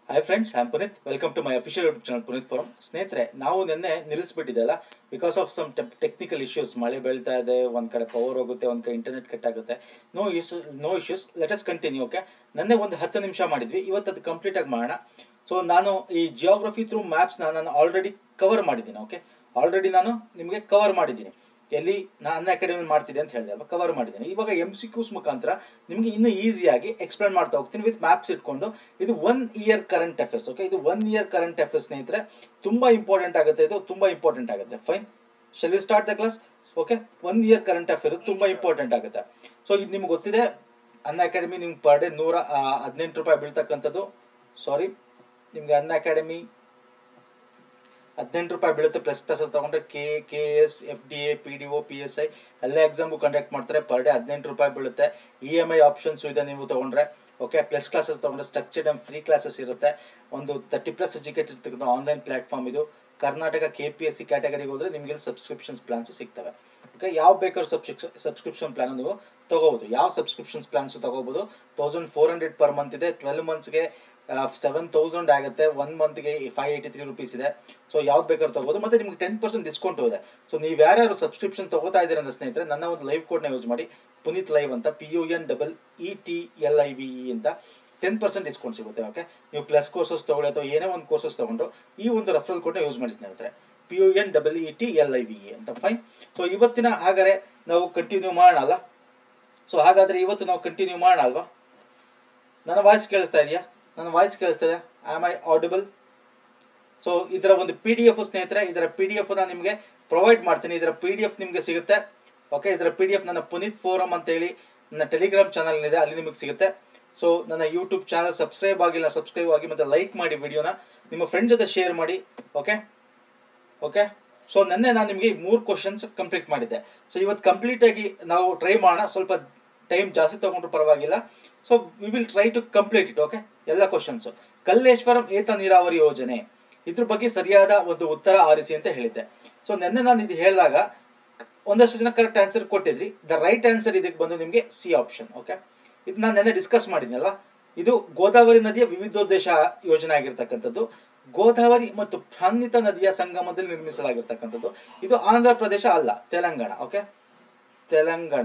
Hi friends I'm Puneet welcome to my official YouTube channel Puneet forum ಸ್ನೇಹಿತರೆ ನಾವು ನಿನ್ನೆ ನಿಲ್ಲಿಸ್ಬಿಟ್ಟಿದ್ದೆಲ್ಲ because of some technical issues ಮಳೆ ಬೀಳ್ತಾ ಇದೆ ಒಂದ್ ಕಡೆ ಪವರ್ ಹೋಗುತ್ತೆ ಒಂದ್ ಕಡೆ ಇಂಟರ್ನೆಟ್ ಕಟ್ ಆಗುತ್ತೆ no issue no issues let us continue okay ನನ್ನೆ ಒಂದು ಹತ್ತು ನಿಮಿಷ ಮಾಡಿದ್ವಿ ಇವತ್ತು ಅದು ಕಂಪ್ಲೀಟ್ ಆಗಿ ಮಾಡೋಣ ಸೊ ನಾನು ಈ ಜಿಯೋಗ್ರಫಿ ಥ್ರೂ ಮ್ಯಾಪ್ಸ್ನ ನಾನು ಆಲ್ರೆಡಿ ಕವರ್ ಮಾಡಿದ್ದೀನಿ ಓಕೆ ಆಲ್ರೆಡಿ ನಾನು ನಿಮಗೆ ಕವರ್ ಮಾಡಿದ್ದೀನಿ ಎಲ್ಲಿ ನಾನು ಅಕಾಡೆಮಿ ಮಾಡ್ತಿದ್ದೆ ಅಂತ ಹೇಳಿದೆ ಅಲ್ವಾ ಕವರ್ ಮಾಡಿದ್ದೀನಿ ಇವಾಗ ಎಮ್ ಸಿ ಕ್ಯೂಸ್ ಮುಖಾಂತರ ನಿಮಗೆ ಇನ್ನೂ ಈಸಿಯಾಗಿ ಎಕ್ಸ್ಪ್ಲೇನ್ ಮಾಡ್ತಾ ಹೋಗ್ತೀನಿ ವಿತ್ ಮ್ಯಾಪ್ಸ್ ಇಟ್ಕೊಂಡು ಇದು one year current affairs okay ಇದು ಒನ್ ಇಯರ್ ಕರೆಂಟ್ ಅಫೇರ್ಸ್ ಸ್ನೇಹಿತರೆ ತುಂಬಾ ಇಂಪಾರ್ಟೆಂಟ್ ಆಗುತ್ತೆ ಇದು ತುಂಬಾ ಇಂಪಾರ್ಟೆಂಟ್ ಆಗುತ್ತೆ fine shall we start the class okay one year current affair ತುಂಬಾ ಇಂಪಾರ್ಟೆಂಟ್ ಆಗುತ್ತೆ ಸೊ ಇದು ನಿಮ್ಗೆ ಗೊತ್ತಿದೆ ಅನ್ ಅಕಾಡೆಮಿ ನಿಮ್ಗೆ ಪರ್ ಡೇ ನೂರ ಆ, ಹದಿನೆಂಟು ರೂಪಾಯಿ ಬೀಳ್ತಕ್ಕಂಥದ್ದು ಸಾರಿ ನಿಮ್ಗೆ ಅನ್ ಅಕಾಡೆಮಿ ಹದಿನೆಂಟು ರೂಪಾಯಿ ಬೀಳುತ್ತೆ ಪ್ಲಸ್ ಕ್ಲಾಸಸ್ ತಗೊಂಡ್ರೆ K K S F D A P D O P S I ಎಲ್ಲ ಎಕ್ಸಾಮ್ಗೂ ಕಂಡಕ್ಟ್ ಮಾಡ್ತಾರೆ ಪರ್ ಡೇ ಹದಿನೆಂಟು ರೂಪಾಯಿ ಬೀಳುತ್ತೆ ಇ ಎಮ್ ಐ ಆಪ್ಷನ್ಸ್ ಇದೆ ನೀವು ತಗೊಂಡ್ರೆ ಓಕೆ ಪ್ಲಸ್ ಕ್ಲಾಸಸ್ ತಗೊಂಡ್ರೆ ಸ್ಟ್ರಕ್ಚರ್ಡ್ ಅಂಡ್ ಫ್ರೀ ಕ್ಲಾಸಸ್ ಇರುತ್ತೆ ಒಂದು ತರ್ಟಿ ಪ್ಲಸ್ ಎಜುಕೇಟ್ ಇರ್ತಕ್ಕಂಥ ಆನ್ಲೈನ್ ಪ್ಲಾಟ್ಫಾರ್ಮ್ ಇದು Karnataka K P S C ಕ್ಯಾಟಗರಿಗೆ ಹೋದ್ರೆ ನಿಮಗೆ ಸಬ್ಸ್ಕ್ರಿಪ್ಷನ್ಸ್ ಪ್ಲಾನ್ಸ್ ಸಿಗ್ತವೆ ಓಕೆ ಯಾವ ಬೇಕಾದ್ರೂ ಸಬ್ಸ್ಕ್ರಿಪ್ಷನ್ ಸಬ್ಸ್ಕ್ರಿಪ್ಷನ್ ಪ್ಲಾನ್ ನೀವು ತಗೋಬಹುದು ಯಾವ ಸಬ್ಸ್ಕ್ರಿಪ್ಷನ್ಸ್ ಪ್ಲಾನ್ಸ್ ತಗೋಬಹುದು thousand four hundred per month ಇದೆ ಟ್ವೆಲ್ ಮಂತ್ಸ್ಗೆ ಸೆವೆನ್ ತೌಸಂಡ್ ಆಗುತ್ತೆ ಒನ್ ಮಂತ್ಗೆ ಫೈವ್ ಏಯ್ಟಿ ತ್ರೀ ರುಪೀಸ್ ಇದೆ ಸೊ ಯಾವ್ದು ಬೇಕಾದ್ರೂ ತಗೋಬೋದು ಮತ್ತೆ ನಿಮ್ಗೆ ಟೆನ್ ಪರ್ಸೆಂಟ್ ಡಿಸ್ಕೌಂಟ್ ಇದೆ ಸೊ ನೀವು ಯಾರ್ಯಾರು ಸಬ್ಸ್ಕ್ರಿಪ್ಷನ್ ತಗೋತಾ ಇದ್ದೀರ ಅಂತ ಸ್ನೇಹಿತರೆ ನನ್ನ ಒಂದು ಲೈವ್ ಕೋಡ್ನ ಯೂಸ್ ಮಾಡಿ ಪುನೀತ್ ಲೈವ್ ಅಂತ P U N double E T L I V E ಅಂತ ಟೆನ್ ಪರ್ಸೆಂಟ್ ಡಿಸ್ಕೌಂಟ್ ಸಿಗುತ್ತೆ ಓಕೆ ನೀವು ಪ್ಲಸ್ ಕೋರ್ಸಸ್ ತಗೊಳ್ಳಿ ಅಥವಾ ಏನೇ ಒಂದು ಕೋರ್ಸಸ್ ತಗೊಂಡ್ರು ಈ ಒಂದು ರೆಫರಲ್ ಕೋಡ್ನ ಯೂಸ್ ಮಾಡಿ ಸ್ನೇಹಿತರೆ P U N double E T L I V E ಅಂತ ಫೈನ್ ಸೊ ಇವತ್ತಿನ ಹಾಗಾದ್ರೆ ನಾವು ಕಂಟಿನ್ಯೂ ಮಾಡೋಣ ಅಲ್ಲ ಸೊ ಹಾಗಾದ್ರೆ ಇವತ್ತು ನಾವು ಕಂಟಿನ್ಯೂ ಮಾಡೋಣ ಅಲ್ವಾ ನನ್ನ ವಾಯ್ಸ್ ಕೇಳಿಸ್ತಾ ಇದೆಯಾ ನನ್ನ ವಾಯ್ಸ್ ಕೇಳಿಸ್ತಾ ಇದೆ ಆಮ್ ಐ ಆಡಿಬಲ್ ಸೊ ಇದರ ಒಂದು ಪಿ ಡಿ ಎಫ್ ಸ್ನೇಹಿತರೆ ಇದರ ಪಿ ಡಿ ಎಫ್ ನಾನು ನಿಮಗೆ ಪ್ರೊವೈಡ್ ಮಾಡ್ತೀನಿ ಇದರ ಪಿ ಡಿ ಎಫ್ ನಿಮಗೆ ಸಿಗುತ್ತೆ ಓಕೆ ಇದರ ಪಿ ಡಿ ಎಫ್ ನನ್ನ ಪುನೀತ್ ಫೋರಮ್ ಅಂತೇಳಿ ನನ್ನ ಟೆಲಿಗ್ರಾಮ್ ಚಾನಲ್ ಇದೆ ಅಲ್ಲಿ ನಿಮಗೆ ಸಿಗುತ್ತೆ ಸೊ ನನ್ನ ಯೂಟ್ಯೂಬ್ ಚಾನಲ್ ಸಬ್ಸ್ಕ್ರೈಬ್ ಆಗಿಲ್ಲ ಸಬ್ಸ್ಕ್ರೈಬ್ ಆಗಿ ಮತ್ತೆ ಲೈಕ್ ಮಾಡಿ ವಿಡಿಯೋನ ನಿಮ್ಮ ಫ್ರೆಂಡ್ ಜೊತೆ ಶೇರ್ ಮಾಡಿ ಓಕೆ ಓಕೆ ಸೊ ನೆನ್ನೆ ನಾನು ನಿಮಗೆ ಮೂರು ಕ್ವಶನ್ಸ್ ಕಂಪ್ಲೀಟ್ ಮಾಡಿದ್ದೆ ಸೊ ಇವತ್ತು ಕಂಪ್ಲೀಟ್ ಆಗಿ ನಾವು ಟ್ರೈ ಮಾಡೋಣ ಸ್ವಲ್ಪ ಟೈಮ್ ಜಾಸ್ತಿ ತಗೊಂಡ್ರು ಪರವಾಗಿಲ್ಲ so we will try to complete it okay ಎಲ್ಲ ಕ್ವಶನ್ಸ್ ಕಲ್ಲೇಶ್ವರಂ ಏತ ನೀರಾವರಿ ಯೋಜನೆ ಇದ್ರ ಬಗ್ಗೆ ಸರಿಯಾದ ಒಂದು ಉತ್ತರ ಆರಿಸಿ ಅಂತ ಹೇಳಿದ್ದೆ ಸೊ ನೆನ್ನೆ ನಾನು ಇದು ಹೇಳಿದಾಗ ಒಂದಷ್ಟು ಜನ ಕರೆಕ್ಟ್ ಆನ್ಸರ್ ಕೊಟ್ಟಿದ್ರಿ ದ ರೈಟ್ ಆನ್ಸರ್ ಇದಕ್ಕೆ ಬಂದು ನಿಮಗೆ ಸಿ ಆಪ್ಷನ್ ಓಕೆ ಇದು ನಾನು ನೆನ್ನೆ ಡಿಸ್ಕಸ್ ಮಾಡಿದ್ನಿ ಅಲ್ವಾ ಇದು ಗೋದಾವರಿ ನದಿಯ ವಿವಿಧೋದ್ದೇಶ ಯೋಜನೆ ಆಗಿರ್ತಕ್ಕಂಥದ್ದು ಗೋದಾವರಿ ಮತ್ತು ಪ್ರಾನ್ವಿತ ನದಿಯ ಸಂಗಮದಲ್ಲಿ ನಿರ್ಮಿಸಲಾಗಿರ್ತಕ್ಕಂಥದ್ದು ಇದು ಆಂಧ್ರ ಪ್ರದೇಶ ಅಲ್ಲ ತೆಲಂಗಾಣ ಓಕೆ ತೆಲಂಗಾಣ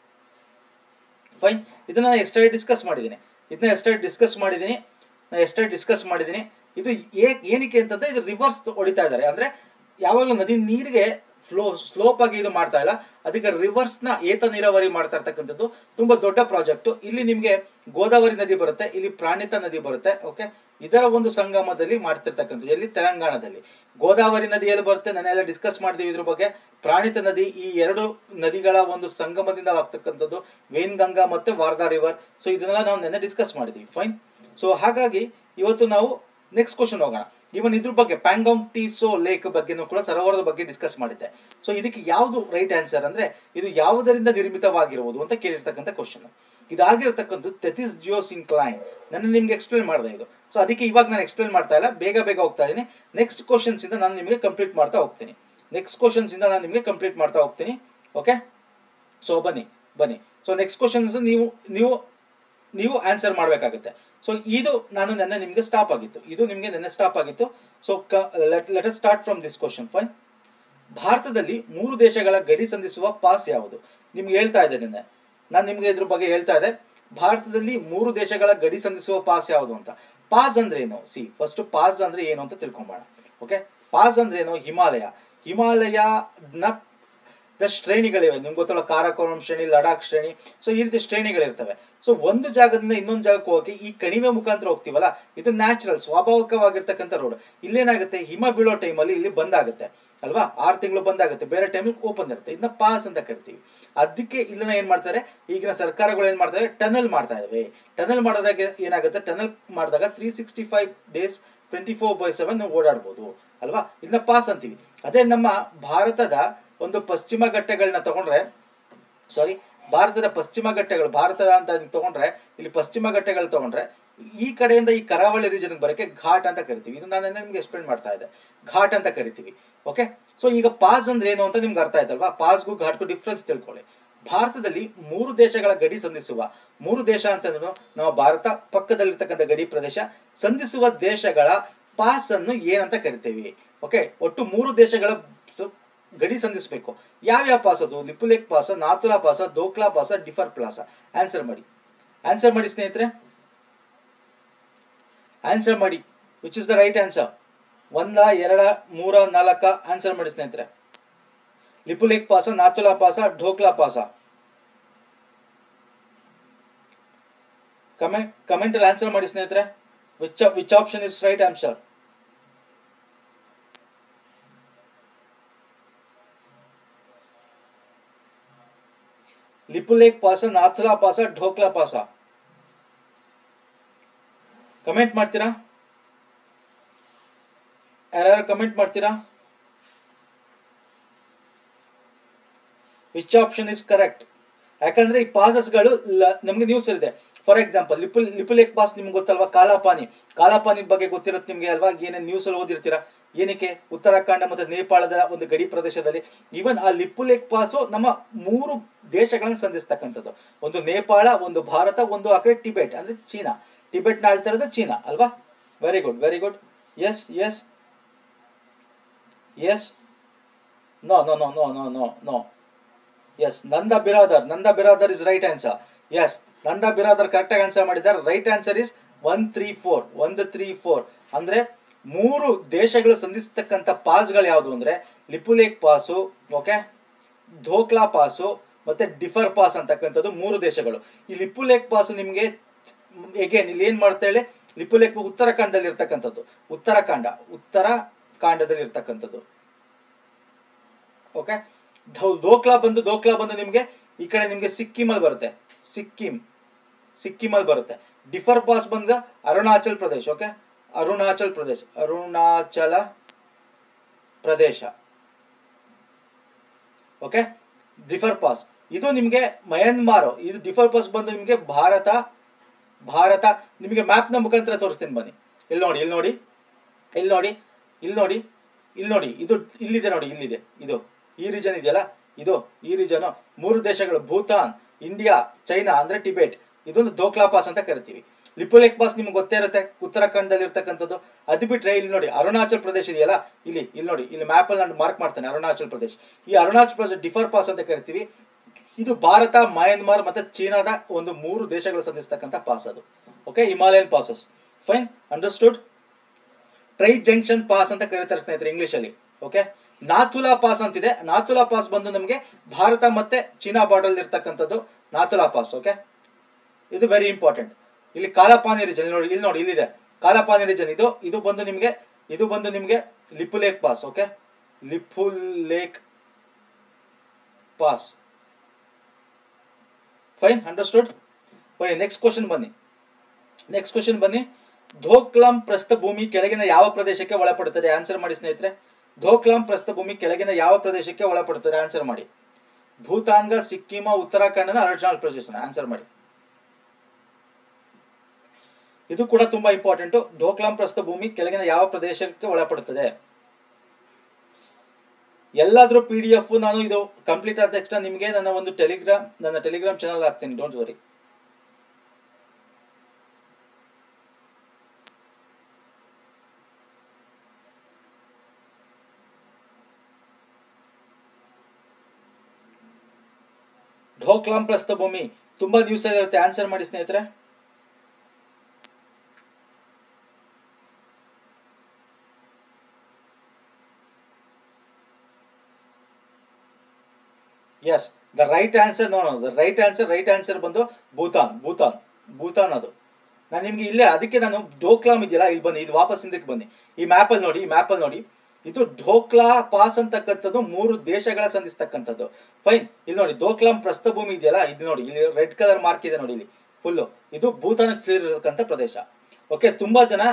ಫೈನ್ ಇದನ್ನ ನಾನು ಎಷ್ಟೇ ಡಿಸ್ಕಸ್ ಮಾಡಿದ್ದೀನಿ ಇದನ್ನ ಎಷ್ಟೇ ಡಿಸ್ಕಸ್ ಮಾಡಿದ್ದೀನಿ ನಾನು ಎಷ್ಟೇ ಡಿಸ್ಕಸ್ ಮಾಡಿದ್ದೀನಿ ಇದು ಏ- ಏನಕ್ಕೆ ಅಂತಂದ್ರೆ ಇದು ರಿವರ್ಸ್ ಹೊಡಿತಾ ಇದ್ದಾರೆ ಅಂದ್ರೆ ಯಾವಾಗಲೂ ನದಿ ನೀರಿಗೆ ಫ್ಲೋ ಸ್ಲೋಪ್ ಆಗಿ ಇದು ಮಾಡ್ತಾ ಇಲ್ಲ ಅದಕ್ಕೆ ರಿವರ್ಸ್ ನ ಏತ ನೀರಾವರಿ ಮಾಡ್ತಾ ಇರ್ತಕ್ಕಂಥದ್ದು ತುಂಬಾ ದೊಡ್ಡ ಪ್ರಾಜೆಕ್ಟ್ ಇಲ್ಲಿ ನಿಮ್ಗೆ ಗೋದಾವರಿ ನದಿ ಬರುತ್ತೆ ಇಲ್ಲಿ ಪ್ರಾಣಿತ ನದಿ ಬರುತ್ತೆ ಓಕೆ ಇದರ ಒಂದು ಸಂಗಮದಲ್ಲಿ ಮಾಡ್ತಿರ್ತಕ್ಕಂಥದ್ದು ಎಲ್ಲಿ ತೆಲಂಗಾಣದಲ್ಲಿ ಗೋದಾವರಿ ನದಿಯಲ್ಲಿ ಬರುತ್ತೆ ನಾನೆಲ್ಲ ಡಿಸ್ಕಸ್ ಮಾಡಿದೀವಿ ಇದ್ರ ಬಗ್ಗೆ ಪ್ರಾಣಿತ ನದಿ ಈ ಎರಡು ನದಿಗಳ ಒಂದು ಸಂಗಮದಿಂದ ಆಗ್ತಕ್ಕಂಥದ್ದು ವೇನ್ ಗಂಗಾ ಮತ್ತೆ ವಾರ್ಧಾ ರಿವರ್ ಸೊ ಇದನ್ನೆಲ್ಲ ನಾವು ನೆನ್ನೆ ಡಿಸ್ಕಸ್ ಮಾಡಿದೀವಿ ಫೈನ್ ಸೊ ಹಾಗಾಗಿ ಇವತ್ತು ನಾವು ನೆಕ್ಸ್ಟ್ ಕ್ವಶನ್ ಹೋಗೋಣ ಇವನ್ ಇದ್ರ ಬಗ್ಗೆ ಪ್ಯಾಂಗಾಂಗ್ ಟೀಸೋ ಲೇಕ್ ಬಗ್ಗೆನೂ ಕೂಡ ಸರೋವರದ ಬಗ್ಗೆ ಡಿಸ್ಕಸ್ ಮಾಡಿದ್ದೆ ಸೊ ಇದಕ್ಕೆ ಯಾವುದು ರೈಟ್ ಆನ್ಸರ್ ಅಂದ್ರೆ ಇದು ಯಾವುದರಿಂದ ನಿರ್ಮಿತವಾಗಿರುವುದು ಅಂತ ಕೇಳಿರ್ತಕ್ಕಂಥ ಕ್ವಶನ್ ಇದಾಗಿರ್ತಕ್ಕಂಥದ್ದು ತೆತಿಸ್ ಜಿಯೋಸ್ ಇನ್ಕ್ಲೈನ್ ನನ್ನ ನಿಮ್ಗೆ ಎಕ್ಸ್ಪ್ಲೇನ್ ಮಾಡಿದೆ ಇದು ಸೊ ಅದಕ್ಕೆ ಇವಾಗ ನಾನು ಎಕ್ಸ್ಪ್ಲೇನ್ ಮಾಡ್ತಾ ಇಲ್ಲ ಬೇಗ ಬೇಗ ಹೋಗ್ತಾ ಇದ್ದೀನಿ ನೆಕ್ಸ್ಟ್ ಕ್ವಶನ್ಸ್ ಇಂದ ನಾನು ನಿಮಗೆ ಕಂಪ್ಲೀಟ್ ಮಾಡ್ತಾ ಹೋಗ್ತೀನಿ ನೆಕ್ಸ್ಟ್ ಕ್ವಶನ್ಸ್ ಇಂದ ನಾನು ನಿಮಗೆ ಕಂಪ್ಲೀಟ್ ಮಾಡ್ತಾ ಹೋಗ್ತೀನಿ ಓಕೆ ಸೊ ಬನ್ನಿ ಬನ್ನಿ ಸೊ ನೆಕ್ಸ್ಟ್ ಕ್ವಶನ್ಸ್ ನೀವು ನೀವು ನೀವು ಆನ್ಸರ್ ಮಾಡಬೇಕಾಗುತ್ತೆ ಸೊ ಇದು ನಾನು ನೆನ್ನೆ ನಿಮಗೆ ಸ್ಟಾಪ್ ಆಗಿತ್ತು ಇದು ನಿಮಗೆ ನೆನ್ನೆ ಸ್ಟಾಪ್ ಆಗಿತ್ತು so let us start from this question fine ಭಾರತದಲ್ಲಿ ಮೂರು ದೇಶಗಳ ಗಡಿ ಸಂಧಿಸುವ ಪಾಸ್ ಯಾವುದು ನಿಮ್ಗೆ ಹೇಳ್ತಾ ಇದ್ದೆ ನಿನ್ನೆ ನಾನು ನಿಮ್ಗೆ ಇದ್ರ ಬಗ್ಗೆ ಹೇಳ್ತಾ ಇದ್ದೆ ಭಾರತದಲ್ಲಿ ಮೂರು ದೇಶಗಳ ಗಡಿ ಸಂಧಿಸುವ ಪಾಸ್ ಯಾವುದು ಅಂತ ಪಾಸ್ ಅಂದ್ರೆ ಏನು ಸಿ ಫಸ್ಟ್ ಪಾಸ್ ಅಂದ್ರೆ ಏನು ಅಂತ ತಿಳ್ಕೊಂಬೋಣ ಓಕೆ ಪಾಸ್ ಅಂದ್ರೆ ಏನು ಹಿಮಾಲಯ ಹಿಮಾಲಯನ ದ ಶ್ರೇಣಿಗಳಿವೆ ನಿಮ್ಗೆ ಗೊತ್ತಲ್ಲ ಕಾರಾಕೋರಂ ಶ್ರೇಣಿ ಲಡಾಖ್ ಶ್ರೇಣಿ ಸೊ ಈ ರೀತಿ ಶ್ರೇಣಿಗಳಿರ್ತವೆ ಸೊ ಒಂದು ಜಾಗದಿಂದ ಇನ್ನೊಂದು ಜಾಗಕ್ಕೆ ಹೋಗಿ ಈ ಕಣಿವೆ ಮುಖಾಂತರ ಹೋಗ್ತೀವಲ್ಲ ಇದು ನ್ಯಾಚುರಲ್ ಸ್ವಾಭಾವಿಕವಾಗಿರ್ತಕ್ಕಂಥ ರೋಡ್ ಇಲ್ಲೇನಾಗುತ್ತೆ ಹಿಮ ಬೀಳೋ ಟೈಮಲ್ಲಿ ಇಲ್ಲಿ ಬಂದಾಗುತ್ತೆ ಅಲ್ವಾ ಆರು ತಿಂಗಳು ಬಂದಾಗುತ್ತೆ ಬೇರೆ ಟೈಮಲ್ಲಿ ಓಪನ್ ಇರುತ್ತೆ ಇದನ್ನ ಪಾಸ್ ಅಂತ ಕರಿತೀವಿ ಅದಕ್ಕೆ ಇಲ್ಲನ ಏನ್ ಮಾಡ್ತಾರೆ ಈಗಿನ ಸರ್ಕಾರಗಳು ಏನ್ ಮಾಡ್ತಾರೆ ಟನಲ್ ಮಾಡ್ತಾ ಇದಾವೆ ಟನಲ್ ಮಾಡಿದಾಗ ಏನಾಗುತ್ತೆ ಟನಲ್ ಮಾಡಿದಾಗ three sixty five days twenty four by seven ನಾವು ಓಡಾಡ್ಬೋದು ಅಲ್ವಾ ಇದನ್ನ ಪಾಸ್ ಅಂತೀವಿ ಅದೇ ನಮ್ಮ ಭಾರತದ ಒಂದು ಪಶ್ಚಿಮ ಘಟ್ಟಗಳನ್ನ ತಗೊಂಡ್ರೆ ಸಾರಿ ಭಾರತದ ಪಶ್ಚಿಮ ಘಟ್ಟಗಳು ಭಾರತದ ಅಂತ ತಗೊಂಡ್ರೆ ಇಲ್ಲಿ ಪಶ್ಚಿಮ ಘಟ್ಟಗಳು ತಗೊಂಡ್ರೆ ಈ ಕಡೆಯಿಂದ ಈ ಕರಾವಳಿ ರೀಜನ್ ಬರಕ್ಕೆ ಘಾಟ್ ಅಂತ ಕರಿತೀವಿ ಇದು ನಾನು ನಿಮ್ಗೆ ಎಕ್ಸ್ಪ್ಲೇನ್ ಮಾಡ್ತಾ ಇದ್ದೆ ಘಾಟ್ ಅಂತ ಕರಿತೀವಿ ಓಕೆ ಸೊ ಈಗ ಪಾಸ್ ಅಂದ್ರೆ ಏನು ಅಂತ ನಿಮ್ಗೆ ಅರ್ಥ ಆಯ್ತಲ್ವಾ ಪಾಸ್ಗೂ ಘಾಟ್ಗೂ ಡಿಫ್ರೆನ್ಸ್ ತಿಳ್ಕೊಳ್ಳಿ ಭಾರತದಲ್ಲಿ ಮೂರು ದೇಶಗಳ ಗಡಿ ಸಂಧಿಸುವ ಮೂರು ದೇಶ ಅಂತಂದ್ರು ನಮ್ಮ ಭಾರತ ಪಕ್ಕದಲ್ಲಿರ್ತಕ್ಕಂಥ ಗಡಿ ಪ್ರದೇಶ ಸಂಧಿಸುವ ದೇಶಗಳ ಪಾಸ್ ಅನ್ನು ಏನಂತ ಕರಿತೇವೆ ಓಕೆ ಒಟ್ಟು ಮೂರು ದೇಶಗಳ ಸ- ಗಡಿ ಸಂಧಿಸಬೇಕು ಯಾವ್ಯಾವ ಪಾಸ್ ಅದು Lipulekh pass Nathula pass Dokla pass Diphu pass answer ಮಾಡಿ ಆನ್ಸರ್ ಮಾಡಿ ಸ್ನೇಹಿತರೆ ಆನ್ಸರ್ ಮಾಡಿ which is the right answer ಒಂದ ಎರಡ ಮೂರ ನಾಲ್ಕ ಆನ್ಸರ್ ಮಾಡಿ ಸ್ನೇಹಿತರೆ Lipulekh pass Nathula pass Dokla pass comment comment ಅಲ್ಲಿ ಆನ್ಸರ್ ಮಾಡಿ ಸ್ನೇಹಿತರೆ which which option is right answer Lipulekh pass Nathula pass Dokla pass comment ಮಾಡ್ತೀರಾ ಯಾರ್ಯಾರು ಕಮೆಂಟ್ ಮಾಡ್ತೀರಾ ವಿಚ್ ಆಪ್ಷನ್ ಇಸ್ ಕರೆಕ್ಟ್ ಯಾಕಂದ್ರೆ ಈ ಪಾಸಸ್ಗಳು ನಮ್ಗೆ ನ್ಯೂಸ್ ಇದೆ ಫಾರ್ ಎಕ್ಸಾಂಪಲ್ ಲಿಪುಲ್ ಲಿಪುಲೇಕ್ ಪಾಸ್ ನಿಮ್ಗೆ ಗೊತ್ತಲ್ವಾ ಕಾಲಾಪಾನಿ ಕಾಲಾಪಾನಿ ಬಗ್ಗೆ ಗೊತ್ತಿರುತ್ತೆ ನಿಮ್ಗೆ ಅಲ್ವಾ ಏನೇನು ನ್ಯೂಸ್ ಅಲ್ಲಿ ಓದಿರ್ತೀರಾ ಏನಕ್ಕೆ ಉತ್ತರಾಖಂಡ ಮತ್ತು ನೇಪಾಳದ ಒಂದು ಗಡಿ ಪ್ರದೇಶದಲ್ಲಿ ಈವನ್ ಆ ಲಿಪುಲೇಕ್ ಪಾಸು ನಮ್ಮ ಮೂರು ದೇಶಗಳನ್ನು ಸಂಧಿಸ್ತಕ್ಕಂಥದ್ದು ಒಂದು ನೇಪಾಳ ಒಂದು ಭಾರತ ಒಂದು ಆ ಕಡೆ ಟಿಬೆಟ್ ಅಂದ್ರೆ ಚೀನಾ ಟಿಬೆಟ್ ನ ಆಳ್ತಾ ಇರೋದು ಚೀನಾ ಅಲ್ವಾ very good very good yes yes yes no no no no no no no yes Nanda Biradar Nanda Biradar is right answer yes Nanda Biradar correct ಆಗಿ ಆನ್ಸರ್ ಮಾಡಿದ್ದಾರೆ right answer is one three four ಒಂದು three four ಅಂದ್ರೆ ಮೂರು ದೇಶಗಳು ಸಂಧಿಸ್ತಕ್ಕಂಥ ಪಾಸ್ಗಳು ಯಾವುದು ಅಂದ್ರೆ Lipulekh pass okay Dhokla pass ಮತ್ತೆ ಡಿಫರ್ ಪಾಸ್ ಅಂತಕ್ಕಂಥದ್ದು ಮೂರು ದೇಶಗಳು ಈ ಲಿಪುಲೇಕ್ ಪಾಸ್ ನಿಮಗೆ ಎಗೇನ್ ಇಲ್ಲಿ ಏನ್ ಮಾಡ್ತಾ ಹೇಳಿ ಲಿಪುಲೇಕ್ ಉತ್ತರಾಖಂಡದಲ್ಲಿ ಇರ್ತಕ್ಕಂಥದ್ದು ಉತ್ತರಾಖಂಡ ಉತ್ತರಾಖಂಡದಲ್ಲಿ ಇರ್ತಕ್ಕಂಥದ್ದು ಓಕೆ ದೋಕ್ಲಾ ಬಂದು ದೋಕ್ಲಾ ಬಂದು ನಿಮಗೆ ಈ ಕಡೆ ನಿಮಗೆ ಸಿಕ್ಕಿಮಲ್ಲಿ ಬರುತ್ತೆ ಸಿಕ್ಕಿಂ ಸಿಕ್ಕಿಮಲ್ಲಿ ಬರುತ್ತೆ ಡಿಫರ್ ಪಾಸ್ ಬಂದ Arunachal Pradesh okay Arunachal Pradesh Arunachal Pradesh okay differ pass ಇದು ನಿಮಗೆ ಮಯನ್ಮಾರ್ ಇದು ಡಿಫರ್ ಪಾಸ್ ಬಂದು ನಿಮಗೆ ಭಾರತ ಭಾರತ ನಿಮಗೆ ಮ್ಯಾಪ್ನ ಮುಖಾಂತರ ತೋರಿಸ್ತೀನಿ ಬನ್ನಿ ಇಲ್ಲಿ ನೋಡಿ ಇಲ್ಲಿ ನೋಡಿ ಇಲ್ಲಿ ನೋಡಿ ಇಲ್ಲಿ ನೋಡಿ ಇಲ್ಲಿ ನೋಡಿ ಇದು ಇಲ್ಲಿದೆ ನೋಡಿ ಇಲ್ಲಿದೆ ಇದು ಈ ರೀಜನ್ ಇದೆಯಲ್ಲ ಇದು ಈ ರೀಜನ್ ಮೂರು ದೇಶಗಳು ಭೂತಾನ್ ಇಂಡಿಯಾ ಚೈನಾ ಅಂದ್ರೆ ಟಿಬೆಟ್ ಇದೊಂದು ದೋಕ್ಲಾ ಪಾಸ್ ಅಂತ ಕರಿತೀವಿ ಲಿಪುಲೇಕ್ ಪಾಸ್ ನಿಮ್ಗೆ ಗೊತ್ತೇ ಇರುತ್ತೆ ಉತ್ತರಾಖಂಡದಲ್ಲಿ ಇರ್ತಕ್ಕಂಥದ್ದು ಅದು ಬಿಟ್ರೆ ಇಲ್ಲಿ ನೋಡಿ ಅರುಣಾಚಲ್ ಪ್ರದೇಶ ಇದೆಯಲ್ಲ ಇಲ್ಲಿ ಇಲ್ಲಿ ನೋಡಿ ಇಲ್ಲಿ ಮ್ಯಾಪ್ ಅಲ್ಲಿ ನಾನು ಮಾರ್ಕ್ ಮಾಡ್ತೇನೆ ಅರುಣಾಚಲ್ ಪ್ರದೇಶ್ ಈ ಅರುಣಾಚಲ್ ಪ್ರದೇಶ ಡಿಫರ್ ಪಾಸ್ ಅಂತ ಕರಿತೀವಿ ಇದು ಭಾರತ ಮಯನ್ಮಾರ್ ಮತ್ತೆ ಚೀನಾದ ಒಂದು ಮೂರು ದೇಶಗಳು ಸಂಧಿಸ್ತಕ್ಕಂಥ ಪಾಸ್ ಅದು okay Himalayan passes fine understood tri junction pass ಅಂತ ಕರೀತಾರೆ ಸ್ನೇಹಿತರೆ ಇಂಗ್ಲಿಷ್ ಅಲ್ಲಿ ಓಕೆ ನಾಥುಲಾ ಪಾಸ್ ಅಂತಿದೆ ನಾಥುಲಾ ಪಾಸ್ ಬಂದು ನಮಗೆ ಭಾರತ ಮತ್ತೆ ಚೀನಾ ಬಾರ್ಡರ್ ಇರ್ತಕ್ಕಂಥದ್ದು ನಾಥುಲಾ ಪಾಸ್ ಓಕೆ ಇದು ವೆರಿ ಇಂಪಾರ್ಟೆಂಟ್ ಇಲ್ಲಿ ಕಾಲಪಾನಿ ರೀಜನ್ ನೋಡಿ ಇಲ್ಲಿ ನೋಡಿ ಇಲ್ಲಿದೆ ಕಾಲಪಾನಿ ರೀಜನ್ ಇದು ಇದು ಬಂದು ನಿಮಗೆ ಇದು ಬಂದು ನಿಮಗೆ Lipulekh pass okay Lipulekh pass fine understood ಬನ್ನಿ ನೆಕ್ಸ್ಟ್ ಕ್ವಶನ್ ಬನ್ನಿ ನೆಕ್ಸ್ಟ್ ಕ್ವಶನ್ ಬನ್ನಿ ಧೋಕ್ಲಾಂ ಪ್ರಸ್ಥಭೂಮಿ ಕೆಳಗಿನ ಯಾವ ಪ್ರದೇಶಕ್ಕೆ ಒಳಪಡುತ್ತದೆ ಆನ್ಸರ್ ಮಾಡಿ ಸ್ನೇಹಿತರೆ ಧೋಕ್ಲಾಂ ಪ್ರಸ್ಥಭೂಮಿ ಕೆಳಗಿನ ಯಾವ ಪ್ರದೇಶಕ್ಕೆ ಒಳಪಡುತ್ತದೆ ಆನ್ಸರ್ ಮಾಡಿ ಭೂತಾನ್ಗ ಸಿಕ್ಕಿಮ ಉತ್ತರಾಖಂಡನ ಅರುಣಾಚಲ್ ಪ್ರದೇಶನ ಆನ್ಸರ್ ಮಾಡಿ ಇದು ಕೂಡ ತುಂಬಾ ಇಂಪಾರ್ಟೆಂಟ್ ಢೋಕ್ಲಾಂ ಪ್ರಸ್ಥಭೂಮಿ ಕೆಳಗಿನ ಯಾವ ಪ್ರದೇಶಕ್ಕೆ ಒಳಪಡುತ್ತದೆ ಎಲ್ಲಾದ್ರೂ ಪಿ ಡಿ ಎಫ್ ನಾನು ಇದು ಕಂಪ್ಲೀಟ್ ಆದ ತಕ್ಷಣ ನಿಮಗೆ ನನ್ನ ಒಂದು ಟೆಲಿಗ್ರಾಮ್ ನನ್ನ ಟೆಲಿಗ್ರಾಮ್ ಚಾನಲ್ ಹಾಕ್ತೀನಿ ಡೋಂಟ್ ವರಿ ಢೋಕ್ಲಾಂ ಪ್ರಸ್ಥಭೂಮಿ ತುಂಬಾ ದಿವಸ ಇರುತ್ತೆ ಆನ್ಸರ್ ಮಾಡಿ ಸ್ನೇಹಿತರೆ yes the right answer no the right answer right answer ಬಂದು ಭೂತಾನ್ ಭೂತಾನ್ ಭೂತಾನ್ ಅದು ನಾನು ನಿಮ್ಗೆ ಇಲ್ಲೇ ಅದಕ್ಕೆ ನಾನು ಢೋಕ್ಲಾಮ್ ಇದೆಯಲ್ಲ ಇಲ್ಲಿ ಬನ್ನಿ ಇಲ್ಲಿ ವಾಪಸ್ ಹಿಂದಕ್ಕೆ ಬನ್ನಿ ಈ ಮ್ಯಾಪಲ್ಲಿ ನೋಡಿ ಈ ಮ್ಯಾಪಲ್ಲಿ ನೋಡಿ ಇದು ಢೋಕ್ಲಾ ಪಾಸ್ ಅಂತಕ್ಕಂಥದ್ದು ಮೂರು ದೇಶಗಳ ಸಂಧಿಸ್ತಕ್ಕಂಥದ್ದು ಫೈನ್ ಇಲ್ಲಿ ನೋಡಿ ಢೋಕ್ಲಾಂ ಪ್ರಸ್ಥಭೂಮಿ ಇದೆಯಲ್ಲ ಇದು ನೋಡಿ ಇಲ್ಲಿ ರೆಡ್ ಕಲರ್ ಮಾರ್ಕ್ ಇದೆ ನೋಡಿ ಇಲ್ಲಿ ಫುಲ್ಲು ಇದು ಭೂತಾನಕ್ಕೆ ಸೇರಿರತಕ್ಕಂಥ ಪ್ರದೇಶ ಓಕೆ ತುಂಬಾ ಜನ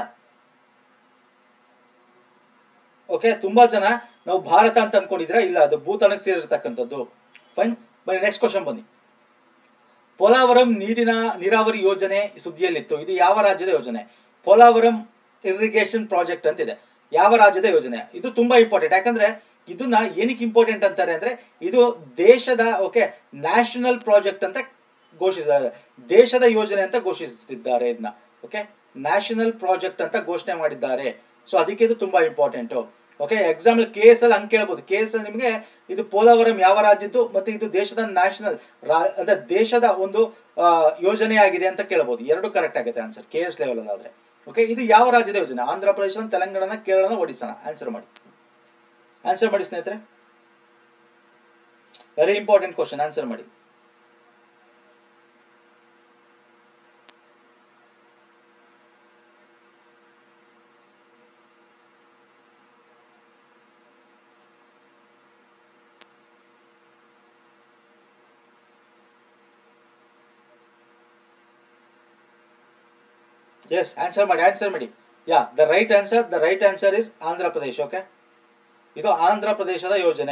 ಓಕೆ ತುಂಬಾ ಜನ ನಾವು ಭಾರತ ಅಂತ ಅನ್ಕೊಂಡಿದ್ರೆ ಇಲ್ಲ ಅದು ಭೂತಾನಕ್ಕೆ ಸೇರಿರ್ತಕ್ಕಂಥದ್ದು ಫೈನ್ ಬನ್ನಿ ನೆಕ್ಸ್ಟ್ ಕ್ವಶನ್ ಬನ್ನಿ ಪೋಲಾವರಂ ನೀರಿನ ನೀರಾವರಿ ಯೋಜನೆ ಸುದ್ದಿಯಲ್ಲಿತ್ತು ಇದು ಯಾವ ರಾಜ್ಯದ ಯೋಜನೆ ಪೋಲಾವರಂ ಇರಿಗೇಷನ್ ಪ್ರಾಜೆಕ್ಟ್ ಅಂತಿದೆ ಯಾವ ರಾಜ್ಯದ ಯೋಜನೆ ಇದು ತುಂಬಾ ಇಂಪಾರ್ಟೆಂಟ್ ಯಾಕಂದ್ರೆ ಇದನ್ನ ಏನಕ್ಕೆ ಇಂಪಾರ್ಟೆಂಟ್ ಅಂತಾರೆ ಅಂದ್ರೆ ಇದು ದೇಶದ ಓಕೆ ನ್ಯಾಷನಲ್ ಪ್ರಾಜೆಕ್ಟ್ ಅಂತ ಘೋಷಿಸ ದೇಶದ ಯೋಜನೆ ಅಂತ ಘೋಷಿಸುತ್ತಿದ್ದಾರೆ ಇದನ್ನ ಓಕೆ ನ್ಯಾಷನಲ್ ಪ್ರಾಜೆಕ್ಟ್ ಅಂತ ಘೋಷಣೆ ಮಾಡಿದ್ದಾರೆ ಸೊ ಅದಕ್ಕೆ ಇದು ತುಂಬಾ important okay example K S ಅಲ್ಲಿ ಹಂಗೆ ಕೇಳ್ಬೋದು ಕೆ ಎಸ್ ಅಲ್ಲಿ ನಿಮಗೆ ಇದು ಪೋಲಾವರಂ ಯಾವ ರಾಜ್ಯದ್ದು ಮತ್ತೆ ಇದು ದೇಶದ ನ್ಯಾಷನಲ್ ಅಂದ್ರೆ ದೇಶದ ಒಂದು ಆ, ಯೋಜನೆ ಆಗಿದೆ ಅಂತ ಕೇಳ್ಬೋದು ಎರಡು ಕರೆಕ್ಟ್ ಆಗುತ್ತೆ ಆನ್ಸರ್ ಕೆ ಎಸ್ ಲೆವೆಲ್ ಆದ್ರೆ ಓಕೆ ಇದು ಯಾವ ರಾಜ್ಯದ ಯೋಜನೆ ಆಂಧ್ರ ಪ್ರದೇಶ ತೆಲಂಗಾಣ ಕೇರಳನ ಒಡಿಸ್ಸಾನ ಆನ್ಸರ್ ಮಾಡಿ ಆನ್ಸರ್ ಮಾಡಿ ಸ್ನೇಹಿತರೆ ವೆರಿ ಇಂಪಾರ್ಟೆಂಟ್ ಕ್ವಶನ್ ಆನ್ಸರ್ ಮಾಡಿ ಎಸ್ ಆನ್ಸರ್ ಮಾಡಿ ಆನ್ಸರ್ ಮಾಡಿ yeah the right answer the right answer is Andhra Pradesh okay ಇದು ಆಂಧ್ರ ಪ್ರದೇಶದ ಯೋಜನೆ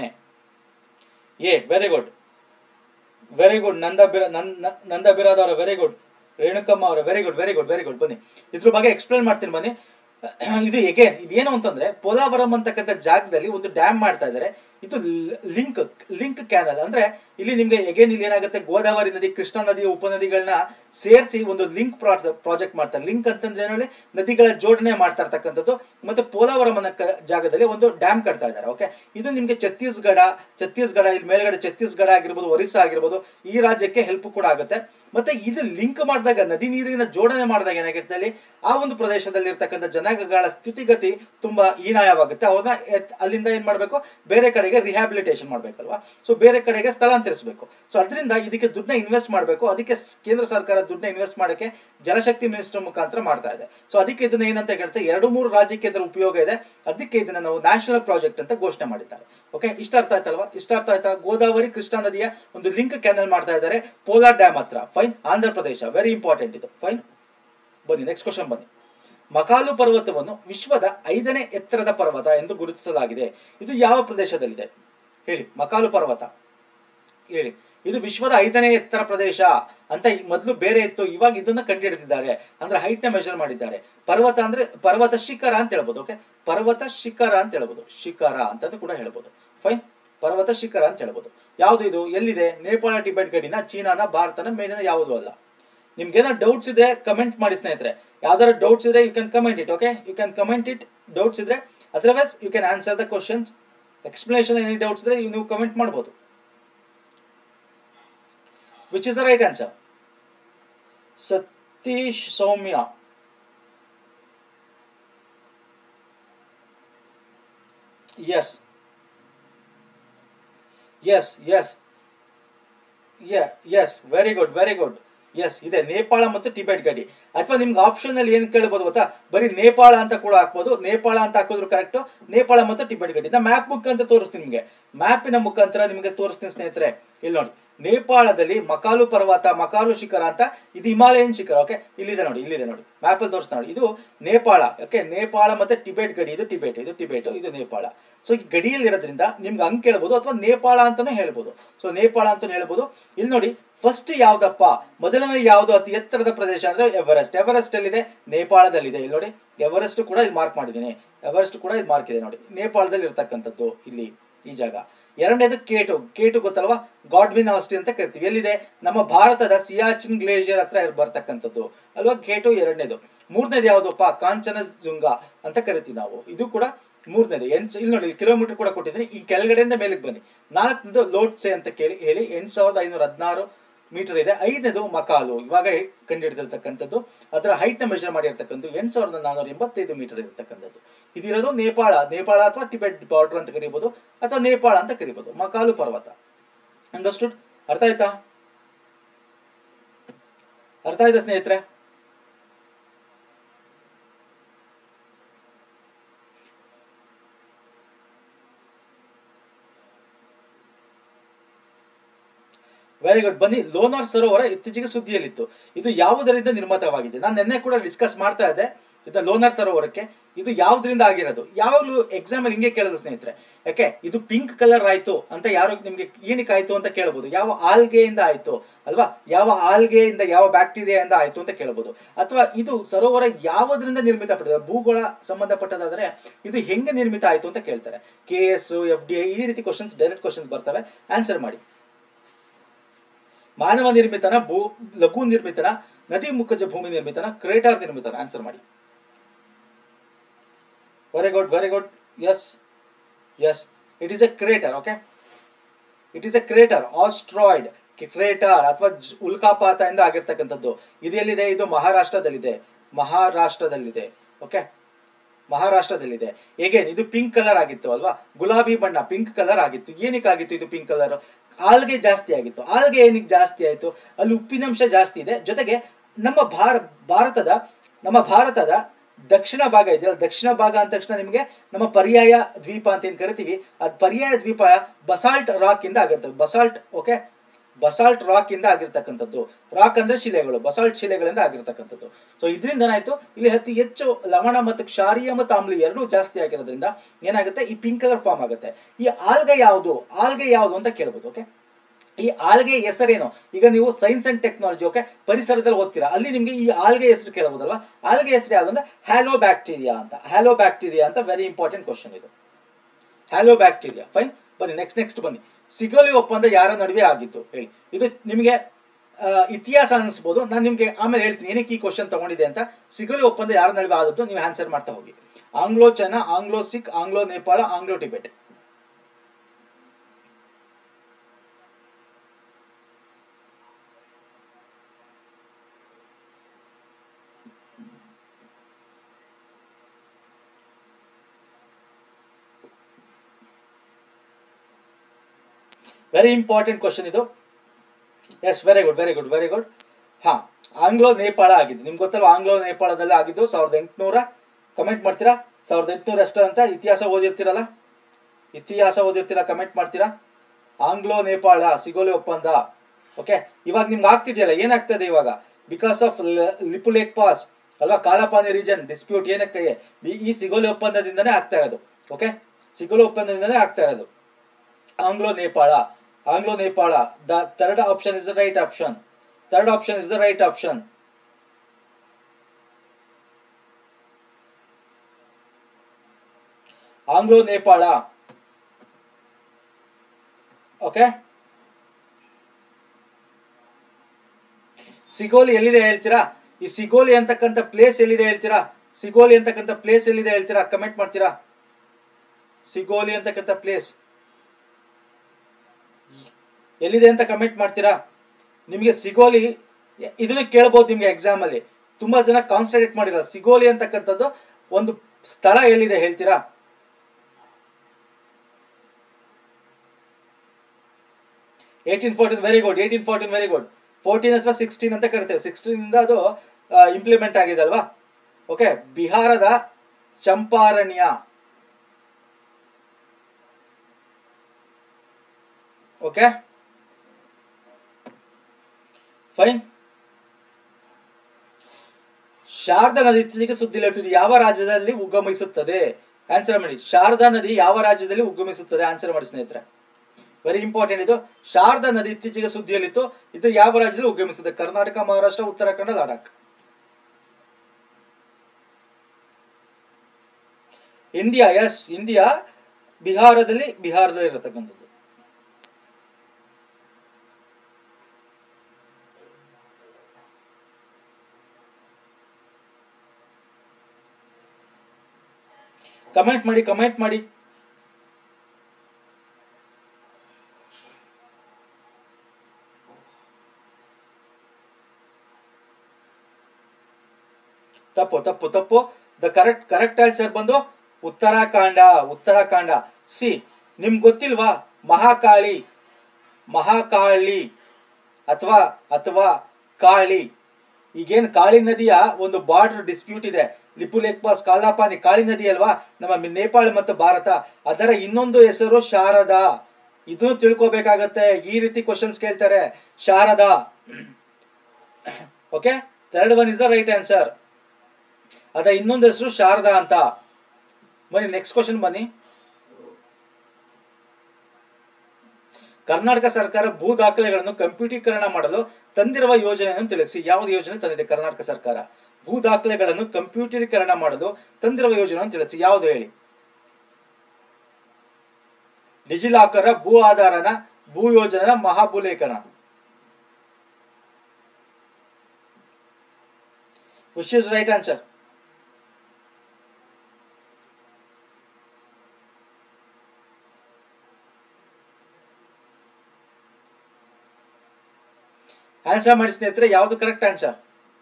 ಎ very good very good Nanda Bira ನನ್- ನಂದ ಬಿರಾದ್ ಅವರ ವೆರಿ ಗುಡ್ ರೇಣುಕಮ್ಮ ಅವರ very good very good very good ಬನ್ನಿ ಇದ್ರ ಬಗ್ಗೆ ಎಕ್ಸ್ಪ್ಲೇನ್ ಮಾಡ್ತೀನಿ ಬನ್ನಿ ಇದು ಎಗೇನ್ ಇದೇನು ಅಂತಂದ್ರೆ ಪೋಲಾವರಂ ಅಂತಕ್ಕಂಥ ಜಾಗದಲ್ಲಿ ಒಂದು ಡ್ಯಾಮ್ ಮಾಡ್ತಾ ಇದ್ದಾರೆ ಇದು ಲಿಂಕ್ ಲಿಂಕ್ ಕ್ಯಾನಲ್ ಅಂದ್ರೆ ಇಲ್ಲಿ ನಿಮ್ಗೆ ಎಗೇನ್ ಇಲ್ಲಿ ಏನಾಗುತ್ತೆ ಗೋದಾವರಿ ನದಿ ಕೃಷ್ಣಾ ನದಿಯ ಉಪನದಿಗಳನ್ನ ಸೇರಿಸಿ ಒಂದು ಲಿಂಕ್ ಪ್ರಾಜೆಕ್ಟ್ ಮಾಡ್ತಾರೆ ಲಿಂಕ್ ಅಂತಂದ್ರೆ ಏನು ಹೇಳಿ ನದಿಗಳ ಜೋಡಣೆ ಮಾಡ್ತಾ ಇರ್ತಕ್ಕಂಥದ್ದು ಮತ್ತೆ ಪೋಲಾವರಂ ಅನ್ನೋ ಕ- ಜಾಗದಲ್ಲಿ ಒಂದು ಡ್ಯಾಮ್ ಕಟ್ತಾ ಇದ್ದಾರೆ ಓಕೆ ಇದು ನಿಮ್ಗೆ ಛತ್ತೀಸ್ಗಢ ಛತ್ತೀಸ್ಗಢ ಇಲ್ಲಿ ಮೇಲ್ಗಡೆ ಛತ್ತೀಸ್ಗಢ ಆಗಿರ್ಬೋದು ಒರಿಸ್ಸಾ ಆಗಿರ್ಬೋದು ಈ ರಾಜ್ಯಕ್ಕೆ ಹೆಲ್ಪ್ ಕೂಡ ಆಗುತ್ತೆ ಮತ್ತೆ ಇದು ಲಿಂಕ್ ಮಾಡಿದಾಗ ನದಿ ನೀರಿನ ಜೋಡಣೆ ಮಾಡಿದಾಗ ಏನಾಗಿರುತ್ತೆ ಅಲ್ಲಿ ಆ ಒಂದು ಪ್ರದೇಶದಲ್ಲಿ ಇರ್ತಕ್ಕಂಥ ಜನಾಂಗಗಳ ಸ್ಥಿತಿಗತಿ ತುಂಬಾ ಹೀನಾಯವಾಗುತ್ತೆ ಅವ್ರನ್ನ ಎತ್- ಅಲ್ಲಿಂದ ಏನ್ ಮಾಡ್ಬೇಕು ಬೇರೆ ಕಡೆಗೆ ರಿಹ್ಯಾಬಿಲಿಟೇಷನ್ ಮಾಡ್ಬೇಕಲ್ವಾ ಸೊ ಬೇರೆ ಕಡೆಗೆ ಸ್ಥಳಾಂತರಿಸಬೇಕು ಸೊ ಅದರಿಂದ ಇದಕ್ಕೆ ದುಡ್ಡನ್ನ ಇನ್ವೆಸ್ಟ್ ಮಾಡಬೇಕು ಅದಕ್ಕೆ ಸ್- ಕೇಂದ್ರ ಸರ್ಕಾರ ದುಡ್ಡನ್ನ ಇನ್ವೆಸ್ಟ್ ಮಾಡಕ್ಕೆ ಜಲಶಕ್ತಿ ಮಿನಿಸ್ಟರ್ ಮುಖಾಂತರ ಮಾಡ್ತಾ ಇದೆ ಸೊ ಅದಕ್ಕೆ ಇದನ್ನ ಏನಂತ ಹೇಳ್ತಾರೆ ಎರಡು ಮೂರು ರಾಜ್ಯಕ್ಕೆ ಇದರ ಉಪಯೋಗ ಇದೆ ಅದಕ್ಕೆ ಇದನ್ನ ನಾವು ನ್ಯಾಷನಲ್ ಪ್ರಾಜೆಕ್ಟ್ ಅಂತ ಘೋಷಣೆ ಮಾಡಿದ್ದಾರೆ ಓಕೆ ಇಷ್ಟ ಅರ್ಥ ಆಯ್ತಲ್ವಾ ಇಷ್ಟ ಅರ್ಥ ಆಯ್ತಾ ಗೋದಾವರಿ ಕೃಷ್ಣಾ ನದಿಯ ಒಂದು ಲಿಂಕ್ ಕ್ಯಾನಲ್ ಮಾಡ್ತಾ ಇದ್ದಾರೆ ಪೋಲಾರ್ ಡ್ಯಾಮ್ ಹತ್ರ fine Andhra Pradesh very important ಇದು ಫೈನ್ ಬನ್ನಿ ನೆಕ್ಸ್ಟ್ ಕ್ವಶನ್ ಬನ್ನಿ ಮಕಾಲು ಪರ್ವತವನ್ನು ವಿಶ್ವದ ಐದನೇ ಎತ್ತರದ ಪರ್ವತ ಎಂದು ಗುರುತಿಸಲಾಗಿದೆ ಇದು ಯಾವ ಪ್ರದೇಶದಲ್ಲಿದೆ ಹೇಳಿ ಮಕಾಲು ಪರ್ವತ ಹೇಳಿ ಇದು ವಿಶ್ವದ ಐದನೇ ಎತ್ತರ ಪ್ರದೇಶ ಅಂತ ಈ ಮೊದಲು ಬೇರೆ ಇತ್ತು ಇವಾಗ ಇದನ್ನ ಕಂಡುಹಿಡಿದಿದ್ದಾರೆ ಅಂದ್ರೆ ಹೈಟ್ ನ ಮೆಜರ್ ಮಾಡಿದ್ದಾರೆ ಪರ್ವತ ಅಂದ್ರೆ ಪರ್ವತ ಶಿಖರ ಅಂತ ಹೇಳ್ಬೋದು ಓಕೆ ಪರ್ವತ ಶಿಖರ ಅಂತ ಹೇಳ್ಬೋದು ಶಿಖರ ಅಂತಂದು ಕೂಡ ಹೇಳ್ಬೋದು ಫೈನ್ ಪರ್ವತ ಶಿಖರ ಅಂತ ಹೇಳ್ಬೋದು ಯಾವುದು ಇದು ಎಲ್ಲಿದೆ ನೇಪಾಳ ಟಿಬೆಟ್ ಗಡಿನ ಚೀನಾನ ಭಾರತನ ಮೇಲಿನ ಯಾವುದು ಅಲ್ಲ ನಿಮ್ಗೇನೋ ಡೌಟ್ಸ್ ಇದೆ ಕಮೆಂಟ್ ಮಾಡಿ ಸ್ನೇಹಿತರೆ ಯಾವ್ದಾರ ಡೌಟ್ಸ್ ಇದ್ರೆ you can comment it okay you can comment it doubts ಇದ್ರೆ otherwise you can answer the questions explanation any doubts ಇದ್ರೆ ನೀವು ಕಮೆಂಟ್ ಮಾಡ್ಬೋದು which is the right answer Satish Soumya yes yes yes yes very good very good yes ಇದೆ ನೇಪಾಳ ಮತ್ತು Tibet ಗಡಿ ಅಥವಾ ನಿಮ್ಗೆ option ಅಲ್ಲಿ ಏನ್ ಕೇಳ್ಬೋದು ಗೊತ್ತಾ ಬರೀ ನೇಪಾಳ ಅಂತ ಕೂಡ ಹಾಕ್ಬೋದು ನೇಪಾಳ ಅಂತ ಹಾಕಿದ್ರು ಕರೆಕ್ಟ್ ನೇಪಾಳ ಮತ್ತು ಟಿಬೆಟ್ ಗಡಿ ನಾ ಮ್ಯಾಪ್ ಮುಖಾಂತರ ತೋರಿಸ್ತೀನಿ ನಿಮಗೆ ಮ್ಯಾಪಿನ ಮುಖಾಂತರ ನಿಮಗೆ ತೋರಿಸ್ತೀನಿ ಸ್ನೇಹಿತರೆ ಇಲ್ಲಿ ನೋಡಿ ನೇಪಾಳದಲ್ಲಿ ಮಕಾಲು ಪರ್ವತ ಮಕಾಲು ಶಿಖರ ಅಂತ ಇದು ಹಿಮಾಲಯನ್ ಶಿಖರ ಓಕೆ ಇಲ್ಲಿದೆ ನೋಡಿ ಇಲ್ಲಿದೆ ನೋಡಿ ಮ್ಯಾಪ್ ಅಲ್ಲಿ ತೋರಿಸ್ತಾ ನೋಡಿ ಇದು ನೇಪಾಳ ಓಕೆ ನೇಪಾಳ ಮತ್ತೆ ಟಿಬೆಟ್ ಗಡಿ ಇದು ಟಿಬೆಟ್ ಇದು ಟಿಬೆಟ್ ಇದು ನೇಪಾಳ ಸೊ ಈ ಗಡಿಯಲ್ಲಿ ಇರೋದ್ರಿಂದ ನಿಮ್ಗೆ ಹಂಗ್ ಕೇಳ್ಬೋದು ಅಥವಾ ನೇಪಾಳ ಅಂತಾನೂ ಹೇಳ್ಬೋದು ಸೊ ನೇಪಾಳ ಅಂತಾನು ಹೇಳ್ಬೋದು ಇಲ್ಲಿ ನೋಡಿ ಫಸ್ಟ್ ಯಾವ್ದಪ್ಪ ಮೊದಲನೇ ಯಾವ್ದು ಅತಿ ಎತ್ತರದ ಪ್ರದೇಶ ಅಂದ್ರೆ ಎವರೆಸ್ಟ್ ಎವರೆಸ್ಟ್ ಎಲ್ಲಿದೆ ನೇಪಾಳದಲ್ಲಿದೆ ಇಲ್ಲಿ ನೋಡಿ ಎವರೆಸ್ಟ್ ಕೂಡ ಇಲ್ಲಿ ಮಾರ್ಕ್ ಮಾಡಿದ್ದೀನಿ ಎವರೆಸ್ಟ್ ಕೂಡ ಇಲ್ಲಿ ಮಾರ್ಕ್ ಇದೆ ನೋಡಿ ನೇಪಾಳದಲ್ಲಿ ಇರ್ತಕ್ಕಂಥದ್ದು ಇಲ್ಲಿ ಈ ಜಾಗ ಎರಡನೇದು ಕೇಟು ಕೇಟು ಗೊತ್ತಲ್ವಾ ಗಾಡ್ವಿನ್ ಆಸ್ಟಿ ಅಂತ ಕರಿತೀವಿ ಎಲ್ಲಿದೆ ನಮ್ಮ ಭಾರತದ ಸಿಯಾಚಿನ್ ಗ್ಲೇಷಿಯರ್ ಹತ್ರ ಬರ್ತಕ್ಕಂಥದ್ದು ಅಲ್ವಾ ಕೇಟು ಎರಡನೇದು ಮೂರನೇದು ಯಾವುದಪ್ಪ ಕಾಂಚನಜುಂಗ ಅಂತ ಕರಿತೀವಿ ನಾವು ಇದು ಕೂಡ ಮೂರನೇದು ಎಂಟು ಇಲ್ಲಿ ನೋಡಿ ಇಲ್ಲಿ ಕಿಲೋಮೀಟರ್ ಕೂಡ ಕೊಟ್ಟಿದ್ದೀನಿ ಈ ಕೆಳಗಡೆಯಿಂದ ಮೇಲಕ್ಕೆ ಬನ್ನಿ ನಾಲ್ಕನೇದು ಲೋಟ್ಸೆ ಅಂತ ಕೇಳಿ ಹೇಳಿ ಎಂಟು ಸಾವಿರದ ಐನೂರ ಹದಿನಾರು ಮೀಟರ್ ಇದೆ ಐದನೇದು ಮಕಾಲು ಇವಾಗ ಕಂಡುಹಿಡಿದಿರ್ತಕ್ಕಂಥದ್ದು ಅದರ ಹೈಟ್ ನ ಮೆಜರ್ ಮಾಡಿರ್ತಕ್ಕಂಥದ್ದು ಎಂಟು ಸಾವಿರದ ನಾನೂರ ಎಂಬತ್ತೈದು ಮೀಟರ್ ಇರತಕ್ಕಂಥದ್ದು ಇದಿರೋದು ನೇಪಾಳ ನೇಪಾಳ ಅಥವಾ ಟಿಬೆಟ್ ಬಾರ್ಡರ್ ಅಂತ ಕರಿಬಹುದು ಅಥವಾ ನೇಪಾಳ ಅಂತ ಕರಿಬಹುದು ಮಕಾಲು ಪರ್ವತ ಅಂಡರ್ಸ್ಟುಡ್ ಅರ್ಥ ಆಯ್ತಾ ಅರ್ಥ ಆಯ್ತಾ ಸ್ನೇಹಿತರೆ ವೆರಿ ಗುಡ್ ಬನ್ನಿ ಲೋನಾರ್ ಸರೋವರ ಇತ್ತೀಚೆಗೆ ಸುದ್ದಿಯಲ್ಲಿತ್ತು ಇದು ಯಾವುದರಿಂದ ನಿರ್ಮಿತವಾಗಿದೆ ನಾನು ನಿನ್ನೆ ಕೂಡ ಡಿಸ್ಕಸ್ ಮಾಡ್ತಾ ಇದ್ದೆ ಇದು ಲೋನರ್ ಸರೋವರಕ್ಕೆ ಇದು ಯಾವ್ದ್ರಿಂದ ಆಗಿರೋದು ಯಾವಾಗಲೂ ಎಕ್ಸಾಮಲ್ಲಿ ಹಿಂಗೆ ಕೇಳೋದು ಸ್ನೇಹಿತರೆ ಯಾಕೆ ಇದು ಪಿಂಕ್ ಕಲರ್ ಆಯ್ತು ಅಂತ ಯಾರು ನಿಮ್ಗೆ ಏನಕ್ಕೆ ಆಯ್ತು ಅಂತ ಕೇಳಬಹುದು ಯಾವ ಆಲ್ಗೆಯಿಂದ ಆಯ್ತು ಅಲ್ವಾ ಯಾವ ಆಲ್ಗೆಯಿಂದ ಯಾವ ಬ್ಯಾಕ್ಟೀರಿಯಾದಿಂದ ಆಯ್ತು ಅಂತ ಕೇಳಬಹುದು ಅಥವಾ ಇದು ಸರೋವರ ಯಾವುದರಿಂದ ನಿರ್ಮಿತ ಪಟ್ಟಿದೆ ಭೂಗೋಳ ಸಂಬಂಧಪಟ್ಟದಾದ್ರೆ ಇದು ಹೆಂಗೆ ನಿರ್ಮಿತ ಆಯ್ತು ಅಂತ ಕೇಳ್ತಾರೆ ಕೆ ಎಸ್ ಎಫ್ ಡಿ ಈ ರೀತಿ ಕ್ವಶನ್ಸ್ ಡೈರೆಕ್ಟ್ ಕ್ವಶನ್ಸ್ ಬರ್ತವೆ ಆನ್ಸರ್ ಮಾಡಿ ಮಾನವ ನಿರ್ಮಿತನ ಭೂ ಲಘು ನಿರ್ಮಿತನ ನದಿ ಮುಖಜ ಭೂಮಿ ನಿರ್ಮಿತನ ಕ್ರೇಟಾರ್ ನಿರ್ಮಿತನ ಆನ್ಸರ್ ಮಾಡಿ very good very good yes yes it is a crater okay it is a crater asteroid crater ಅಥವಾ ಜ್- ಉಲ್ಕಾಪಾತದಿಂದ ಆಗಿರ್ತಕ್ಕಂಥದ್ದು ಇದು ಎಲ್ಲಿದೆ ಇದು ಮಹಾರಾಷ್ಟ್ರದಲ್ಲಿದೆ ಮಹಾರಾಷ್ಟ್ರದಲ್ಲಿದೆ ಓಕೆ ಮಹಾರಾಷ್ಟ್ರದಲ್ಲಿದೆ ಹೇಗೆ ಇದು ಪಿಂಕ್ ಕಲರ್ ಆಗಿತ್ತು ಅಲ್ವಾ ಗುಲಾಬಿ ಬಣ್ಣ ಪಿಂಕ್ ಕಲರ್ ಆಗಿತ್ತು ಏನಕ್ಕೆ ಆಗಿತ್ತು ಇದು ಪಿಂಕ್ ಕಲರ್ ಆಲ್ಗೆ ಜಾಸ್ತಿ ಆಗಿತ್ತು ಆಲ್ಗೆ ಏನಕ್ಕೆ ಜಾಸ್ತಿ ಆಯಿತು ಅಲ್ಲಿ ಉಪ್ಪಿನಂಶ ಜಾಸ್ತಿ ಇದೆ ಜೊತೆಗೆ ನಮ್ಮ ಭಾರ ಭಾರತದ ನಮ್ಮ ಭಾರತದ ದಕ್ಷಿಣ ಭಾಗ ಇದೆಯಲ್ಲ ದಕ್ಷಿಣ ಭಾಗ ಅಂದ ತಕ್ಷಣ ನಿಮಗೆ ನಮ್ಮ ಪರ್ಯಾಯ ದ್ವೀಪ ಅಂತ ಏನು ಕರಿತೀವಿ ಅದು ಪರ್ಯಾಯ ದ್ವೀಪ ಬಸಾಲ್ಟ್ ರಾಕ್ ಇಂದ ಆಗಿರ್ತದೆ ಬಸಾಲ್ಟ್ ಓಕೆ ಬಸಾಲ್ಟ್ ರಾಕ್ ಇಂದ ಆಗಿರ್ತಕ್ಕಂಥದ್ದು ರಾಕ್ ಅಂದ್ರೆ ಶಿಲೆಗಳು ಬಸಾಲ್ಟ್ ಶಿಲೆಗಳಿಂದ ಆಗಿರ್ತಕ್ಕಂಥದ್ದು ಸೊ ಇದರಿಂದ ಏನಾಯ್ತು ಇಲ್ಲಿ ಅತಿ ಹೆಚ್ಚು ಲವಣ ಮತ್ತು ಕ್ಷಾರೀಯ ಮತ್ತು ಆಮ್ಲ ಎರಡೂ ಜಾಸ್ತಿ ಆಗಿರೋದ್ರಿಂದ ಏನಾಗುತ್ತೆ ಈ ಪಿಂಕ್ ಕಲರ್ ಫಾರ್ಮ್ ಆಗುತ್ತೆ ಈ ಆಲ್ಗೆ ಯಾವುದು ಆಲ್ಗೆ ಯಾವುದು ಅಂತ ಕೇಳ್ಬೋದು ಓಕೆ ಈ ಆಲ್ಗೆ ಹೆಸರೇನು ಈಗ ನೀವು ಸೈನ್ಸ್ ಅಂಡ್ ಟೆಕ್ನಾಲಜಿ ಓಕೆ ಪರಿಸರದಲ್ಲಿ ಓದ್ತೀರಾ ಅಲ್ಲಿ ನಿಮಗೆ ಈ ಆಲ್ಗೆ ಹೆಸರು ಕೇಳಬಹುದಲ್ವಾ ಆಲ್ಗೆ ಹೆಸರು ಯಾವುದು ಅಂದ್ರೆ ಹ್ಯಾಲೋ ಬ್ಯಾಕ್ಟೀರಿಯಾ ಅಂತ ಹ್ಯಾಲೋ ಬ್ಯಾಕ್ಟೀರಿಯಾ ಅಂತ ವೆರಿ ಇಂಪಾರ್ಟೆಂಟ್ ಕ್ವಶನ್ ಇದು ಹ್ಯಾಲೋ ಬ್ಯಾಕ್ಟೀರಿಯಾ ಫೈನ್ ಬನ್ನಿ ನೆಕ್ಸ್ಟ್ ನೆಕ್ಸ್ಟ್ ಬನ್ನಿ ಸಿಗೋಲಿ ಒಪ್ಪಂದ ಯಾರ ನಡುವೆ ಆಗಿತ್ತು ಹೇಳಿ ಇದು ನಿಮಗೆ ಆ, ಇತಿಹಾಸ ಅನಿಸ್ಬೋದು ನಾನು ನಿಮಗೆ ಆಮೇಲೆ ಹೇಳ್ತೀನಿ ಏನಕ್ಕೆ ಈ ಕ್ವಶನ್ ತಗೊಂಡಿದೆ ಅಂತ ಸಿಗೋಲಿ ಒಪ್ಪಂದ ಯಾರ ನಡುವೆ ಆದದ್ದು ನೀವು ಆನ್ಸರ್ ಮಾಡ್ತಾ ಹೋಗಿ Anglo China Anglo Sikh Anglo Nepal Anglo Tibet very important question ಇದು yes very good very good very good ಹಾ ಆಂಗ್ಲೋ ನೇಪಾಳ ಆಗಿದ್ದು ನಿಮ್ಗೆ ಗೊತ್ತಲ್ಲ ಆಂಗ್ಲೋ ನೇಪಾಳದಲ್ಲಿ ಆಗಿದ್ದು ಸಾವಿರದ ಎಂಟುನೂರ ಕಮೆಂಟ್ ಮಾಡ್ತೀರಾ ಸಾವಿರದ ಎಂಟುನೂರ ಎಷ್ಟು ಅಂತ ಇತಿಹಾಸ ಓದಿರ್ತೀರಲ್ಲ ಇತಿಹಾಸ ಓದಿರ್ತೀರಾ ಕಮೆಂಟ್ ಮಾಡ್ತೀರಾ ಆಂಗ್ಲೋ ನೇಪಾಳ ಸಿಗೋಲಿ ಒಪ್ಪಂದ ಓಕೆ ಇವಾಗ ನಿಮ್ಗೆ ಆಗ್ತಿದೆಯಲ್ಲ ಏನಾಗ್ತದೆ ಇವಾಗ ಬಿಕಾಸ್ ಆಫ್ ಲಿಪುಲೇಕ್ ಪಾಸ್ ಅಲ್ವಾ ಕಾಲಪಾನಿ ರೀಜನ್ ಡಿಸ್ಪ್ಯೂಟ್ ಏನಕ್ಕೆ ಈ- ಈ ಸಿಗೋಲಿ ಒಪ್ಪಂದದಿಂದನೇ ಆಗ್ತಾ ಇರೋದು ಓಕೆ ಸಿಗೋಲಿ ಒಪ್ಪಂದದಿಂದನೇ ಆಗ್ತಾ ಇರೋದು Anglo Nepal Anglo Nepal the third option is the right option third option is the right option Anglo Nepal okay Sugauli ಎಲ್ಲಿದೆ ಹೇಳ್ತೀರಾ ಈ ಸಿಗೋಲಿ ಅಂತಕ್ಕಂಥ ಪ್ಲೇಸ್ ಎಲ್ಲಿದೆ ಹೇಳ್ತೀರಾ ಸಿಗೋಲಿ ಅಂತಕ್ಕಂಥ ಪ್ಲೇಸ್ ಎಲ್ಲಿದೆ ಹೇಳ್ತೀರಾ ಕಮೆಂಟ್ ಮಾಡ್ತೀರಾ ಸಿಗೋಲಿ ಅಂತಕ್ಕಂಥ ಪ್ಲೇಸ್ ಎಲ್ಲಿದೆ ಅಂತ ಕಮೆಂಟ್ ಮಾಡ್ತೀರಾ ನಿಮಗೆ ಸಿಗೋಲಿ ಇದನ್ನ ಕೇಳ್ಬೋದು ನಿಮ್ಗೆ ಎಕ್ಸಾಮ್ ಅಲ್ಲಿ ತುಂಬಾ ಜನ ಕಾನ್ಸಂಟ್ರೇಟ್ ಮಾಡಿಲ್ಲ ಸಿಗೋಲಿ ಅಂತಕ್ಕಂಥದ್ದು ಒಂದು ಸ್ಥಳ ಎಲ್ಲಿದೆ ಹೇಳ್ತೀರಾ eighteen fourteen very good eighteen fourteen very good fourteen ಅಥವಾ ಸಿಕ್ಸ್ಟೀನ್ ಅಂತ ಕರಿತೇವೆ ಸಿಕ್ಸ್ಟೀನ್ ಇಂದ ಅದು ಇಂಪ್ಲಿಮೆಂಟ್ ಆಗಿದೆ ಅಲ್ವಾ ಓಕೆ ಬಿಹಾರದ ಚಂಪಾರಣ್ಯ ಓಕೆ ಫೈನ್ ಶಾರದಾ ನದಿ ಇತ್ತೀಚೆಗೆ ಸುದ್ದಿಲಿರುತ್ತದೆ ಯಾವ ರಾಜ್ಯದಲ್ಲಿ ಉಗಮಿಸುತ್ತದೆ ಆನ್ಸರ್ ಮಾಡಿ ಶಾರದಾ ನದಿ ಯಾವ ರಾಜ್ಯದಲ್ಲಿ ಉಗಮಿಸುತ್ತದೆ ಆನ್ಸರ್ ಮಾಡಿ ಸ್ನೇಹಿತರೆ ವೆರಿ ಇಂಪಾರ್ಟೆಂಟ್ ಇದು ಶಾರದಾ ನದಿ ಇತ್ತೀಚೆಗೆ ಸುದ್ದಿಯಲ್ಲಿತ್ತು ಇದು ಯಾವ ರಾಜ್ಯದಲ್ಲಿ ಉಗಮಿಸುತ್ತದೆ Karnataka Maharashtra Uttarakhand Ladakh India yes India ಬಿಹಾರದಲ್ಲಿ ಬಿಹಾರದಲ್ಲಿ ಇರತಕ್ಕಂಥದ್ದು ಕಮೆಂಟ್ ಮಾಡಿ ಕಮೆಂಟ್ ಮಾಡಿ ತಪ್ಪು ತಪ್ಪು ತಪ್ಪು ದ ಕರೆಕ್ಟ್ ಕರೆಕ್ಟ್ ಆನ್ಸರ್ ಬಂದು ಉತ್ತರಾಖಂಡ ಉತ್ತರಾಖಂಡ ಸಿ ನಿಮ್ಗೆ ಗೊತ್ತಿಲ್ವಾ ಮಹಾಕಾಳಿ ಮಹಾಕಾಳಿ ಅಥವಾ ಅಥವಾ ಕಾಳಿ ಈಗೇನು ಕಾಳಿ ನದಿಯ ಒಂದು ಬಾರ್ಡರ್ ಡಿಸ್ಪ್ಯೂಟ್ ಇದೆ ಲಿಪುಲೇಕ್ ಪಾಸ್ ಕಾಲಾಪಾನಿ ಕಾಳಿ ನದಿ ಅಲ್ವಾ ನಮ್ಮ ಮಿ- ನೇಪಾಳ ಮತ್ತು ಭಾರತ ಅದರ ಇನ್ನೊಂದು ಹೆಸರು ಶಾರದಾ ಇದನ್ನು ತಿಳ್ಕೊಬೇಕಾಗತ್ತೆ ಈ ರೀತಿ ಕ್ವಶನ್ಸ್ ಕೇಳ್ತಾರೆ Sharada okay third one is the right answer ಅದರ ಇನ್ನೊಂದು ಹೆಸರು ಶಾರದಾ ಅಂತ ಬನ್ನಿ ನೆಕ್ಸ್ಟ್ ಕ್ವಶನ್ ಬನ್ನಿ ಕರ್ನಾಟಕ ಸರ್ಕಾರ ಭೂ ದಾಖಲೆಗಳನ್ನು ಕಂಪ್ಯೂಟೀಕರಣ ಮಾಡಲು ತಂದಿರುವ ಯೋಜನೆಯನ್ನು ತಿಳಿಸಿ ಯಾವುದು ಯೋಜನೆ ತಂದಿದೆ ಕರ್ನಾಟಕ ಸರ್ಕಾರ ಭೂ ದಾಖಲೆಗಳನ್ನು ಕಂಪ್ಯೂಟರೀಕರಣ ಮಾಡಲು ತಂದಿರುವ ಯೋಜನೆಯನ್ನು ತಿಳಿಸಿ ಯಾವುದು ಹೇಳಿ ಡಿಜಿಲಾಕರ ಭೂ ಆಧಾರನ ಭೂ ಯೋಜನೆನ ಮಹಾಭೂಲೇಖನ which is right answer answer ಮಾಡಿ ಸ್ನೇಹಿತರೆ ಯಾವುದು correct answer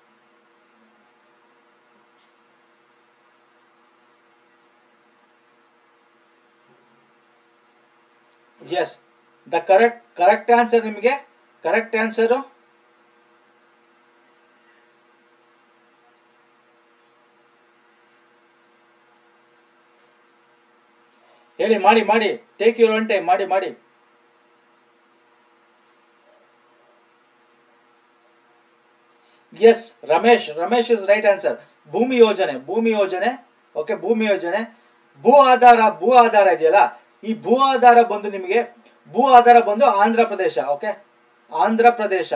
yes the correct correct answer ನಿಮಗೆ ಕರೆಕ್ಟ್ ಆನ್ಸರು ಹೇಳಿ ಮಾಡಿ ಮಾಡಿ ಟೇಕ್ ಯುವರ್ ಒನ್ ಟೈಮ್ ಮಾಡಿ ಮಾಡಿ yes Ramesh Ramesh is right answer ಭೂಮಿ ಯೋಜನೆ ಭೂಮಿ ಯೋಜನೆ ಓಕೆ ಭೂಮಿ ಯೋಜನೆ ಭೂ ಆಧಾರ ಭೂ ಆಧಾರ ಇದೆಯಲ್ಲ ಈ ಭೂ ಆಧಾರ ಬಂದು ನಿಮಗೆ ಭೂ ಆಧಾರ ಬಂದು ಆಂಧ್ರ ಪ್ರದೇಶ ಓಕೆ ಆಂಧ್ರ ಪ್ರದೇಶ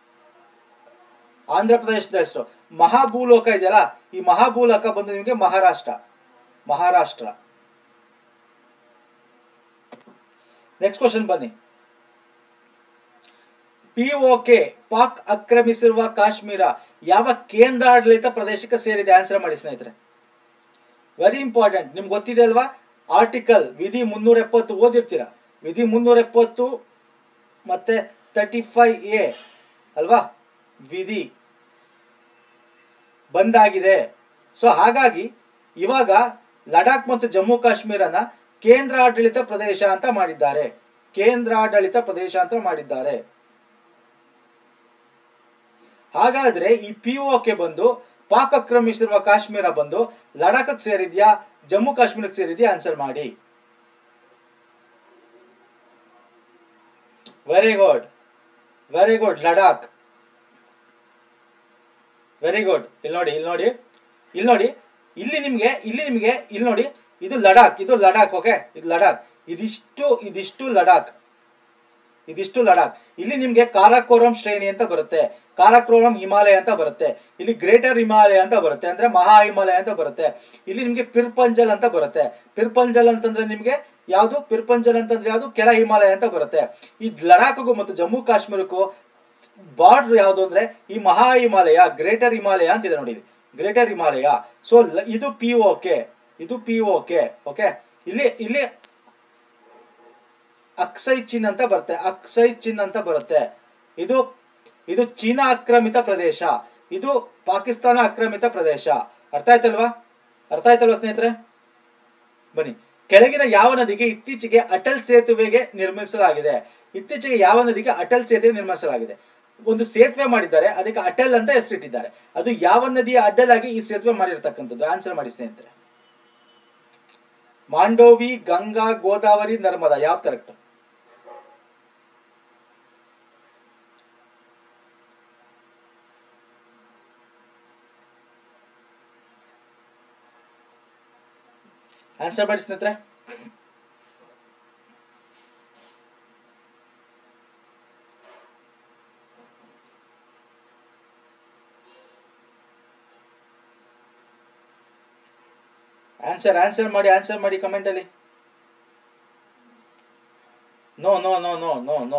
ಆಂಧ್ರ ಪ್ರದೇಶದ ಹೆಸರು ಮಹಾಭೂಲೋಕ ಇದೆಯಲ್ಲ ಈ ಮಹಾಭೂಲೋಕ ಬಂದು ನಿಮಗೆ ಮಹಾರಾಷ್ಟ್ರ ಮಹಾರಾಷ್ಟ್ರ ನೆಕ್ಸ್ಟ್ ಕ್ವಶನ್ ಬನ್ನಿ ಪಿಒಕೆ ಪಾಕ್ ಆಕ್ರಮಿಸಿರುವ ಕಾಶ್ಮೀರ ಯಾವ ಕೇಂದ್ರಾಡಳಿತ ಪ್ರದೇಶಕ್ಕೆ ಸೇರಿದೆ ಆನ್ಸರ್ ಮಾಡಿ ಸ್ನೇಹಿತರೆ ವೆರಿ ಇಂಪಾರ್ಟೆಂಟ್ ನಿಮ್ಗೆ ಗೊತ್ತಿದೆ ಅಲ್ವಾ ಆರ್ಟಿಕಲ್ ವಿಧಿ ಮುನ್ನೂರ ಎಪ್ಪತ್ತು ಓದಿರ್ತೀರಾ ವಿಧಿ ಮುನ್ನೂರ ಎಪ್ಪತ್ತು ಮತ್ತೆ ತರ್ಟಿ ಫೈವ್ ಎ ಅಲ್ವಾ ವಿಧಿ ಬಂದಾಗಿದೆ ಸೊ ಹಾಗಾಗಿ ಇವಾಗ ಲಡಾಖ್ ಮತ್ತು ಜಮ್ಮು ಕಾಶ್ಮೀರನ ಕೇಂದ್ರಾಡಳಿತ ಪ್ರದೇಶ ಅಂತ ಮಾಡಿದ್ದಾರೆ ಕೇಂದ್ರಾಡಳಿತ ಪ್ರದೇಶ ಅಂತ ಮಾಡಿದ್ದಾರೆ ಹಾಗಾದ್ರೆ ಈ ಪಿ ಕೆ ಬಂದು ಪಾಕ್ ಆಕ್ರಮಿಸಿರುವ ಕಾಶ್ಮೀರ ಬಂದು ಲಡಾಖಕ್ಕೆ ಸೇರಿದ್ಯಾ ಜಮ್ಮು ಕಾಶ್ಮೀರಕ್ಕೆ ಸೇರಿದ್ಯಾ ಆನ್ಸರ್ ಮಾಡಿ very good very good Ladakh very good ಇಲ್ಲಿ ನೋಡಿ ಇಲ್ಲಿ ನೋಡಿ ಇಲ್ಲಿ ನೋಡಿ ಇಲ್ಲಿ ನಿಮ್ಗೆ ಇಲ್ಲಿ ನಿಮ್ಗೆ ಇಲ್ಲಿ ನೋಡಿ ಇದು ಲಡಾಖ್ ಇದು ಲಡಾಖ್ ಓಕೆ ಇದು ಲಡಾಖ್ ಇದಿಷ್ಟು ಇದಿಷ್ಟು ಲಡಾಖ್ ಇದಿಷ್ಟು ಲಡಾಖ್ ಇಲ್ಲಿ ನಿಮ್ಗೆ ಕಾರಾಕೋರಂ ಶ್ರೇಣಿ ಅಂತ ಬರುತ್ತೆ ಕಾರಾಕೋರಂ ಹಿಮಾಲಯ ಅಂತ ಬರುತ್ತೆ ಇಲ್ಲಿ ಗ್ರೇಟರ್ ಹಿಮಾಲಯ ಅಂತ ಬರುತ್ತೆ ಅಂದ್ರೆ ಮಹಾ ಹಿಮಾಲಯ ಅಂತ ಬರುತ್ತೆ ಇಲ್ಲಿ ನಿಮ್ಗೆ ಪಿರ್ಪಂಜಲ್ ಅಂತ ಬರುತ್ತೆ ಪಿರ್ಪಂಜಲ್ ಅಂತಂದ್ರೆ ನಿಮ್ಗೆ ಯಾವುದು ಪಿರ್ಪಂಜಲ್ ಅಂತಂದ್ರೆ ಯಾವುದು ಕೆಳ ಹಿಮಾಲಯ ಅಂತ ಬರುತ್ತೆ ಈ ಲಡಾಖ್ಗೂ ಮತ್ತು ಜಮ್ಮು ಕಾಶ್ಮೀರಕ್ಕೂ ಬಾರ್ಡರ್ ಯಾವುದು ಅಂದ್ರೆ ಈ ಮಹಾ ಹಿಮಾಲಯ ಗ್ರೇಟರ್ ಹಿಮಾಲಯ ಅಂತಿದೆ ನೋಡಿ ಗ್ರೇಟರ್ ಹಿಮಾಲಯ ಸೊ ಇದು ಪಿ ಕೆ ಇದು ಪಿ ಕೆ ಓಕೆ ಇಲ್ಲಿ ಇಲ್ಲಿ ಅಕ್ಸೈ ಚಿನ್ ಅಂತ ಬರುತ್ತೆ ಅಕ್ಸೈ ಚಿನ್ ಅಂತ ಬರುತ್ತೆ ಇದು ಇದು ಚೀನಾ ಆಕ್ರಮಿತ ಪ್ರದೇಶ ಇದು ಪಾಕಿಸ್ತಾನ ಆಕ್ರಮಿತ ಪ್ರದೇಶ ಅರ್ಥ ಆಯ್ತಲ್ವಾ ಅರ್ಥ ಆಯ್ತಲ್ವಾ ಸ್ನೇಹಿತರೆ ಬನ್ನಿ ಕೆಳಗಿನ ಯಾವ ನದಿಗೆ ಇತ್ತೀಚೆಗೆ ಅಟಲ್ ಸೇತುವೆಗೆ ನಿರ್ಮಿಸಲಾಗಿದೆ ಇತ್ತೀಚೆಗೆ ಯಾವ ನದಿಗೆ ಅಟಲ್ ಸೇತುವೆ ನಿರ್ಮಿಸಲಾಗಿದೆ ಒಂದು ಸೇತುವೆ ಮಾಡಿದ್ದಾರೆ ಅದಕ್ಕೆ ಅಟಲ್ ಅಂತ ಹೆಸರಿಟ್ಟಿದ್ದಾರೆ ಅದು ಯಾವ ನದಿಯ ಅಡ್ಡಲಾಗಿ ಈ ಸೇತುವೆ ಮಾಡಿರ್ತಕ್ಕಂಥದ್ದು ಆನ್ಸರ್ ಮಾಡಿ ಸ್ನೇಹಿತರೆ ಮಾಂಡೋವಿ ಗಂಗಾ ಗೋದಾವರಿ ನರ್ಮದಾ ಯಾವ್ದು ಕರೆಕ್ಟ್ ಆನ್ಸರ್ ಮಾಡಿ ಸ್ನೇಹಿತರೆ ಆನ್ಸರ್ ಆನ್ಸರ್ ಮಾಡಿ ಆನ್ಸರ್ ಮಾಡಿ ಕಮೆಂಟ್ ಅಲ್ಲಿ no no no no no no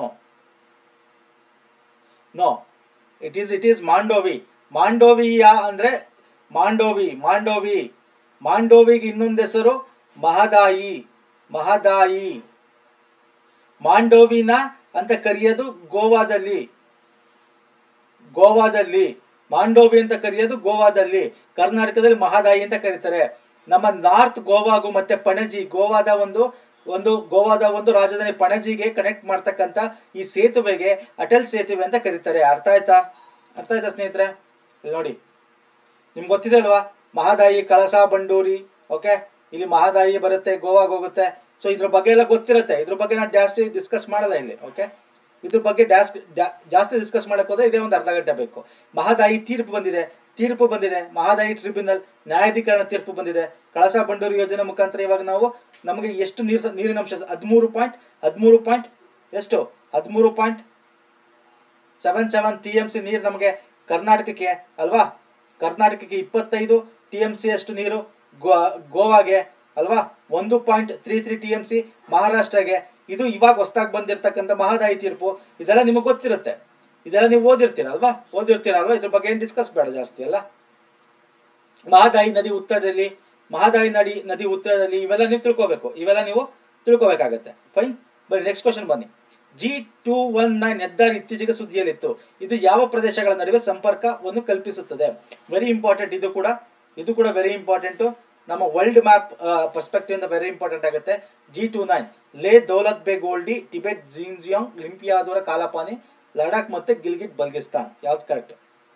no it is it is Mandovi ಮಾಂಡೋವಿಯಾ ಅಂದ್ರೆ ಮಾಂಡೋವಿ ಮಾಂಡೋವಿ ಮಾಂಡೋವಿಗೆ ಇನ್ನೊಂದು ಹೆಸರು ಮಹದಾಯಿ ಮಹದಾಯಿ ಮಾಂಡೋವಿನ ಅಂತ ಕರೆಯೋದು ಗೋವಾದಲ್ಲಿ ಗೋವಾದಲ್ಲಿ ಮಾಂಡೋವಿ ಅಂತ ಕರೆಯೋದು ಗೋವಾದಲ್ಲಿ ಕರ್ನಾಟಕದಲ್ಲಿ ಮಹದಾಯಿ ಅಂತ ಕರೀತಾರೆ ನಮ್ಮ ನಾರ್ತ್ ಗೋವಾಗೂ ಮತ್ತೆ ಪಣಜಿ ಗೋವಾದ ಒಂದು ಒಂದು ಗೋವಾದ ಒಂದು ರಾಜಧಾನಿ ಪಣಜಿಗೆ ಕನೆಕ್ಟ್ ಮಾಡ್ತಕ್ಕಂಥ ಈ ಸೇತುವೆಗೆ ಅಟಲ್ ಸೇತುವೆ ಅಂತ ಕರೀತಾರೆ ಅರ್ಥ ಆಯ್ತಾ ಅರ್ಥ ಆಯ್ತಾ ಸ್ನೇಹಿತರೆ ಇಲ್ಲಿ ನೋಡಿ ನಿಮ್ಗೆ ಗೊತ್ತಿದೆ ಅಲ್ವಾ ಮಹದಾಯಿ ಕಳಸಾ ಬಂಡೂರಿ ಓಕೆ ಇಲ್ಲಿ ಮಹದಾಯಿ ಬರುತ್ತೆ ಗೋವಾಗೆ ಹೋಗುತ್ತೆ ಸೊ ಇದ್ರ ಬಗ್ಗೆ ಎಲ್ಲ ಗೊತ್ತಿರುತ್ತೆ ಇದ್ರ ಬಗ್ಗೆ ನಾನು ಜಾಸ್ತಿ ಡಿಸ್ಕಸ್ ಮಾಡಲ್ಲ ಇಲ್ಲಿ ಓಕೆ ಇದ್ರ ಬಗ್ಗೆ ಜಾಸ್ತಿ ಜಾಸ್ತಿ ಡಿಸ್ಕಸ್ ಮಾಡಕ್ ಹೋದ್ರೆ ಇದೇ ಒಂದು ಅರ್ಧ ಗಂಟೆ ಬೇಕು ಮಹದಾಯಿ ತೀರ್ಪು ಬಂದಿದೆ ತೀರ್ಪು ಬಂದಿದೆ ಮಹದಾಯಿ ಟ್ರಿಬ್ಯುನಲ್ ನ್ಯಾಯಾಧೀಕರಣ ತೀರ್ಪು ಬಂದಿದೆ ಕಳಸಾ ಬಂಡೂರು ಯೋಜನೆ ಮುಖಾಂತರ ಇವಾಗ ನಾವು ನಮಗೆ ಎಷ್ಟು ನೀರು ಸ- ನೀರಿನ ಅಂಶ ಹದಿಮೂರು ಪಾಯಿಂಟ್ ಹದಿಮೂರು ಪಾಯಿಂಟ್ ಎಷ್ಟು ಹದಿಮೂರು point seven seven T M C ನೀರು ನಮಗೆ ಕರ್ನಾಟಕಕ್ಕೆ ಅಲ್ವಾ ಕರ್ನಾಟಕಕ್ಕೆ ಇಪ್ಪತ್ತೈದು ಟಿ ಎಂ ಸಿ ಅಷ್ಟು ನೀರು ಗೋ ಗೋವಾಗೆ ಅಲ್ವಾ ಒಂದು point three three T M C ಮಹಾರಾಷ್ಟ್ರಗೆ ಇದು ಇವಾಗ ಹೊಸದಾಗಿ ಬಂದಿರತಕ್ಕಂಥ ಮಹದಾಯಿ ತೀರ್ಪು ಇದೆಲ್ಲ ನಿಮಗೆ ಗೊತ್ತಿರುತ್ತೆ ಇದೆಲ್ಲ ನೀವು ಓದಿರ್ತೀರ ಅಲ್ವಾ ಓದಿರ್ತೀರ ಅಲ್ವಾ ಇದ್ರ ಬಗ್ಗೆ ಏನು ಡಿಸ್ಕಸ್ ಬೇಡ ಜಾಸ್ತಿ ಅಲ್ಲ ಮಹದಾಯಿ ನದಿ ಉತ್ತರದಲ್ಲಿ ಮಹದಾಯಿ ನದಿ ನದಿ ಉತ್ತರದಲ್ಲಿ ಇವೆಲ್ಲ ನೀವು ತಿಳ್ಕೋಬೇಕು ಇವೆಲ್ಲ ನೀವು ತಿಳ್ಕೋಬೇಕಾಗತ್ತೆ ಫೈನ್ ಬನ್ನಿ ನೆಕ್ಸ್ಟ್ ಕ್ವಶನ್ ಬನ್ನಿ ಜಿ ಟೂ ಒನ್ ನೈನ್ ಹೆದ್ದಾರಿ ಇತ್ತೀಚೆಗೆ ಸುದ್ದಿಯಲ್ಲಿತ್ತು ಇದು ಯಾವ ಪ್ರದೇಶಗಳ ನಡುವೆ ಸಂಪರ್ಕವನ್ನು ಕಲ್ಪಿಸುತ್ತದೆ ವೆರಿ ಇಂಪಾರ್ಟೆಂಟ್ ಇದು ಕೂಡ ಇದು ಕೂಡ ವೆರಿ ಇಂಪಾರ್ಟೆಂಟು ನಮ್ಮ ವರ್ಲ್ಡ್ ಮ್ಯಾಪ್ ಪರ್ಸ್ಪೆಕ್ಟಿವ್ ಇಂದ ವೆರಿ ಇಂಪಾರ್ಟೆಂಟ್ ಆಗುತ್ತೆ G two nine Leh Daulat Beg Oldi Tibet Xinjiang Limpiyadhura Kalapani Ladakh ಮತ್ತೆ ಗಿಲ್ಗಿಟ್ ಬಲ್ಗಿಸ್ತಾನ್ ಯಾವ್ದು correct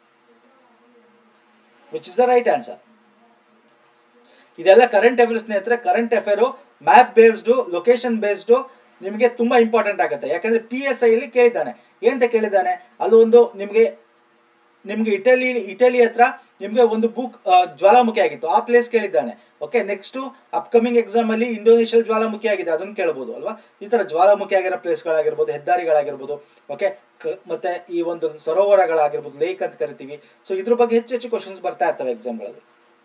which is the right answer ಇದೆಲ್ಲ ಕರೆಂಟ್ ಅಫೇರ್ ಸ್ನೇಹಿತರೆ current affair map based location based ನಿಮಗೆ ತುಂಬಾ ಇಂಪಾರ್ಟೆಂಟ್ ಆಗುತ್ತೆ ಯಾಕಂದ್ರೆ ಪಿ ಎಸ್ ಐಲಿ ಕೇಳಿದ್ದಾನೆ ಏನಂತ ಕೇಳಿದ್ದಾನೆ ಅಲ್ಲೊಂದು ನಿಮಗೆ ನಿಮ್ಗೆ ಇಟಲಿ ಇಟಲಿ ಹತ್ರ ನಿಮ್ಗೆ ಒಂದು ಬುಕ್ ಜ್ವಾಲಾಮುಖಿ ಆಗಿತ್ತು ಆ ಪ್ಲೇಸ್ ಕೇಳಿದ್ದಾನೆ ಓಕೆ ನೆಕ್ಸ್ಟ್ ಅಪ್ಕಮಿಂಗ್ ಎಕ್ಸಾಮ್ ಅಲ್ಲಿ ಇಂಡೋನೇಷಿಯಲ್ ಜ್ವಾಲಾಮುಖಿ ಆಗಿದೆ ಅದನ್ನು ಕೇಳಬಹುದು ಅಲ್ವಾ ಈ ತರ ಜ್ವಾಲಾಮುಖಿ ಆಗಿರೋ ಪ್ಲೇಸ್ಗಳಾಗಿರ್ಬೋದು ಹೆದ್ದಾರಿಗಳಾಗಿರ್ಬೋದು ಓಕೆ ಮತ್ತೆ ಈ ಒಂದು ಸರೋವರಗಳಾಗಿರ್ಬೋದು ಲೇಕ್ ಅಂತ ಕರಿತೀವಿ ಸೊ ಇದ್ರ ಬಗ್ಗೆ ಹೆಚ್ಚು ಹೆಚ್ಚು ಕ್ವಶನ್ಸ್ ಬರ್ತಾ ಇರ್ತವೆ ಎಕ್ಸಾಮ್ಗಳಲ್ಲಿ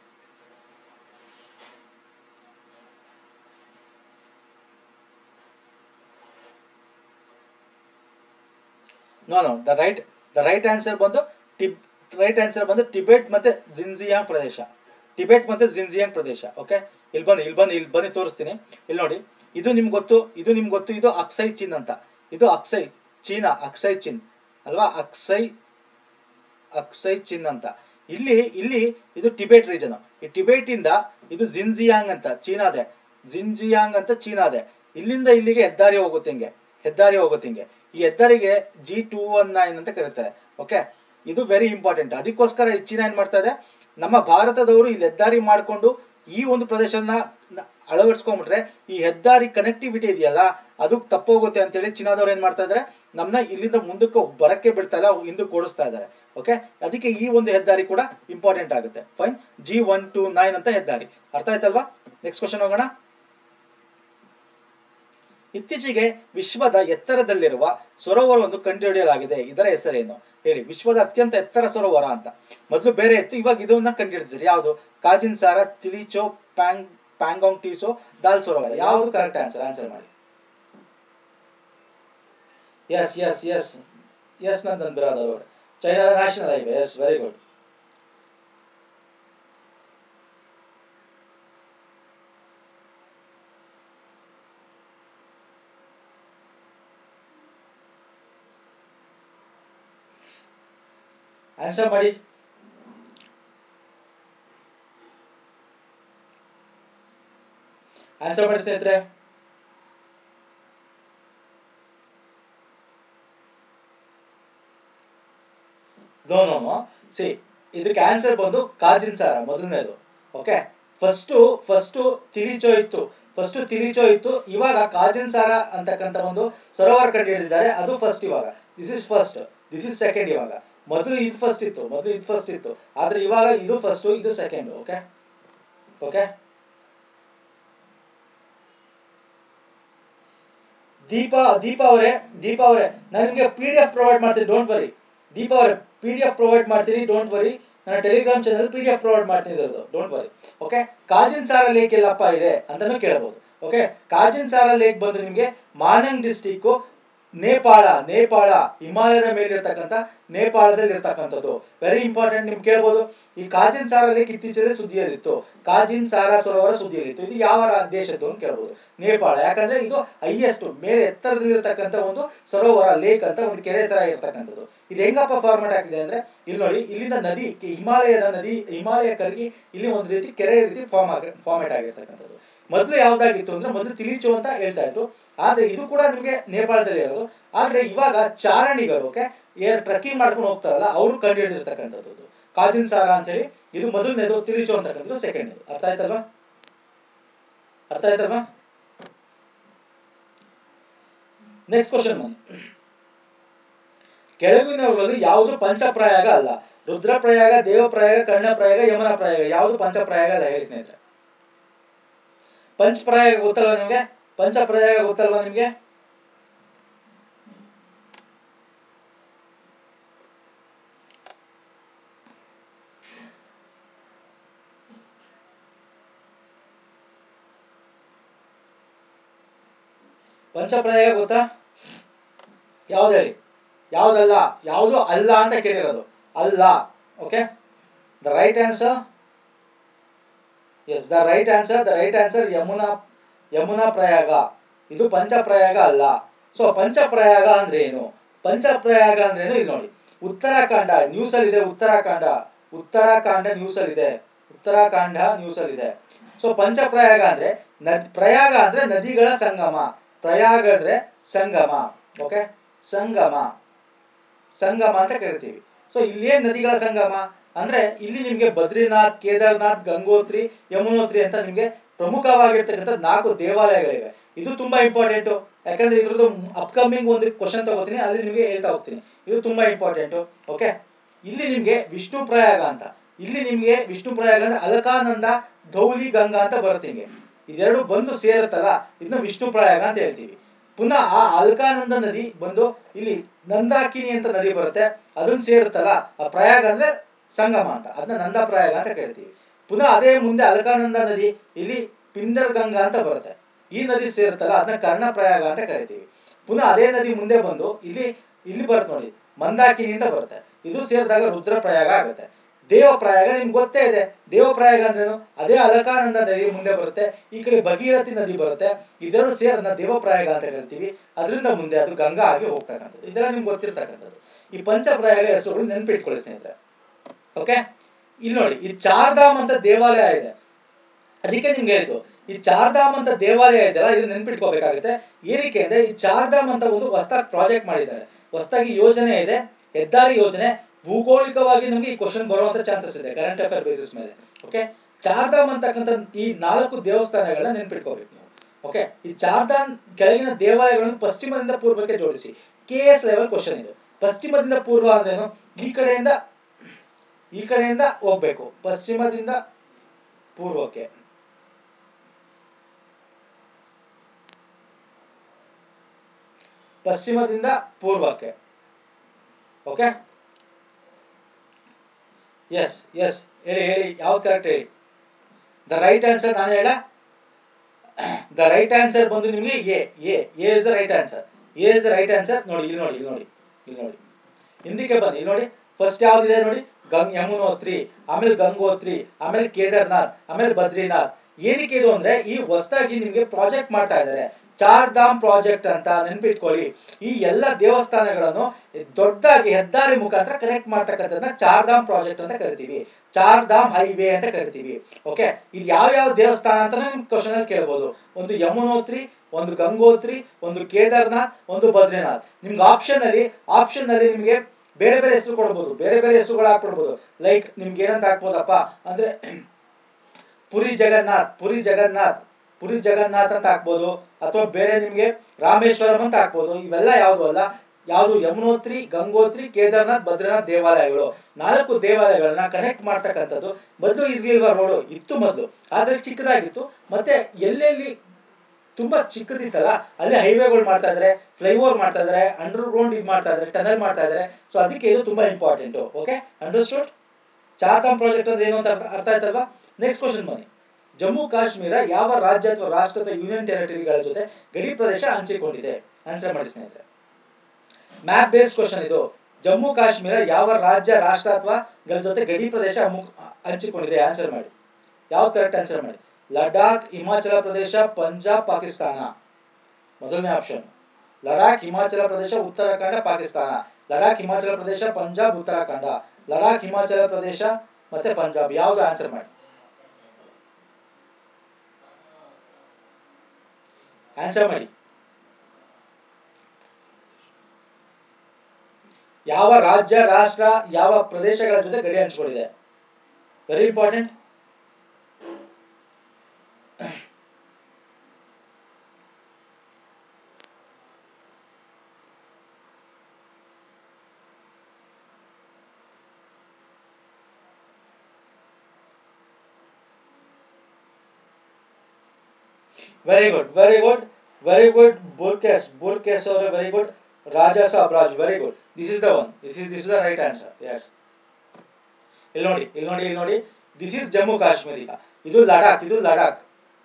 no no the right the right answer ಬಂದು ಟಿಬ್ ರೈಟ್ ಆನ್ಸರ್ ಬಂದು ಟಿಬೆಟ್ ಮತ್ತೆ ಜಿನ್ಜಿಯಾಂಗ್ ಪ್ರದೇಶ ಟಿಬೆಟ್ ಮತ್ತೆ ಜಿನ್ಜಿಯಾಂಗ್ ಪ್ರದೇಶ ಓಕೆ ಇಲ್ಲಿ ಬಂದು ಇಲ್ಲಿ ಬಂದು ಇಲ್ಲಿ ಬಂದು ತೋರಿಸ್ತೀನಿ ಇಲ್ಲಿ ನೋಡಿ ಇದು ನಿಮ್ಗೆ ಗೊತ್ತು ಇದು ನಿಮ್ಗೆ ಗೊತ್ತು ಇದು ಅಕ್ಸೈ ಚಿನ್ ಅಂತ ಇದು ಅಕ್ಸೈ ಚೀನಾ ಅಕ್ಸೈ ಚಿನ್ ಅಲ್ವಾ ಅಕ್ಸೈ ಅಕ್ಸೈ ಚಿನ್ ಅಂತ ಇಲ್ಲಿ ಇಲ್ಲಿ ಇದು ಟಿಬೆಟ್ ರೀಜನ್ ಈ ಟಿಬೆಟ್ ಇಂದ ಇದು ಜಿನ್ಜಿಯಾಂಗ್ ಅಂತ ಚೀನಾದೆ ಜಿನ್ಜಿಯಾಂಗ್ ಅಂತ ಚೀನಾದೆ ಇಲ್ಲಿಂದ ಇಲ್ಲಿಗೆ ಹೆದ್ದಾರಿ ಹೋಗುತ್ತೆ ಹಿಂಗೆ ಹೆದ್ದಾರಿ ಹೋಗುತ್ತೆ ಹಿಂಗೆ ಈ ಹೆದ್ದಾರಿಗೆ ಜಿ ಟೂ ಒನ್ ನೈನ್ ಅಂತ ಕರೀತಾರೆ ಓಕೆ ಇದು ವೆರಿ ಇಂಪಾರ್ಟೆಂಟ್ ಅದಕ್ಕೋಸ್ಕರ ಈ ಚೀನಾ ಏನ್ ಮಾಡ್ತಾ ಇದೆ ನಮ್ಮ ಭಾರತದವರು ಇಲ್ಲಿ ಹೆದ್ದಾರಿ ಮಾಡಿಕೊಂಡು ಈ ಒಂದು ಪ್ರದೇಶನ ನ- ಅಳವಡಿಸ್ಕೊಂಡ್ಬಿಟ್ರೆ ಈ ಹೆದ್ದಾರಿ ಕನೆಕ್ಟಿವಿಟಿ ಇದೆಯಲ್ಲ ಅದು ತಪ್ಪೋಗುತ್ತೆ ಅಂತೇಳಿ ಚೀನಾದವ್ರು ಏನ್ ಮಾಡ್ತಾ ಇದಾರೆ ನಮ್ಮನ್ನ ಇಲ್ಲಿಂದ ಮುಂದಕ್ಕೆ ಬರಕ್ಕೆ ಬಿಡ್ತಾ ಇಲ್ಲ ಹಿಂದಕ್ಕೆ ಓಡಿಸ್ತಾ ಇದ್ದಾರೆ ಓಕೆ ಅದಕ್ಕೆ ಈ ಒಂದು ಹೆದ್ದಾರಿ ಕೂಡ ಇಂಪಾರ್ಟೆಂಟ್ ಆಗುತ್ತೆ fine G one two nine ಅಂತ ಹೆದ್ದಾರಿ ಅರ್ಥ ಆಯ್ತಲ್ವಾ ನೆಕ್ಸ್ಟ್ ಕ್ವಶನ್ ಹೋಗೋಣ ಇತ್ತೀಚೆಗೆ ವಿಶ್ವದ ಎತ್ತರದಲ್ಲಿರುವ ಸರೋವರವನ್ನು ಕಂಡುಹಿಡಿಯಲಾಗಿದೆ ಇದರ ಹೆಸರೇನು ಹೇಳಿ ವಿಶ್ವದ ಅತ್ಯಂತ ಎತ್ತರ ಸರೋವರ ಅಂತ ಮೊದಲು ಬೇರೆ ಇತ್ತು ಇವಾಗ ಇದನ್ನ ಕಂಡುಹಿಡಿದಿರಿ ಯಾವುದು ಕಾಜಿನ್ ಸಾರ ತಿಲಿಚೋ ಪ್ಯಾಂಗ್ ಪ್ಯಾಂಗಾಂಗ್ ಟೀಸೋ ದಾಲ್ ಸರೋವರ ಯಾವುದು ಕರೆಕ್ಟ್ ಆನ್ಸರ್ ಆನ್ಸರ್ ಮಾಡಿ yes yes yes yes Nandan brother ಅವರು China national highway yes very good answer ಮಾಡಿ ಆನ್ಸರ್ ಮಾಡಿ ಸ್ನೇಹಿತರೆ ನೋ ನೋ ನೋ ಸಿ ಇದಕ್ಕೆ ಆನ್ಸರ್ ಬಂದು ಕಾಜಿನ್ ಸಾರ ಮೊದಲನೇದು ಓಕೆ ಫಸ್ಟು ಫಸ್ಟು ತಿರಿಚೋ ಇತ್ತು ಫಸ್ಟ್ ತಿರಿಚೋ ಇತ್ತು ಇವಾಗ ಕಾಜಿನ್ ಸಾರ ಅಂತಕ್ಕಂಥ ಒಂದು ಸರೋವರ ಕಂಡು ಹಿಡಿದಿದ್ದಾರೆ ಅದು ಫಸ್ಟ್ ಇವಾಗ this is first this is second ಇವಾಗ ಮೊದಲು ಇದು ಫಸ್ಟ್ ಇತ್ತು ಮೊದಲು ಇದು ಫಸ್ಟ್ ಇತ್ತು ಆದ್ರೆ ಇವಾಗ ಇದು ಫಸ್ಟ್ ಇದು second okay okay Deepa Deepa ಅವರೇ ದೀಪಾ ಅವರೇ ನಾನು ನಿಮಗೆ ಪಿ ಡಿ ಎಫ್ ಪ್ರೊವೈಡ್ ಮಾಡ್ತೀನಿ ಡೋಂಟ್ ವರಿ ದೀಪಾ ಅವರೇ ಪಿ ಡಿ ಎಫ್ ಪ್ರೊವೈಡ್ ಮಾಡ್ತೀನಿ ಡೋಂಟ್ ವರಿ ನನ್ನ Telegram channel P D F provide ಮಾಡ್ತೀನಿ ಇರೋದು ಡೋಂಟ್ ವರಿ ಓಕೆ ಕಾಜಿನ್ ಸಾರ ಲೇಕ್ ಎಲ್ಲಪ್ಪ ಇದೆ ಅಂತಾನು ಕೇಳಬಹುದು ಓಕೆ ಕಾಜಿನ್ ಸಾರ ಲೇಕ್ ಬಂದು ನಿಮಗೆ ಮಾನಂಗ್ ಡಿಸ್ಟಿಕ್ ನೇಪಾಳ ನೇಪಾಳ ಹಿಮಾಲಯದ ಮೇಲೆ ಇರ್ತಕ್ಕಂಥ ನೇಪಾಳದಲ್ಲಿ ಇರ್ತಕ್ಕಂಥದ್ದು ವೆರಿ ಇಂಪಾರ್ಟೆಂಟ್ ನಿಮ್ಗೆ ಕೇಳ್ಬೋದು ಈ ಕಾಜಿನ್ ಸಾರ ಲೇಕ್ ಇತ್ತೀಚೆಗೆ ಸುದ್ದಿಯಲ್ಲಿತ್ತು ಕಾಜಿನ್ ಸಾರ ಸರೋವರ ಸುದ್ದಿಯಲ್ಲಿತ್ತು ಇದು ಯಾವ ರಾ- ದೇಶದ್ದು ಅಂತ ಕೇಳ್ಬೋದು ನೇಪಾಳ ಯಾಕಂದ್ರೆ ಇದು ಹೈಯೆಸ್ಟ್ ಮೇಲೆ ಎತ್ತರದಲ್ಲಿ ಇರ್ತಕ್ಕಂಥ ಒಂದು ಸರೋವರ ಲೇಕ್ ಅಂತ ಒಂದು ಕೆರೆ ತರ ಇರ್ತಕ್ಕಂಥದ್ದು ಇದು ಹೆಂಗಪ್ಪ ಫಾರ್ಮೆಟ್ ಆಗಿದೆ ಅಂದ್ರೆ ಇಲ್ಲಿ ನೋಡಿ ಇಲ್ಲಿಂದ ನದಿ ಕಿ- ಹಿಮಾಲಯದ ನದಿ ಹಿಮಾಲಯ ಕರಗಿ ಇಲ್ಲಿ ಒಂದು ರೀತಿ ಕೆರೆ ರೀತಿ ಫಾರ್ಮ್ ಆಗಿ ಫಾರ್ಮೆಟ್ ಆಗಿರ್ತಕ್ಕಂಥದ್ದು ಮೊದಲು ಯಾವ್ದಾಗಿತ್ತು ಅಂದ್ರೆ ಮೊದಲು ತಿಲಿಚು ಅಂತ ಹೇಳ್ತಾ ಇದ್ರು ಆದ್ರೆ ಇದು ಕೂಡ ನಿಮಗೆ ನೇಪಾಳದಲ್ಲಿ ಇರೋದು ಆದ್ರೆ ಇವಾಗ ಚಾರಣಿಗರು ಓಕೆ ಏರ್ ಟ್ರೆಕ್ಕಿಂಗ್ ಮಾಡ್ಕೊಂಡು ಹೋಗ್ತಾರಲ್ಲ ಅವರು ಕಂಡುಹಿಡಿದಿರ್ತಕ್ಕಂಥದ್ದು ಇದು. ಕಾಜಿನ್ ಸಾರ ಅಂತ ಹೇಳಿ ಇದು ಮೊದಲನೇದು ತಿಲಿಚು ಅಂತಕ್ಕಂಥದ್ದು ಸೆಕೆಂಡ್ ಅರ್ಥ ಆಯ್ತಲ್ವಾ ಅರ್ಥ ಆಯ್ತಲ್ವಾ ನೆಕ್ಸ್ಟ್ ಕ್ವಶನ್ ಬನ್ನಿ ಕೆಳಗಿನವುಗಳಲ್ಲಿ ಯಾವುದು ಪಂಚಪ್ರಾಯಾಗ ಅಲ್ಲ ರುದ್ರಪ್ರಯಾಗ ದೇವಪ್ರಯಾಗ ಕರ್ಣಪ್ರಯಾಗ ಯಮನ ಪ್ರಯಾಗ ಯಾವುದು ಪಂಚಪ್ರಯಾಗ ಅಲ್ಲ ಹೇಳಿ ಸ್ನೇಹಿತರೆ ಪಂಚಪ್ರಯಾಗ ಗೊತ್ತಲ್ವಾ ನಿಮಗೆ ಪಂಚಪ್ರಯಾಗ ಗೊತ್ತಲ್ವಾ ನಿಮಗೆ ಪಂಚಪ್ರಯಾಗ ಗೊತ್ತಾ ಯಾವ್ದು ಹೇಳಿ ಯಾವ್ದಲ್ಲ ಯಾವುದು ಅಲ್ಲ ಅಂತ ಕೇಳಿರೋದು ಅಲ್ಲ okay the right answer yes the right answer the right answer Yamuna Yamuna Prayag ಇದು ಪಂಚಪ್ರಯಾಗ ಅಲ್ಲ ಸೊ ಪಂಚಪ್ರಯಾಗ ಅಂದ್ರೆ ಏನು ಪಂಚಪ್ರಯಾಗ ಅಂದ್ರೆ ಏನು ಇಲ್ಲಿ ನೋಡಿ ಉತ್ತರಾಖಂಡ ನ್ಯೂಸ್ ಅಲ್ಲಿ ಇದೆ ಉತ್ತರಾಖಂಡ ಉತ್ತರಾಖಂಡ ನ್ಯೂಸ್ ಅಲ್ಲಿ ಇದೆ ಉತ್ತರಾಖಂಡ ನ್ಯೂಸ್ ಅಲ್ಲಿ ಇದೆ ಸೊ ಪಂಚಪ್ರಯಾಗ ಅಂದ್ರೆ ನದ್ ಪ್ರಯಾಗ ಅಂದ್ರೆ ನದಿಗಳ ಸಂಗಮ ಪ್ರಯಾಗ ಅಂದ್ರೆ ಸಂಗಮ ಓಕೆ ಸಂಗಮ ಸಂಗಮ ಅಂತ ಕರಿತೀವಿ ಸೊ ಇಲ್ಲೇ ನದಿಗಳ ಸಂಗಮ ಅಂದ್ರೆ ಇಲ್ಲಿ ನಿಮ್ಗೆ ಬದ್ರಿನಾಥ್ ಕೇದಾರ್ನಾಥ್ ಗಂಗೋತ್ರಿ ಯಮುನೋತ್ರಿ ಅಂತ ನಿಮ್ಗೆ ಪ್ರಮುಖವಾಗಿರ್ತಕ್ಕಂಥ ನಾಲ್ಕು ದೇವಾಲಯಗಳಿವೆ ಇದು ತುಂಬಾ ಇಂಪಾರ್ಟೆಂಟ್ ಯಾಕಂದ್ರೆ ಇದ್ರದ್ದು ಅಪ್ಕಮಿಂಗ್ ಒಂದು ಕ್ವಶನ್ ತಗೋತೀನಿ ಅಲ್ಲಿ ನಿಮಗೆ ಹೇಳ್ತಾ ಹೋಗ್ತೀನಿ ಇದು ತುಂಬಾ ಇಂಪಾರ್ಟೆಂಟ್ ಓಕೆ ಇಲ್ಲಿ ನಿಮ್ಗೆ ವಿಷ್ಣು ಪ್ರಯಾಗ ಅಂತ ಇಲ್ಲಿ ನಿಮ್ಗೆ ವಿಷ್ಣು ಪ್ರಯಾಗ ಅಂದ್ರೆ ಅಲಕಾನಂದ ಧೌಲಿ ಗಂಗಾ ಅಂತ ಬರುತ್ತೆ ನಿಮ್ಗೆ ಇದೆರಡು ಬಂದು ಸೇರುತ್ತಲ್ಲ ಇದನ್ನ ವಿಷ್ಣು ಪ್ರಯಾಗ ಅಂತ ಹೇಳ್ತೀವಿ ಪುನಃ ಆ ಅಲ್ಕಾನಂದ ನದಿ ಬಂದು ಇಲ್ಲಿ ನಂದಾಕಿನಿ ಅಂತ ನದಿ ಬರುತ್ತೆ ಅದನ್ನ ಸೇರುತ್ತಲ್ಲ ಆ ಪ್ರಯಾಗ ಅಂದ್ರೆ ಸಂಗಮ ಅಂತ ಅದನ್ನ ನಂದ ಪ್ರಯಾಗ ಅಂತ ಕರಿತೀವಿ ಪುನಃ ಅದೇ ಮುಂದೆ ಅಲ್ಕಾನಂದ ನದಿ ಇಲ್ಲಿ ಪಿಂಡರ್ ಗಂಗಾ ಅಂತ ಬರುತ್ತೆ ಈ ನದಿ ಸೇರುತ್ತಲ್ಲ ಅದನ್ನ ಕರ್ಣ ಪ್ರಯಾಗ ಅಂತ ಕರಿತೀವಿ ಪುನಃ ಅದೇ ನದಿ ಮುಂದೆ ಬಂದು ಇಲ್ಲಿ ಇಲ್ಲಿ ಬರುತ್ತೆ ನೋಡಿ ಮಂದಾಕಿನಿ ಅಂತ ಬರುತ್ತೆ ಇದು ಸೇರಿದಾಗ ರುದ್ರ ಪ್ರಯಾಗ ಆಗುತ್ತೆ ದೇವ ಪ್ರಯಾಗ ನಿಮ್ಗೆ ಗೊತ್ತೇ ಇದೆ ದೇವ ಪ್ರಯಾಗ ಅಂದ್ರೇನು ಅದೇ ಅಲಕಾನಂದ ನದಿ ಮುಂದೆ ಬರುತ್ತೆ ಈ ಕಡೆ ಭಗೀರಥಿ ನದಿ ಬರುತ್ತೆ ಇದೆರಡು ಸೇರನ್ನ ದೇವ ಪ್ರಯಾಗ ಅಂತ ಕರಿತೀವಿ ಅದರಿಂದ ಮುಂದೆ ಅದು ಗಂಗಾ ಆಗಿ ಹೋಗ್ತಕ್ಕಂಥದ್ದು ಇದೆಲ್ಲ ನಿಮ್ಗೆ ಗೊತ್ತಿರ್ತಕ್ಕಂಥದ್ದು ಈ ಪಂಚಪ್ರಯಾಗ ಹೆಸರುಗಳು ನೆನ್ಪಿಟ್ಕೊಳ್ಳಿ ಸ್ನೇಹಿತರೆ ಓಕೆ ಇಲ್ಲಿ ನೋಡಿ ಈ ಚಾರ್ಧಾಮ್ ಅಂತ ದೇವಾಲಯ ಇದೆ ಅದಕ್ಕೆ ನಿಮ್ಗೆ ಹೇಳಿದ್ದು ಈ ಚಾರ್ಧಾಮ್ ಅಂತ ದೇವಾಲಯ ಇದೆಯಲ್ಲ ಇದು ನೆನ್ಪಿಟ್ಕೋಬೇಕಾಗುತ್ತೆ ಏನಕ್ಕೆ ಅಂದ್ರೆ ಈ ಚಾರ್ಧಾಮ್ ಅಂತ ಒಂದು ಹೊಸದಾಗಿ ಪ್ರಾಜೆಕ್ಟ್ ಮಾಡಿದ್ದಾರೆ ಹೊಸದಾಗಿ ಯೋಜನೆ ಇದೆ ಹೆದ್ದಾರಿ ಯೋಜನೆ ಭೂಗೋಳಿಕವಾಗಿ ನಮಗೆ ಈ ಕ್ವಶನ್ ಬರುವಂತ ಚಾನ್ಸಸ್ ಇದೆ ಕರೆಂಟ್ ಅಫೇರ್ ಬೇಸಿಸ್ ಮೇಲೆ ಓಕೆ ಚಾರ್ಧಾಮ್ ಅಂತಕ್ಕಂಥ ಈ ನಾಲ್ಕು ದೇವಸ್ಥಾನಗಳನ್ನ ನೆನ್ಪಿಟ್ಕೋಬೇಕು ನೀವು ಓಕೆ ಈ ಚಾರ್ಧಾಮ್ ಕೆಳಗಿನ ದೇವಾಲಯಗಳನ್ನು ಪಶ್ಚಿಮದಿಂದ ಪೂರ್ವಕ್ಕೆ ಜೋಡಿಸಿ ಕೆ ಎಸ್ ಲೆವೆಲ್ ಕ್ವಶನ್ ಇದು ಪಶ್ಚಿಮದಿಂದ ಪೂರ್ವ ಅಂದ್ರೇನು ಈ ಕಡೆಯಿಂದ ಈ ಕಡೆಯಿಂದ ಹೋಗ್ಬೇಕು ಪಶ್ಚಿಮದಿಂದ ಪೂರ್ವಕ್ಕೆ ಪಶ್ಚಿಮದಿಂದ ಪೂರ್ವಕ್ಕೆ ಓಕೆ ಎಸ್ ಎಸ್ ಹೇಳಿ ಹೇಳಿ ಯಾವ್ದು ಕರೆಕ್ಟ್ ಹೇಳಿ ದ ರೈಟ್ ಆನ್ಸರ್ ನಾನು ಹೇಳ ದ ರೈಟ್ ಆನ್ಸರ್ ಬಂದು ನಿಮಗೆ A A A is the right answer A is the right answer ನೋಡಿ ಇಲ್ಲಿ ನೋಡಿ ಇಲ್ಲಿ ನೋಡಿ ಇಲ್ಲಿ ನೋಡಿ ಹಿಂದಕ್ಕೆ ಬನ್ನಿ ಇಲ್ಲಿ ನೋಡಿ ಫಸ್ಟ್ ಯಾವ್ದಿದೆ ನೋಡಿ ಗಂಗ್ ಯಮುನೋತ್ರಿ ಆಮೇಲೆ ಗಂಗೋತ್ರಿ ಆಮೇಲೆ ಕೇದಾರ್ನಾಥ್ ಆಮೇಲೆ ಬದ್ರಿನಾಥ್ ಏನಕ್ಕೆ ಇದು ಅಂದ್ರೆ ಈ ಹೊಸದಾಗಿ ನಿಮ್ಗೆ ಪ್ರಾಜೆಕ್ಟ್ ಮಾಡ್ತಾ ಇದ್ದಾರೆ ಚಾರ್ ಧಾಮ್ ಪ್ರಾಜೆಕ್ಟ್ ಅಂತ ನೆನ್ಪಿಟ್ಕೊಳ್ಳಿ ಈ ಎಲ್ಲ ದೇವಸ್ಥಾನಗಳನ್ನು ದೊಡ್ಡದಾಗಿ ಹೆದ್ದಾರಿ ಮುಖಾಂತರ ಕನೆಕ್ಟ್ ಮಾಡ್ತಕ್ಕಂಥದ್ದನ್ನ ಚಾರ್ ಧಾಮ್ ಪ್ರಾಜೆಕ್ಟ್ ಅಂತ ಕರಿತೀವಿ ಚಾರ್ ಧಾಮ್ ಹೈವೇ ಅಂತ ಕರಿತೀವಿ ಓಕೆ ಇದು ಯಾವ ಯಾವ ದೇವಸ್ಥಾನ ಅಂತ ನಿಮ್ ಕ್ವಶನ್ ಅಲ್ಲಿ ಕೇಳ್ಬೋದು ಒಂದು ಯಮುನೋತ್ರಿ ಒಂದು ಗಂಗೋತ್ರಿ ಒಂದು ಕೇದಾರ್ನಾಥ್ ಒಂದು ಬದ್ರಿನಾಥ್ ನಿಮ್ಗೆ ಆಪ್ಷನ್ ಅಲ್ಲಿ ಆಪ್ಷನ್ ಅಲ್ಲಿ ನಿಮ್ಗೆ ಬೇರೆ ಬೇರೆ ಹೆಸರು ಕೊಡ್ಬೋದು ಬೇರೆ ಬೇರೆ ಹೆಸರುಗಳು ಹಾಕ್ಬಿಡ್ಬೋದು ಲೈಕ್ ನಿಮ್ಗೆ ಏನಂತ ಹಾಕ್ಬೋದಪ್ಪ ಅಂದ್ರೆ ಪುರಿ ಜಗನ್ನಾಥ್ ಪುರಿ ಜಗನ್ನಾಥ್ ಪುರಿ ಜಗನ್ನಾಥ್ ಅಂತ ಹಾಕ್ಬೋದು ಅಥವಾ ಬೇರೆ ನಿಮ್ಗೆ ರಾಮೇಶ್ವರಂ ಅಂತ ಹಾಕ್ಬೋದು ಇವೆಲ್ಲ ಯಾವುದು ಅಲ್ಲ ಯಾವುದು ಯಮುನೋತ್ರಿ ಗಂಗೋತ್ರಿ ಕೇದಾರ್ನಾಥ್ ಬದ್ರಿನಾಥ್ ದೇವಾಲಯಗಳು ನಾಲ್ಕು ದೇವಾಲಯಗಳನ್ನ ಕನೆಕ್ಟ್ ಮಾಡ್ತಕ್ಕಂಥದ್ದು ಮೊದಲು ಇರ್ಲಿಲ್ವ ರೋಡು ಇತ್ತು ಮೊದಲು ಆದ್ರೆ ಚಿಕ್ಕದಾಗಿತ್ತು ಮತ್ತೆ ಎಲ್ಲೆಲ್ಲಿ ತುಂಬಾ ಚಿಕ್ಕದಿತ್ತಲ್ಲ ಅಲ್ಲಿ ಹೈವೇಗಳು ಮಾಡ್ತಾ ಇದಾರೆ ಫ್ಲೈಓವರ್ ಮಾಡ್ತಾ ಇದಾರೆ ಅಂಡರ್ ಗ್ರೌಂಡ್ ಇದು ಮಾಡ್ತಾ ಇದಾರೆ ಟನಲ್ ಮಾಡ್ತಾ ಇದಾರೆ ಸೊ ಅದಕ್ಕೆ ಇದು ತುಂಬಾ important okay understood Chardham project ಅಂದ್ರೆ ಏನು ಅಂತ ಅರ್ಥ ಅರ್ಥ ಆಯ್ತಲ್ವಾ ನೆಕ್ಸ್ಟ್ ಕ್ವಶನ್ ಬನ್ನಿ ಜಮ್ಮು ಕಾಶ್ಮೀರ ಯಾವ ರಾಜ್ಯ ಅಥವಾ ರಾಷ್ಟ್ರದ ಯೂನಿಯನ್ ಟೆರಿಟರಿಗಳ ಜೊತೆ ಗಡಿ ಪ್ರದೇಶ ಹಂಚಿಕೊಂಡಿದೆ ಆನ್ಸರ್ ಮಾಡಿ ಸ್ನೇಹಿತರೆ ಮ್ಯಾಪ್ ಬೇಸ್ ಕ್ವಶನ್ ಇದು ಜಮ್ಮು ಕಾಶ್ಮೀರ ಯಾವ ರಾಜ್ಯ ರಾಷ್ಟ್ರ ಅಥವಾ ಗಳ ಜೊತೆ ಗಡಿ ಪ್ರದೇಶ ಅಮು- ಹಂಚಿಕೊಂಡಿದೆ ಆನ್ಸರ್ ಮಾಡಿ ಯಾವ್ದು ಕರೆಕ್ಟ್ ಆನ್ಸರ್ ಮಾಡಿ ಲಡಾಖ್ ಹಿಮಾಚಲ ಪ್ರದೇಶ ಪಂಜಾಬ್ ಪಾಕಿಸ್ತಾನ ಮೊದಲನೇ ಆಪ್ಷನ್ ಲಡಾಖ್ ಹಿಮಾಚಲ ಪ್ರದೇಶ ಉತ್ತರಾಖಂಡ ಪಾಕಿಸ್ತಾನ ಲಡಾಖ್ ಹಿಮಾಚಲ ಪ್ರದೇಶ ಪಂಜಾಬ್ ಉತ್ತರಾಖಂಡ ಲಡಾಖ್ ಹಿಮಾಚಲ ಪ್ರದೇಶ ಮತ್ತೆ ಪಂಜಾಬ್ ಯಾವ್ದು ಆನ್ಸರ್ ಮಾಡಿ ಆನ್ಸರ್ ಮಾಡಿ ಯಾವ ರಾಜ್ಯ ರಾಷ್ಟ್ರ ಯಾವ ಪ್ರದೇಶಗಳ ಜೊತೆ ಗಡಿ ಹಂಚಿಕೊಂಡಿದೆ very important very good very good very good ಬುರ್ಕೆಸ್ ಬುರ್ಕೆಸ್ ಅವರೇ ವೆರಿ ಗುಡ್ ರಾಜಾ ಸಾಬ್ರಾಜ್ very good this is the one this is this is the right answer yes ಇಲ್ಲಿ ನೋಡಿ ಇಲ್ಲಿ ನೋಡಿ ಇಲ್ಲಿ ನೋಡಿ ದಿಸ್ ಇಸ್ ಜಮ್ಮು ಕಾಶ್ಮೀರ್ ಈಗ ಇದು ಲಡಾಖ್ ಇದು ಲಡಾಖ್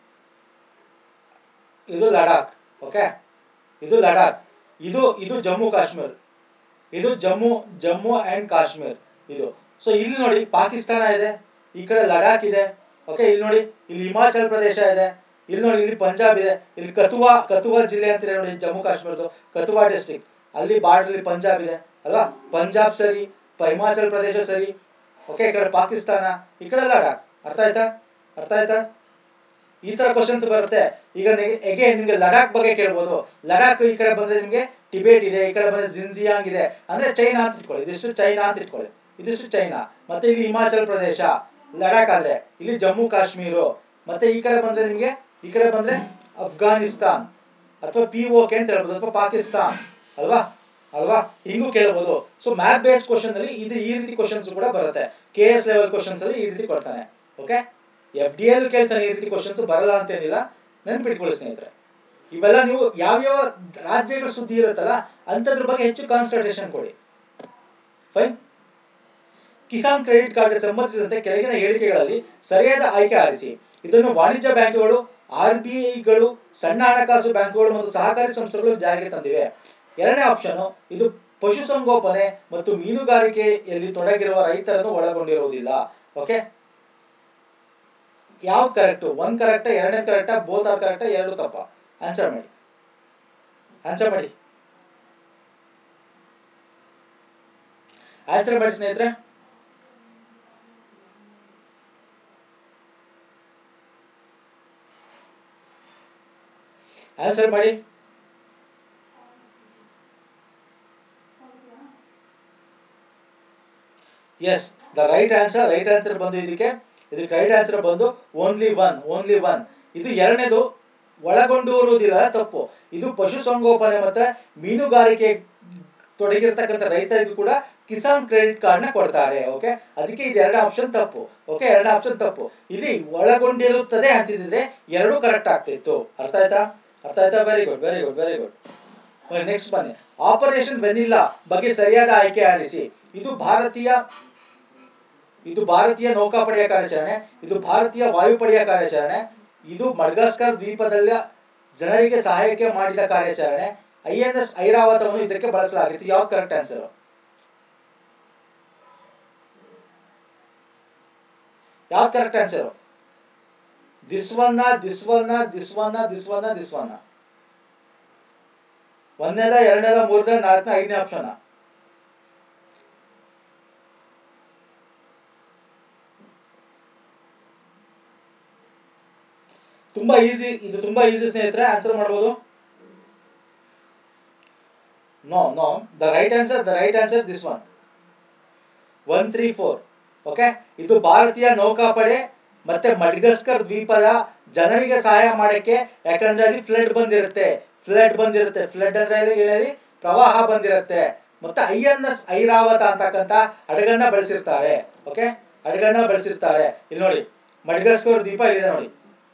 ಇದು ಲಡಾಖ್ ಓಕೆ ಇದು ಲಡಾಖ್ ಇದು ಇದು ಜಮ್ಮು ಕಾಶ್ಮೀರ್ ಇದು ಜಮ್ಮು ಜಮ್ಮು ಅಂಡ್ ಕಾಶ್ಮೀರ್ ಇದು ಸೊ ಇಲ್ಲಿ ನೋಡಿ ಪಾಕಿಸ್ತಾನ ಇದೆ ಈ ಕಡೆ ಲಡಾಖ್ ಇದೆ ಓಕೆ ಇಲ್ಲಿ ನೋಡಿ ಇಲ್ಲಿ ಹಿಮಾಚಲ್ ಪ್ರದೇಶ ಇದೆ ಇಲ್ಲಿ ನೋಡಿ ಇಲ್ಲಿ ಪಂಜಾಬ್ ಇದೆ ಇಲ್ಲಿ ಕತುವಾ ಕತುವಾ ಜಿಲ್ಲೆ ಅಂತಿದೆ ನೋಡಿ ಜಮ್ಮು ಕಾಶ್ಮೀರದು ಕತುವಾ ಡಿಸ್ಟ್ರಿಕ್ಟ್ ಅಲ್ಲಿ ಬಾರ್ಡರ್ ಪಂಜಾಬ್ ಇದೆ ಅಲ್ವಾ ಪಂಜಾಬ್ ಸರಿ ಪ- ಹಿಮಾಚಲ್ ಪ್ರದೇಶ ಸರಿ ಓಕೆ ಈ ಕಡೆ ಪಾಕಿಸ್ತಾನ ಈ ಕಡೆ ಲಡಾಖ್ ಅರ್ಥ ಆಯ್ತಾ ಅರ್ಥ ಆಯ್ತಾ ಈ ತರ ಕ್ವಶನ್ಸ್ ಬರುತ್ತೆ ಈಗ ಹೇಗೆ ನಿಮ್ಗೆ ಲಡಾಖ್ ಬಗ್ಗೆ ಕೇಳ್ಬೋದು ಲಡಾಖ್ ಈ ಕಡೆ ಬಂದ್ರೆ ನಿಮ್ಗೆ ಟಿಬೇಟ್ ಇದೆ ಈ ಕಡೆ ಬಂದ್ರೆ ಜಿನ್ಜಿಯಾಂಗ್ ಇದೆ ಅಂದ್ರೆ ಚೈನಾ ಅಂತ ಇಟ್ಕೊಳ್ಳಿ ಇದಿಷ್ಟು ಚೈನಾ ಅಂತ ಇಟ್ಕೊಳ್ಳಿ ಇದಿಷ್ಟು ಚೈನಾ ಮತ್ತೆ ಇಲ್ಲಿ ಹಿಮಾಚಲ್ ಪ್ರದೇಶ ಲಡಾಖ್ ಆದ್ರೆ ಇಲ್ಲಿ ಜಮ್ಮು ಕಾಶ್ಮೀರು ಮತ್ತೆ ಈ ಕಡೆ ಬಂದ್ರೆ ನಿಮ್ಗೆ ಈ ಕಡೆ ಬಂದ್ರೆ ಅಫ್ಘಾನಿಸ್ತಾನ್ ಅಥವಾ ಪಿ ಓಕೆ ಅಂತ ಹೇಳ್ಬೋದು ಅಥವಾ ಪಾಕಿಸ್ತಾನ್ ಅಲ್ವಾ ಅಲ್ವಾ ಹಿಂಗೂ ಕೇಳ್ಬೋದು ಸೊ ಮ್ಯಾಪ್ ಬೇಸ್ ಕ್ವಶನ್ ಅಲ್ಲಿ ಇದು ಈ ರೀತಿ ಕ್ವಶನ್ಸ್ ಕೂಡ ಬರುತ್ತೆ ಕೆ ಎಸ್ ಲೆವೆಲ್ ಕ್ವಶನ್ಸ್ ಅಲ್ಲಿ ಈ ರೀತಿ ಕೊಡ್ತಾನೆ ಓಕೆ ಎಫ್ ಡಿ ಎಲ್ ಕೇಳ್ತಾನೆ ಈ ರೀತಿ ಕ್ವಶನ್ಸ್ ಬರಲ್ಲ ಅಂತ ಏನಿಲ್ಲ ನೆನ್ಪಿಟ್ಕೊಳ್ಳಿ ಸ್ನೇಹಿತರೆ ಇವೆಲ್ಲ ನೀವು ಯಾವ್ಯಾವ ರಾಜ್ಯಗಳ ಸುದ್ದಿ ಇರುತ್ತಲ್ಲ ಅಂಥದ್ರ ಬಗ್ಗೆ ಹೆಚ್ಚು ಕಾನ್ಸಂಟ್ರೇಷನ್ ಕೊಡಿ ಫೈನ್ ಕಿಸಾನ್ ಕ್ರೆಡಿಟ್ ಕಾರ್ಡ್ಗೆ ಸಂಬಂಧಿಸಿದಂತೆ ಕೆಳಗಿನ ಹೇಳಿಕೆಗಳಲ್ಲಿ ಸರಿಯಾದ ಆಯ್ಕೆ ಆರಿಸಿ ಇದನ್ನು ವಾಣಿಜ್ಯ ಬ್ಯಾಂಕುಗಳು ಆರ್ ಬಿ ಐಗಳು ಸಣ್ಣ ಹಣಕಾಸು ಬ್ಯಾಂಕುಗಳು ಮತ್ತು ಸಹಕಾರಿ ಸಂಸ್ಥೆಗಳು ಜಾರಿಗೆ ತಂದಿವೆ ಎರಡನೇ ಆಪ್ಷನ್ ಇದು ಪಶುಸಂಗೋಪನೆ ಮತ್ತು ಮೀನುಗಾರಿಕೆಯಲ್ಲಿ ತೊಡಗಿರುವ ರೈತರನ್ನು ಒಳಗೊಂಡಿರುವುದಿಲ್ಲ ಓಕೆ ಯಾವ್ದು ಕರೆಕ್ಟ್ ಒಂದ್ ಕರೆಕ್ಟಾ ಎರಡನೇ ಕರೆಕ್ಟಾ ಬೋತ್ ಆರ್ ಕರೆಕ್ಟಾ ಎರಡು ತಪ್ಪ ಆನ್ಸರ್ ಮಾಡಿ ಆನ್ಸರ್ ಮಾಡಿ ಆನ್ಸರ್ ಮಾಡಿ ಸ್ನೇಹಿತರೆ ಆನ್ಸರ್ ಮಾಡಿ yes the right answer right answer ಬಂದು ಇದಕ್ಕೆ ಇದಕ್ಕೆ ರೈಟ್ ಆನ್ಸರ್ ಬಂದು ಓನ್ಲಿ ಒನ್ ಓನ್ಲಿ ಒನ್ ಇದು ಎರಡನೇದು ಒಳಗೊಂಡಿರುವುದಿಲ್ಲ ತಪ್ಪು ಇದು ಪಶುಸಂಗೋಪನೆ ಮತ್ತೆ ಮೀನುಗಾರಿಕೆ ತೊಡಗಿರ್ತಕ್ಕಂಥ ರೈತರಿಗೂ ಕೂಡ ಕಿಸಾನ್ ಕ್ರೆಡಿಟ್ ಕಾರ್ಡ್ ನ ಕೊಡ್ತಾರೆ ಓಕೆ ಅದಕ್ಕೆ ಇದು ಎರಡನೇ ಆಪ್ಷನ್ ತಪ್ಪು ಓಕೆ ಎರಡನೇ ಆಪ್ಷನ್ ತಪ್ಪು ಇಲ್ಲಿ ಒಳಗೊಂಡಿರುತ್ತದೆ ಅಂತಿದ್ರೆ ಎರಡೂ ಕರೆಕ್ಟ್ ಆಗ್ತಿತ್ತು ಅರ್ಥ ಆಯ್ತಾ ಅರ್ಥ ಆಯ್ತಾ very good very good very good next ಬನ್ನಿ ಆಪರೇಷನ್ ವೆನಿಲ್ಲಾ ಬಗ್ಗೆ ಸರಿಯಾದ ಆಯ್ಕೆ ಆರಿಸಿ ಇದು ಭಾರತೀಯ ಇದು ಭಾರತೀಯ ನೌಕಾಪಡೆಯ ಕಾರ್ಯಾಚರಣೆ ಇದು ಭಾರತೀಯ ವಾಯುಪಡೆಯ ಕಾರ್ಯಾಚರಣೆ ಇದು ಮಡ್ಗಾಸ್ಕರ್ ದ್ವೀಪದಲ್ಲಿ ಜನರಿಗೆ ಸಹಾಯಕ್ಕೆ ಮಾಡಿದ ಕಾರ್ಯಾಚರಣೆ ಐ ಎನ್ ಎಸ್ ಐರಾವತವನ್ನು ಇದಕ್ಕೆ ಬಳಸಲಾಗಿತ್ತು ಯಾವ್ದು ಕರೆಕ್ಟ್ ಆನ್ಸರ್ ಯಾವ್ದು ಕರೆಕ್ಟ್ ಆನ್ಸರ್ ದಿಸ್ ಒನ್ನ ದಿಸ್ ಒನ್ನ ದಿಸ್ ಒನ್ನ ದಿಸ್ ಒನ್ನ ದಿಸ್ ಒನ್ನ ಒಂದನೇದ ಎರಡನೇದ ಮೂರನೇ ನಾಲ್ಕನೇ ಐದನೇ ಆಪ್ಷನ್ ತುಂಬಾ ಈಸಿ ಇದು ತುಂಬಾ ಈಸಿ ಸ್ನೇಹಿತರೆ ಆನ್ಸರ್ ಮಾಡ್ಬೋದು no no the right answer the right answer this one one three four okay ಇದು ಭಾರತೀಯ ನೌಕಾಪಡೆ ಮತ್ತೆ ಮಡ್ಗಸ್ಕರ್ ದ್ವೀಪದ ಜನರಿಗೆ ಸಹಾಯ ಮಾಡಕ್ಕೆ ಯಾಕಂದ್ರೆ ಅಲ್ಲಿ ಫ್ಲಡ್ ಬಂದಿರುತ್ತೆ ಫ್ಲಡ್ ಬಂದಿರುತ್ತೆ ಫ್ಲಡ್ ಅಂದ್ರೆ ಅಲ್ಲಿ ಹೇಳಿ ಪ್ರವಾಹ ಬಂದಿರುತ್ತೆ ಮತ್ತೆ ಐ ಎನ್ ಎಸ್ ಐರಾವತ ಅಂತಕ್ಕಂತ ಹಡಗನ್ನ ಬಳಸಿರ್ತಾರೆ ಓಕೆ ಹಡಗನ್ನ ಬಳಸಿರ್ತಾರೆ ಇಲ್ಲಿ ನೋಡಿ ಮಡ್ಗಸ್ಕರ್ ದ್ವೀಪ ಇಲ್ಲಿದೆ ನೋಡಿ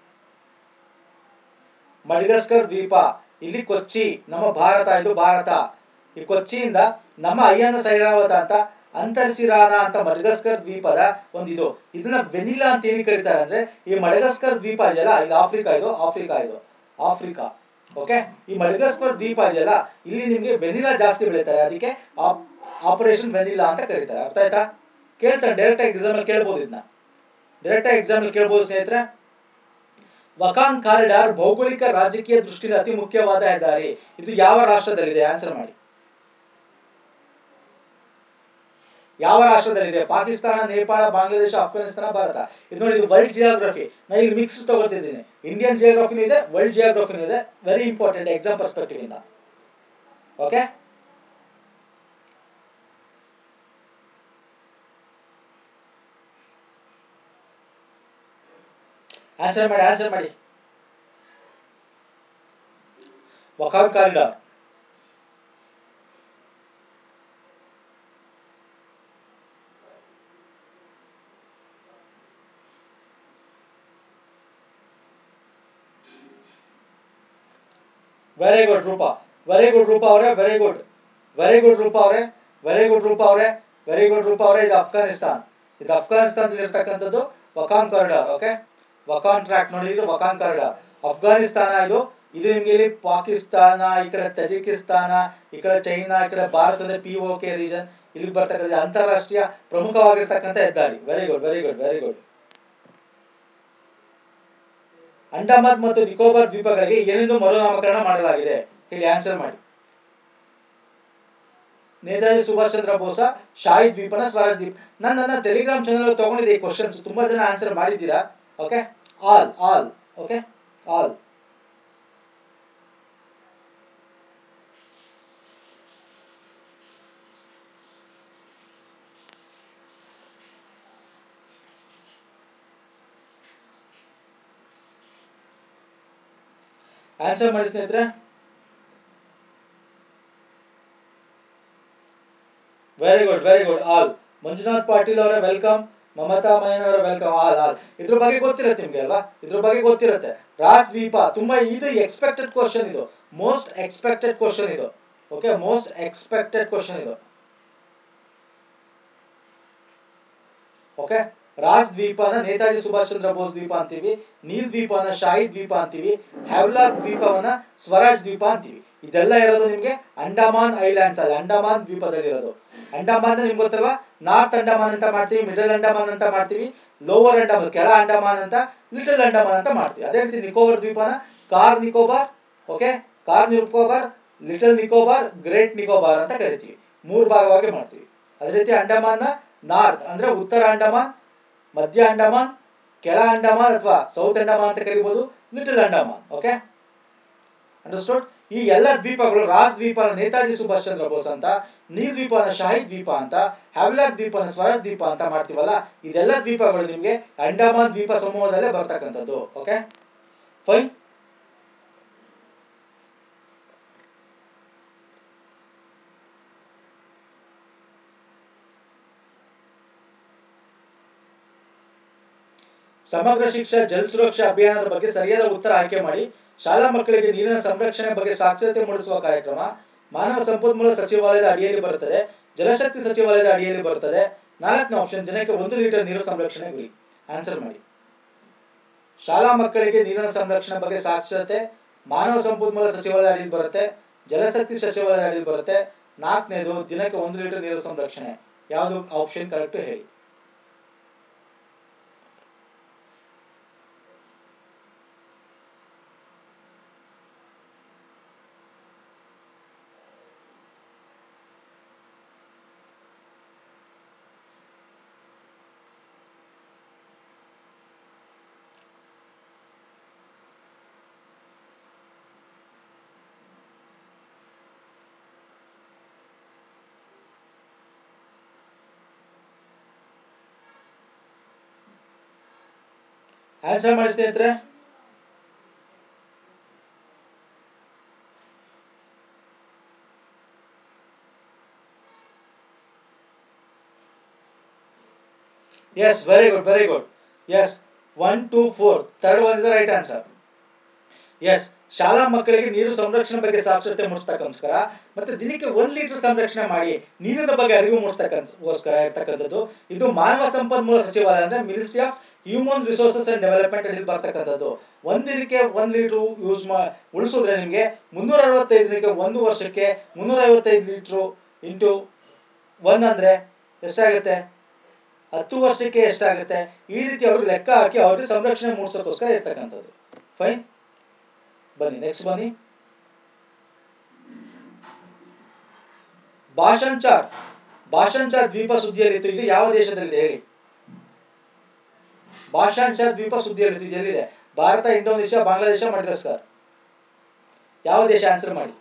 ಮಡ್ಗಸ್ಕರ್ ದ್ವೀಪ ಇಲ್ಲಿ ಕೊಚ್ಚಿ ನಮ್ಮ ಭಾರತ ಇದು ಭಾರತ ಈ ಕೊಚ್ಚಿಯಿಂದ ನಮ್ಮ ಐ ಎನ್ ಎಸ್ ಐರಾವತ ಅಂತ ಅಂತರ್ಸಿರಾನ ಅಂತ ಮಡಗಸ್ಕರ್ ದ್ವೀಪದ ಒಂದು ಇದು ಇದನ್ನ ವೆನಿಲಾ ಅಂತ ಏನ್ ಕರೀತಾರೆ ಅಂದ್ರೆ ಈ ಮಡಗಸ್ಕರ್ ದ್ವೀಪ ಇದೆಯಲ್ಲ ಇಲ್ಲಿ ಆಫ್ರಿಕಾ ಇದು ಆಫ್ರಿಕಾ ಇದು ಆಫ್ರಿಕಾ ಓಕೆ ಈ ಮಡಗಸ್ಕರ್ ದ್ವೀಪ ಇದೆಯಲ್ಲ ಇಲ್ಲಿ ನಿಮ್ಗೆ ವೆನಿಲಾ ಜಾಸ್ತಿ ಬೆಳೀತಾರೆ ಅದಕ್ಕೆ ಆಪರೇಷನ್ ವೆನಿಲಾ ಅಂತ ಕರೀತಾರೆ ಅರ್ಥ ಆಯ್ತಾ ಕೇಳ್ತಾರೆ ಡೈರೆಕ್ಟ್ ಆಗಿ ಎಕ್ಸಾಮ್ ಅಲ್ಲಿ ಕೇಳ್ಬೋದು ಇದನ್ನ ಡೈರೆಕ್ಟ್ ಆಗಿ ಎಕ್ಸಾಮ್ ಅಲ್ಲಿ ಕೇಳ್ಬೋದು ಸ್ನೇಹಿತರೆ ವಕಾನ್ ಕಾರಿಡಾರ್ ಭೌಗೋಳಿಕ ರಾಜಕೀಯ ದೃಷ್ಟಿಯಿಂದ ಅತಿ ಮುಖ್ಯವಾದ ಹೆದ್ದಾರಿ ಇದು ಯಾವ ರಾಷ್ಟ್ರದಲ್ಲಿದೆ ಆನ್ಸರ್ ಮಾಡಿ ಯಾವ ರಾಷ್ಟ್ರದಲ್ಲಿದೆ ಪಾಕಿಸ್ತಾನ ನೇಪಾಳ ಬಾಂಗ್ಲಾದೇಶ ಅಫ್ಘಾನಿಸ್ತಾನ ಭಾರತ ಇದು ನೋಡಿ ಇದು ವರ್ಲ್ಡ್ ಜಿಯೋಗ್ರಫಿ ನಾ ಇಲ್ಲಿ ಮಿಕ್ಸ್ ತಗೋತಿದ್ದೀನಿ ಇಂಡಿಯನ್ ಜಿಯೋಗ್ರಫಿನೂ ಇದೆ ವರ್ಲ್ಡ್ ಜಿಯೋಗ್ರಫಿನೂ ಇದೆ ವೆರಿ ಇಂಪಾರ್ಟೆಂಟ್ ಎಕ್ಸಾಮ್ ಪರ್ಸ್ಪೆಕ್ಟಿವ್ ಇಂದ ಓಕೆ ಆನ್ಸರ್ ಮಾಡಿ ಆನ್ಸರ್ ಮಾಡಿ Wakhan corridor very good Roopa very good Roopa ಅವರೇ very good very good Roopa ಅವರೇ ವೆರಿ ಗುಡ್ ರೂಪ ಅವರೇ ವೆರಿ ಗುಡ್ ರೂಪ ಅವರೇ ಇದು ಅಫ್ಘಾನಿಸ್ತಾನ್ ಇದು ಅಫ್ಘಾನಿಸ್ತಾನದಲ್ಲಿ ಇರ್ತಕ್ಕಂಥದ್ದು Wakhan corridor okay Wakhan track ನೋಡಿ ಇದು ವಕಾನ್ ಕಾರಿಡಾರ್ ಅಫ್ಘಾನಿಸ್ತಾನ ಇದು ಇದು ನಿಮ್ಗೆ ಇಲ್ಲಿ ಪಾಕಿಸ್ತಾನ ಈ ಕಡೆ ತಜಿಕಿಸ್ತಾನ ಈ ಕಡೆ ಚೈನಾ ಈ ಕಡೆ ಭಾರತದ ಪಿ ಓ ಕೆ ರೀಜನ್ ಇಲ್ಲಿ ಬರ್ತಕ್ಕಂಥ ಅಂತಾರಾಷ್ಟ್ರೀಯ ಪ್ರಮುಖವಾಗಿರ್ತಕ್ಕಂಥ ಹೆದ್ದಾರಿ very good very good very good Andaman ಮತ್ತು ನಿಕೋಬಾರ್ ದ್ವೀಪಗಳಿಗೆ ಏನೆಂದು ಮರುನಾಮಕರಣ ಮಾಡಲಾಗಿದೆ ಹೇಳಿ ಆನ್ಸರ್ ಮಾಡಿ ನೇತಾಜಿ ಸುಭಾಷ್ ಚಂದ್ರ ಬೋಸ ಶಾಹಿ ದ್ವೀಪನ ಸ್ವರಾಜ್ ದ್ವೀಪ ನಾನು ನನ್ನ ಟೆಲಿಗ್ರಾಮ್ ಚಾನಲ್ ತಗೊಂಡಿದ್ದೆ ಈ ಕ್ವಶನ್ಸ್ ತುಂಬಾ ಜನ ಆನ್ಸರ್ ಮಾಡಿದ್ದೀರಾ okay all all okay all answer ಮಾಡಿ ಸ್ನೇಹಿತರೆ very good very good all Manjunath Patil ಅವರೇ ವೆಲ್ಕಮ್ ಮಮತಾ ಮಯನ್ ಅವರ ವೆಲ್ಕಮ್ ಆಲ್ ಆಲ್ ಇದ್ರ ಬಗ್ಗೆ ಗೊತ್ತಿರುತ್ತೆ ನಿಮ್ಗೆ ಅಲ್ವಾ ಇದ್ರ ಬಗ್ಗೆ ಗೊತ್ತಿರುತ್ತೆ ರಾಸ್ ದ್ವೀಪ ತುಂಬಾ ಇದು ಎಕ್ಸ್ಪೆಕ್ಟೆಡ್ ಕ್ವಶನ್ ಇದು ಮೋಸ್ಟ್ ಎಕ್ಸ್ಪೆಕ್ಟೆಡ್ ಕ್ವಶನ್ ಇದು ಓಕೆ ಮೋಸ್ಟ್ ಎಕ್ಸ್ಪೆಕ್ಟೆಡ್ ಕ್ವಶನ್ ಇದು ಓಕೆ ರಾಸ್ ದ್ವೀಪನ ನೇತಾಜಿ ಸುಭಾಷ್ ಚಂದ್ರ ಬೋಸ್ ದ್ವೀಪ ಅಂತೀವಿ ನೀಲ್ ದ್ವೀಪನ ಶಾಹಿ ದ್ವೀಪ ಅಂತೀವಿ ಹ್ಯಾವ್ಲಾಕ್ ದ್ವೀಪವನ್ನ ಸ್ವರಾಜ್ ದ್ವೀಪ ಅಂತೀವಿ ಇದೆಲ್ಲ ಇರೋದು ನಿಮ್ಗೆ ಅಂಡಮಾನ್ ಐಲ್ಯಾಂಡ್ಸ್ ಅಲ್ಲಿ ಅಂಡಮಾನ್ ದ್ವೀಪದಲ್ಲಿ ಇರೋದು ಅಂಡಮಾನ್ ನಿಮ್ಗೆ ಗೊತ್ತಲ್ವಾ ನಾರ್ತ್ ಅಂಡಮಾನ್ ಅಂತ ಮಾಡ್ತೀವಿ ಮಿಡಲ್ ಅಂಡಮಾನ್ ಅಂತ ಮಾಡ್ತೀವಿ ಲೋವರ್ ಅಂಡಮಾನ್ ಕೆಳ ಅಂಡಮಾನ್ ಅಂತ ಲಿಟಲ್ ಅಂಡಮಾನ್ ಅಂತ ಮಾಡ್ತೀವಿ ಅದೇ ರೀತಿ ನಿಕೋಬಾರ್ ದ್ವೀಪನ Car Nicobar okay Car Nicobar little Nicobar great Nicobar ಅಂತ ಕರಿತೀವಿ ಮೂರು ಭಾಗವಾಗಿ ಮಾಡ್ತೀವಿ ಅದೇ ರೀತಿ ಅಂಡಮಾನ್ನ ನಾರ್ತ್ ಅಂದ್ರೆ ಉತ್ತರ ಅಂಡಮಾನ್ ಮಧ್ಯ ಅಂಡಮಾನ್ ಕೆಳ ಅಂಡಮಾನ್ ಅಥವಾ ಸೌತ್ ಅಂಡಮಾನ್ ಅಂತ ಕರಿಬಹುದು ಲಿಟಲ್ ಅಂಡಮಾನ್ ಓಕೆ ಅಂಡರ್ಸ್ಟುಡ್ ಈ ಎಲ್ಲ ದ್ವೀಪಗಳು ರಾಸ್ ದ್ವೀಪನ ನೇತಾಜಿ ಸುಭಾಷ್ ಚಂದ್ರ ಬೋಸ್ ಅಂತ ನೀಲ್ ದ್ವೀಪನ ಶಾಹಿ ದ್ವೀಪ ಅಂತ ಹ್ಯಾವ್ಲಾಕ್ ದ್ವೀಪನ ಸ್ವರಾಜ್ ದ್ವೀಪ ಅಂತ ಮಾಡ್ತೀವಲ್ಲ ಇದೆಲ್ಲ ದ್ವೀಪಗಳು ನಿಮ್ಗೆ ಅಂಡಮಾನ್ ದ್ವೀಪ ಸಮೂಹದಲ್ಲೇ ಬರ್ತಕ್ಕಂಥದ್ದು ಓಕೆ ಫೈನ್ ಸಮಗ್ರ ಶಿಕ್ಷಾ ಜಲ್ ಸುರಕ್ಷಾ ಅಭಿಯಾನದ ಬಗ್ಗೆ ಸರಿಯಾದ ಉತ್ತರ ಆಯ್ಕೆ ಮಾಡಿ ಶಾಲಾ ಮಕ್ಕಳಿಗೆ ನೀರಿನ ಸಂರಕ್ಷಣೆ ಬಗ್ಗೆ ಸಾಕ್ಷರತೆ ಮೂಡಿಸುವ ಕಾರ್ಯಕ್ರಮ ಮಾನವ ಸಂಪನ್ಮೂಲ ಸಚಿವಾಲಯದ ಅಡಿಯಲ್ಲಿ ಬರುತ್ತದೆ ಜಲಶಕ್ತಿ ಸಚಿವಾಲಯದ ಅಡಿಯಲ್ಲಿ ಬರುತ್ತದೆ ನಾಲ್ಕನೇ ಆಪ್ಷನ್ ದಿನಕ್ಕೆ ಒಂದು ಲೀಟರ್ ನೀರು ಸಂರಕ್ಷಣೆ ಗುರಿ ಆನ್ಸರ್ ಮಾಡಿ ಶಾಲಾ ಮಕ್ಕಳಿಗೆ ನೀರಿನ ಸಂರಕ್ಷಣೆ ಬಗ್ಗೆ ಸಾಕ್ಷರತೆ ಮಾನವ ಸಂಪನ್ಮೂಲ ಸಚಿವಾಲಯದ ಅಡಿಯಲ್ಲಿ ಬರುತ್ತೆ ಜಲಶಕ್ತಿ ಸಚಿವಾಲಯದ ಅಡಿಯಲ್ಲಿ ಬರುತ್ತೆ ನಾಲ್ಕನೇದು ದಿನಕ್ಕೆ ಒಂದು ಲೀಟರ್ ನೀರು ಸಂರಕ್ಷಣೆ ಯಾವುದು ಆಪ್ಷನ್ ಕರೆಕ್ಟ್ ಹೇಳಿ ಆನ್ಸರ್ ಮಾಡಿ ಸ್ನೇಹಿತರೆ yes very good very good yes one two four third one is the right answer yes ಶಾಲಾ ಮಕ್ಕಳಿಗೆ ನೀರು ಸಂರಕ್ಷಣೆ ಬಗ್ಗೆ ಸಾಕ್ಷರತೆ ಮೂಡಿಸ್ತಕ್ಕೋಸ್ಕರ ಮತ್ತೆ ದಿನಕ್ಕೆ ಒಂದ್ ಲೀಟರ್ ಸಂರಕ್ಷಣೆ ಮಾಡಿ ನೀರಿನ ಬಗ್ಗೆ ಅರಿವು ಮೂಡಿಸ್ತಕ್ಕೋಸ್ಕರ ಇರ್ತಕ್ಕಂಥದ್ದು ಇದು ಮಾನವ ಸಂಪನ್ಮೂಲ ಸಚಿವಾಲಯ ಅಂದ್ರೆ ministry of human resources and development ಅಲ್ಲಿ ಬರ್ತಕ್ಕಂಥದ್ದು ಒಂದ್ ದಿನಕ್ಕೆ ಒಂದ್ ಲೀಟರ್ ಯೂಸ್ ಮಾ ಉಳಿಸಿದ್ರೆ ನಿಮಗೆ ಮುನ್ನೂರ ಅರವತ್ತೈದು ದಿನಕ್ಕೆ ಒಂದು ವರ್ಷಕ್ಕೆ ಮುನ್ನೂರ ಐವತ್ತೈದು ಲೀಟ್ರು ಇಂಟು ಒನ್ ಅಂದ್ರೆ ಎಷ್ಟಾಗುತ್ತೆ ಹತ್ತು ವರ್ಷಕ್ಕೆ ಎಷ್ಟಾಗುತ್ತೆ ಈ ರೀತಿ ಅವರು ಲೆಕ್ಕ ಹಾಕಿ ಅವ್ರಿಗೆ ಸಂರಕ್ಷಣೆ ಮೂಡಿಸೋಕ್ಕೋಸ್ಕರ ಇರ್ತಕ್ಕಂಥದ್ದು ಫೈನ್ ಬನ್ನಿ ನೆಕ್ಸ್ಟ್ ಬನ್ನಿ ಭಾಷಾಂಚಾರ್ ಭಾಷಾಂಚಾರ್ ದ್ವೀಪ ಸುದ್ದಿಯಲ್ಲಿತ್ತು ಇದು ಯಾವ ದೇಶದಲ್ಲಿದೆ ಹೇಳಿ ಭಾಷಾಂಚಾರ್ ದ್ವೀಪ ಸುದ್ದಿಯಲ್ಲಿತ್ತು ಇದು ಎಲ್ಲಿದೆ ಭಾರತ ಇಂಡೋನೇಷ್ಯಾ ಬಾಂಗ್ಲಾದೇಶ ಮಡಗಸ್ಕರ್ ಯಾವ ದೇಶ ಆನ್ಸರ್ ಮಾಡಿ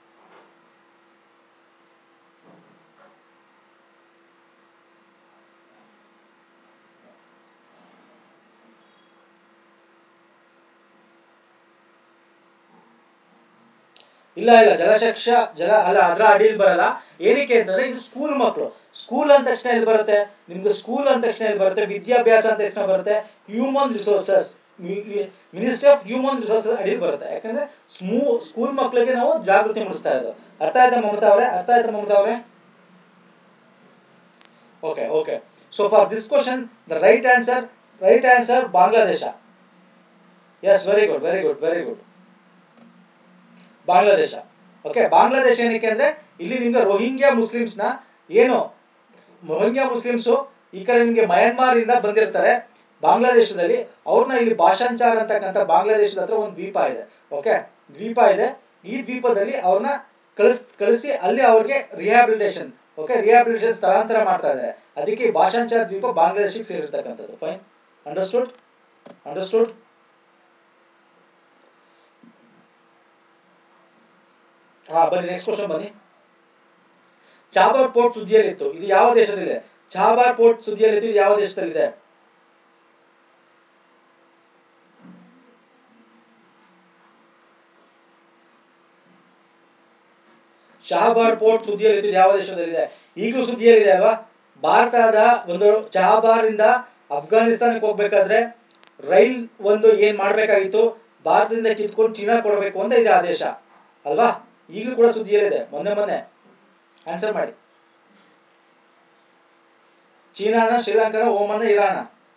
ಇಲ್ಲ ಇಲ್ಲ ಜಲಶಕ್ಷ ಜಲ ಅಲ್ಲ ಅದರ ಅಡಿಯಲ್ಲಿ ಬರಲ್ಲ ಏನಕ್ಕೆ ಅಂತಂದ್ರೆ ಇದು ಸ್ಕೂಲ್ ಮಕ್ಕಳು ಸ್ಕೂಲ್ ಅಂದ ತಕ್ಷಣ ಎಲ್ಲಿ ಬರುತ್ತೆ ನಿಮ್ಗೆ ಸ್ಕೂಲ್ ಅಂದ ತಕ್ಷಣ ಎಲ್ಲಿ ಬರುತ್ತೆ ವಿದ್ಯಾಭ್ಯಾಸ ಅಂದ ತಕ್ಷಣ ಬರುತ್ತೆ human resources ministry of human resources ಅಡಿಯಲ್ಲಿ ಬರುತ್ತೆ ಯಾಕಂದ್ರೆ ಸ್ಮೂ ಸ್ಕೂಲ್ ಮಕ್ಕಳಿಗೆ ನಾವು ಜಾಗೃತಿ ಮೂಡಿಸ್ತಾ ಇರೋದು ಅರ್ಥ ಆಯ್ತಾ ಮಮತಾ ಅವರೇ ಅರ್ಥ ಆಯ್ತಾ ಮಮತಾ ಅವರೇ okay okay so for this question the right answer right answer Bangladesh yes very good very good very good Bangladesh okay Bangladesh ಏನಕ್ಕೆ ಅಂದ್ರೆ ಇಲ್ಲಿ ನಿಮ್ಗೆ ರೋಹಿಂಗ್ಯಾ ಮುಸ್ಲಿಮ್ಸ್ನ ಏನು ರೋಹಿಂಗ್ಯಾ ಮುಸ್ಲಿಮ್ಸು ಈ ಕಡೆ ನಿಮಗೆ ಮಯನ್ಮಾರ್ ಇಂದ ಬಂದಿರ್ತಾರೆ ಬಾಂಗ್ಲಾದೇಶದಲ್ಲಿ ಅವ್ರನ್ನ ಇಲ್ಲಿ ಭಾಷಾಂಚಾರ್ ಅಂತಕ್ಕಂಥ ಬಾಂಗ್ಲಾದೇಶದ ಹತ್ರ ಒಂದು ದ್ವೀಪ ಇದೆ ಓಕೆ ದ್ವೀಪ ಇದೆ ಈ ದ್ವೀಪದಲ್ಲಿ ಅವ್ರನ್ನ ಕಳಿಸ್ ಕಳಿಸಿ ಅಲ್ಲಿ ಅವ್ರಿಗೆ ರಿಹ್ಯಾಬಿಲಿಟೇಷನ್ ಓಕೆ ರಿಹ್ಯಾಬಿಲಿಟೇಷನ್ ಸ್ಥಳಾಂತರ ಮಾಡ್ತಾ ಇದ್ದಾರೆ ಅದಕ್ಕೆ ಈ ಭಾಷಾಂಚಾರ್ ದ್ವೀಪ ಬಾಂಗ್ಲಾದೇಶಕ್ಕೆ ಸೇರಿರ್ತಕ್ಕಂಥದ್ದು ಫೈನ್ ಅಂಡರ್ಸ್ಟುಡ್ ಅಂಡರ್ಸ್ಟುಡ್ ಹಾ ಬನ್ನಿ ನೆಕ್ಸ್ಟ್ ಕ್ವಶನ್ ಬನ್ನಿ ಚಾಬಾರ್ ಪೋರ್ಟ್ ಸುದ್ದಿಯಲ್ಲಿತ್ತು ಇದು ಯಾವ ದೇಶದಲ್ಲಿದೆ ಚಾಬಾರ್ ಪೋರ್ಟ್ ಸುದ್ದಿಯಲ್ಲಿತ್ತು ಇದು ಯಾವ ದೇಶದಲ್ಲಿದೆ ಚಹಾಬಾರ್ ಪೋರ್ಟ್ ಸುದ್ದಿಯಲ್ಲಿತ್ತು ಇದು ಯಾವ ದೇಶದಲ್ಲಿದೆ ಈಗಲೂ ಸುದ್ದಿಯಲ್ಲಿದೆ ಅಲ್ವಾ ಭಾರತದ ಒಂದು ಚಹಾಬಾರ್ ಇಂದ ಅಫ್ಘಾನಿಸ್ತಾನಕ್ಕೆ ಹೋಗ್ಬೇಕಾದ್ರೆ ರೈಲ್ ಒಂದು ಏನ್ ಮಾಡ್ಬೇಕಾಗಿತ್ತು ಭಾರತದಿಂದ ಕಿತ್ಕೊಂಡು ಚೀನಾ ಕೊಡಬೇಕು ಅಂತ ಇದೆ ಆದೇಶ ಅಲ್ವಾ ಈಗಲೂ ಕೂಡ ಸುದ್ದಿಯಲ್ಲಿದೆ ಮೊನ್ನೆ ಮೊನ್ನೆ ಆನ್ಸರ್ ಮಾಡಿ ಚೀನಾನ ಶ್ರೀಲಂಕಾನ ಓಮನ್ನ ಇರಾನ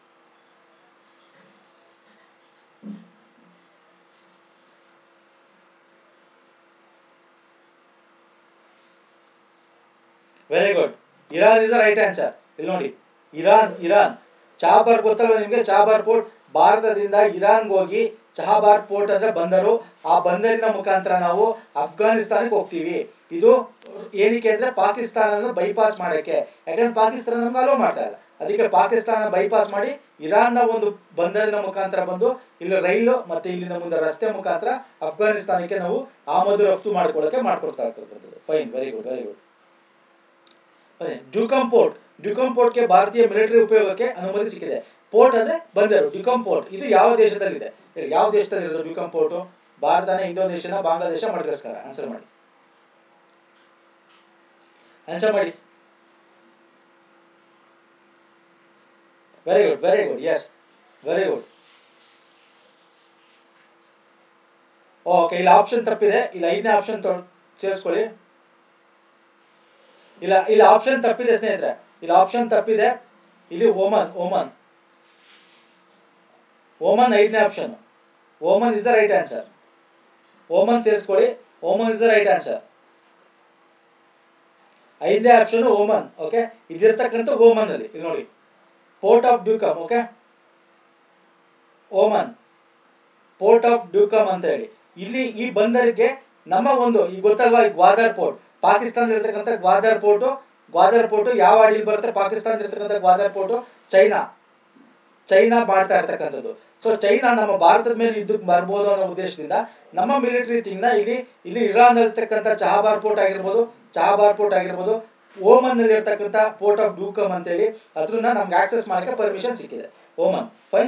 very good Iran is the right answer ಇಲ್ಲಿ ನೋಡಿ ಇರಾನ್ ಇರಾನ್ ಚಹಾಬಾರ್ ಗೊತ್ತಲ್ವ ನಿಮಗೆ ಚಹಾಬಾರ್ ಪೋರ್ಟ್ ಭಾರತದಿಂದ ಇರಾನ್ಗೆ ಹೋಗಿ ಚಹಾಬಾರ್ ಪೋರ್ಟ್ ಅಂದ್ರೆ ಬಂದರು ಆ ಬಂದರಿನ ಮುಖಾಂತರ ನಾವು ಅಫ್ಘಾನಿಸ್ತಾನಕ್ಕೆ ಹೋಗ್ತೀವಿ ಇದು ಏನಕ್ಕೆ ಅಂದ್ರೆ ಪಾಕಿಸ್ತಾನ ಬೈಪಾಸ್ ಮಾಡಕ್ಕೆ ಯಾಕಂದ್ರೆ ಪಾಕಿಸ್ತಾನ ನಮ್ಗೆ ಅಲೋ ಮಾಡ್ತಾ ಇಲ್ಲ ಅದಕ್ಕೆ ಪಾಕಿಸ್ತಾನ ಬೈಪಾಸ್ ಮಾಡಿ ಇರಾನ್ನ ಒಂದು ಬಂದರಿನ ಮುಖಾಂತರ ಬಂದು ಇಲ್ಲಿ ರೈಲು ಮತ್ತೆ ಇಲ್ಲಿನ ಮುಂದೆ ರಸ್ತೆ ಮುಖಾಂತರ ಅಫ್ಘಾನಿಸ್ತಾನಕ್ಕೆ ನಾವು ಆಮದು ರಫ್ತು ಮಾಡ್ಕೊಳ್ಳೋಕೆ ಮಾಡ್ಕೊಡ್ತಾ ಇರ್ತಕ್ಕಂಥದ್ದು fine very good very good Duqm port Duqm ಪೋರ್ಟ್ಗೆ ಭಾರತೀಯ ಮಿಲಿಟರಿ ಉಪಯೋಗಕ್ಕೆ ಅನುಮತಿ ಸಿಕ್ಕಿದೆ ಪೋರ್ಟ್ ಅಂದ್ರೆ ಬಂದರು ಡ್ಯೂಕಮ್ ಪೋರ್ಟ್ ಇದು ಯಾವ ದೇಶದಲ್ಲಿದೆ ಹೇಳಿ, ಯಾವ ದೇಶದಲ್ಲಿ ಇರೋದು ಡ್ಯೂಕಮ್ ಪೋರ್ಟ್ ಭಾರತನ ಇಂಡೋನೇಷ್ಯಾನ ಬಾಂಗ್ಲಾದೇಶ ಮಡಗಸ್ಕರ ಆನ್ಸರ್ ಮಾಡಿ ಆನ್ಸರ್ ಮಾಡಿ very good very good yes very good okay ಇಲ್ಲಿ ಆಪ್ಷನ್ ತಪ್ಪಿದೆ ಇಲ್ಲಿ ಐದನೇ ಆಪ್ಷನ್ ಸೇರಿಸ್ಕೊಳ್ಳಿ ಇಲ್ಲ ಇಲ್ಲಿ ಆಪ್ಷನ್ ತಪ್ಪಿದೆ ಸ್ನೇಹಿತರೆ ಇಲ್ಲಿ ಆಪ್ಷನ್ ತಪ್ಪಿದೆ ಇಲ್ಲಿ ಓಮನ್ ಓಮನ್ ಓಮನ್ ಐದನೇ option Oman is the right answer Oman ಸೇರಿಸ್ಕೊಳ್ಳಿ Oman is the right answer ಐದನೇ ಆಪ್ಷನ್ ಓಮನ್ ಓಕೆ ಇದಿರ್ತಕ್ಕಂಥ ಓಮನ್ ಅಲ್ಲಿ ಇಲ್ಲಿ ನೋಡಿ port of Duqm okay Oman port of Duqm ಅಂತ ಹೇಳಿ ಇಲ್ಲಿ ಈ ಬಂದರಿಗೆ ನಮ್ಮ ಒಂದು ಈಗ ಗೊತ್ತಲ್ವಾ ಈ ಗ್ವಾದರ್ ಪೋರ್ಟ್ ಪಾಕಿಸ್ತಾನದಲ್ಲಿರ್ತಕ್ಕಂಥ ಗ್ವಾದರ್ ಪೋರ್ಟು ಗ್ವಾದರ್ ಪೋರ್ಟು ಯಾವ ಅಡಿಯಲ್ಲಿ ಬರುತ್ತೆ ಪಾಕಿಸ್ತಾನದಲ್ಲಿರ್ತಕ್ಕಂಥ ಗ್ವಾದರ್ ಪೋರ್ಟು ಚೈನಾ ಚೈನಾ ಮಾಡ್ತಾ ಇರ್ತಕ್ಕಂಥದ್ದು ಸೊ ಚೈನಾ ನಮ್ಮ ಭಾರತದ ಮೇಲೆ ಯುದ್ಧಕ್ಕೆ ಬರ್ಬೋದು ಅನ್ನೋ ಉದ್ದೇಶದಿಂದ ನಮ್ಮ ಮಿಲಿಟರಿ ತಿಂಗ್ನ ಇಲ್ಲಿ ಇಲ್ಲಿ ಇರಾನ್ ಇರ್ತಕ್ಕಂಥ ಚಹಾಬಾರ್ ಪೋರ್ಟ್ ಆಗಿರ್ಬೋದು ಚಹಾಬಾರ್ ಪೋರ್ಟ್ ಆಗಿರ್ಬೋದು ಓಮನ್ ನಲ್ಲಿ ಇರ್ತಕ್ಕಂಥ ಪೋರ್ಟ್ ಆಫ್ ಡೂಕಮ್ ಅಂತೇಳಿ ಅದನ್ನ ನಮ್ಗೆ ಆಕ್ಸೆಸ್ ಮಾಡಕ್ಕೆ ಪರ್ಮಿಷನ್ ಸಿಕ್ಕಿದೆ ಓಮನ್ ಫೈನ್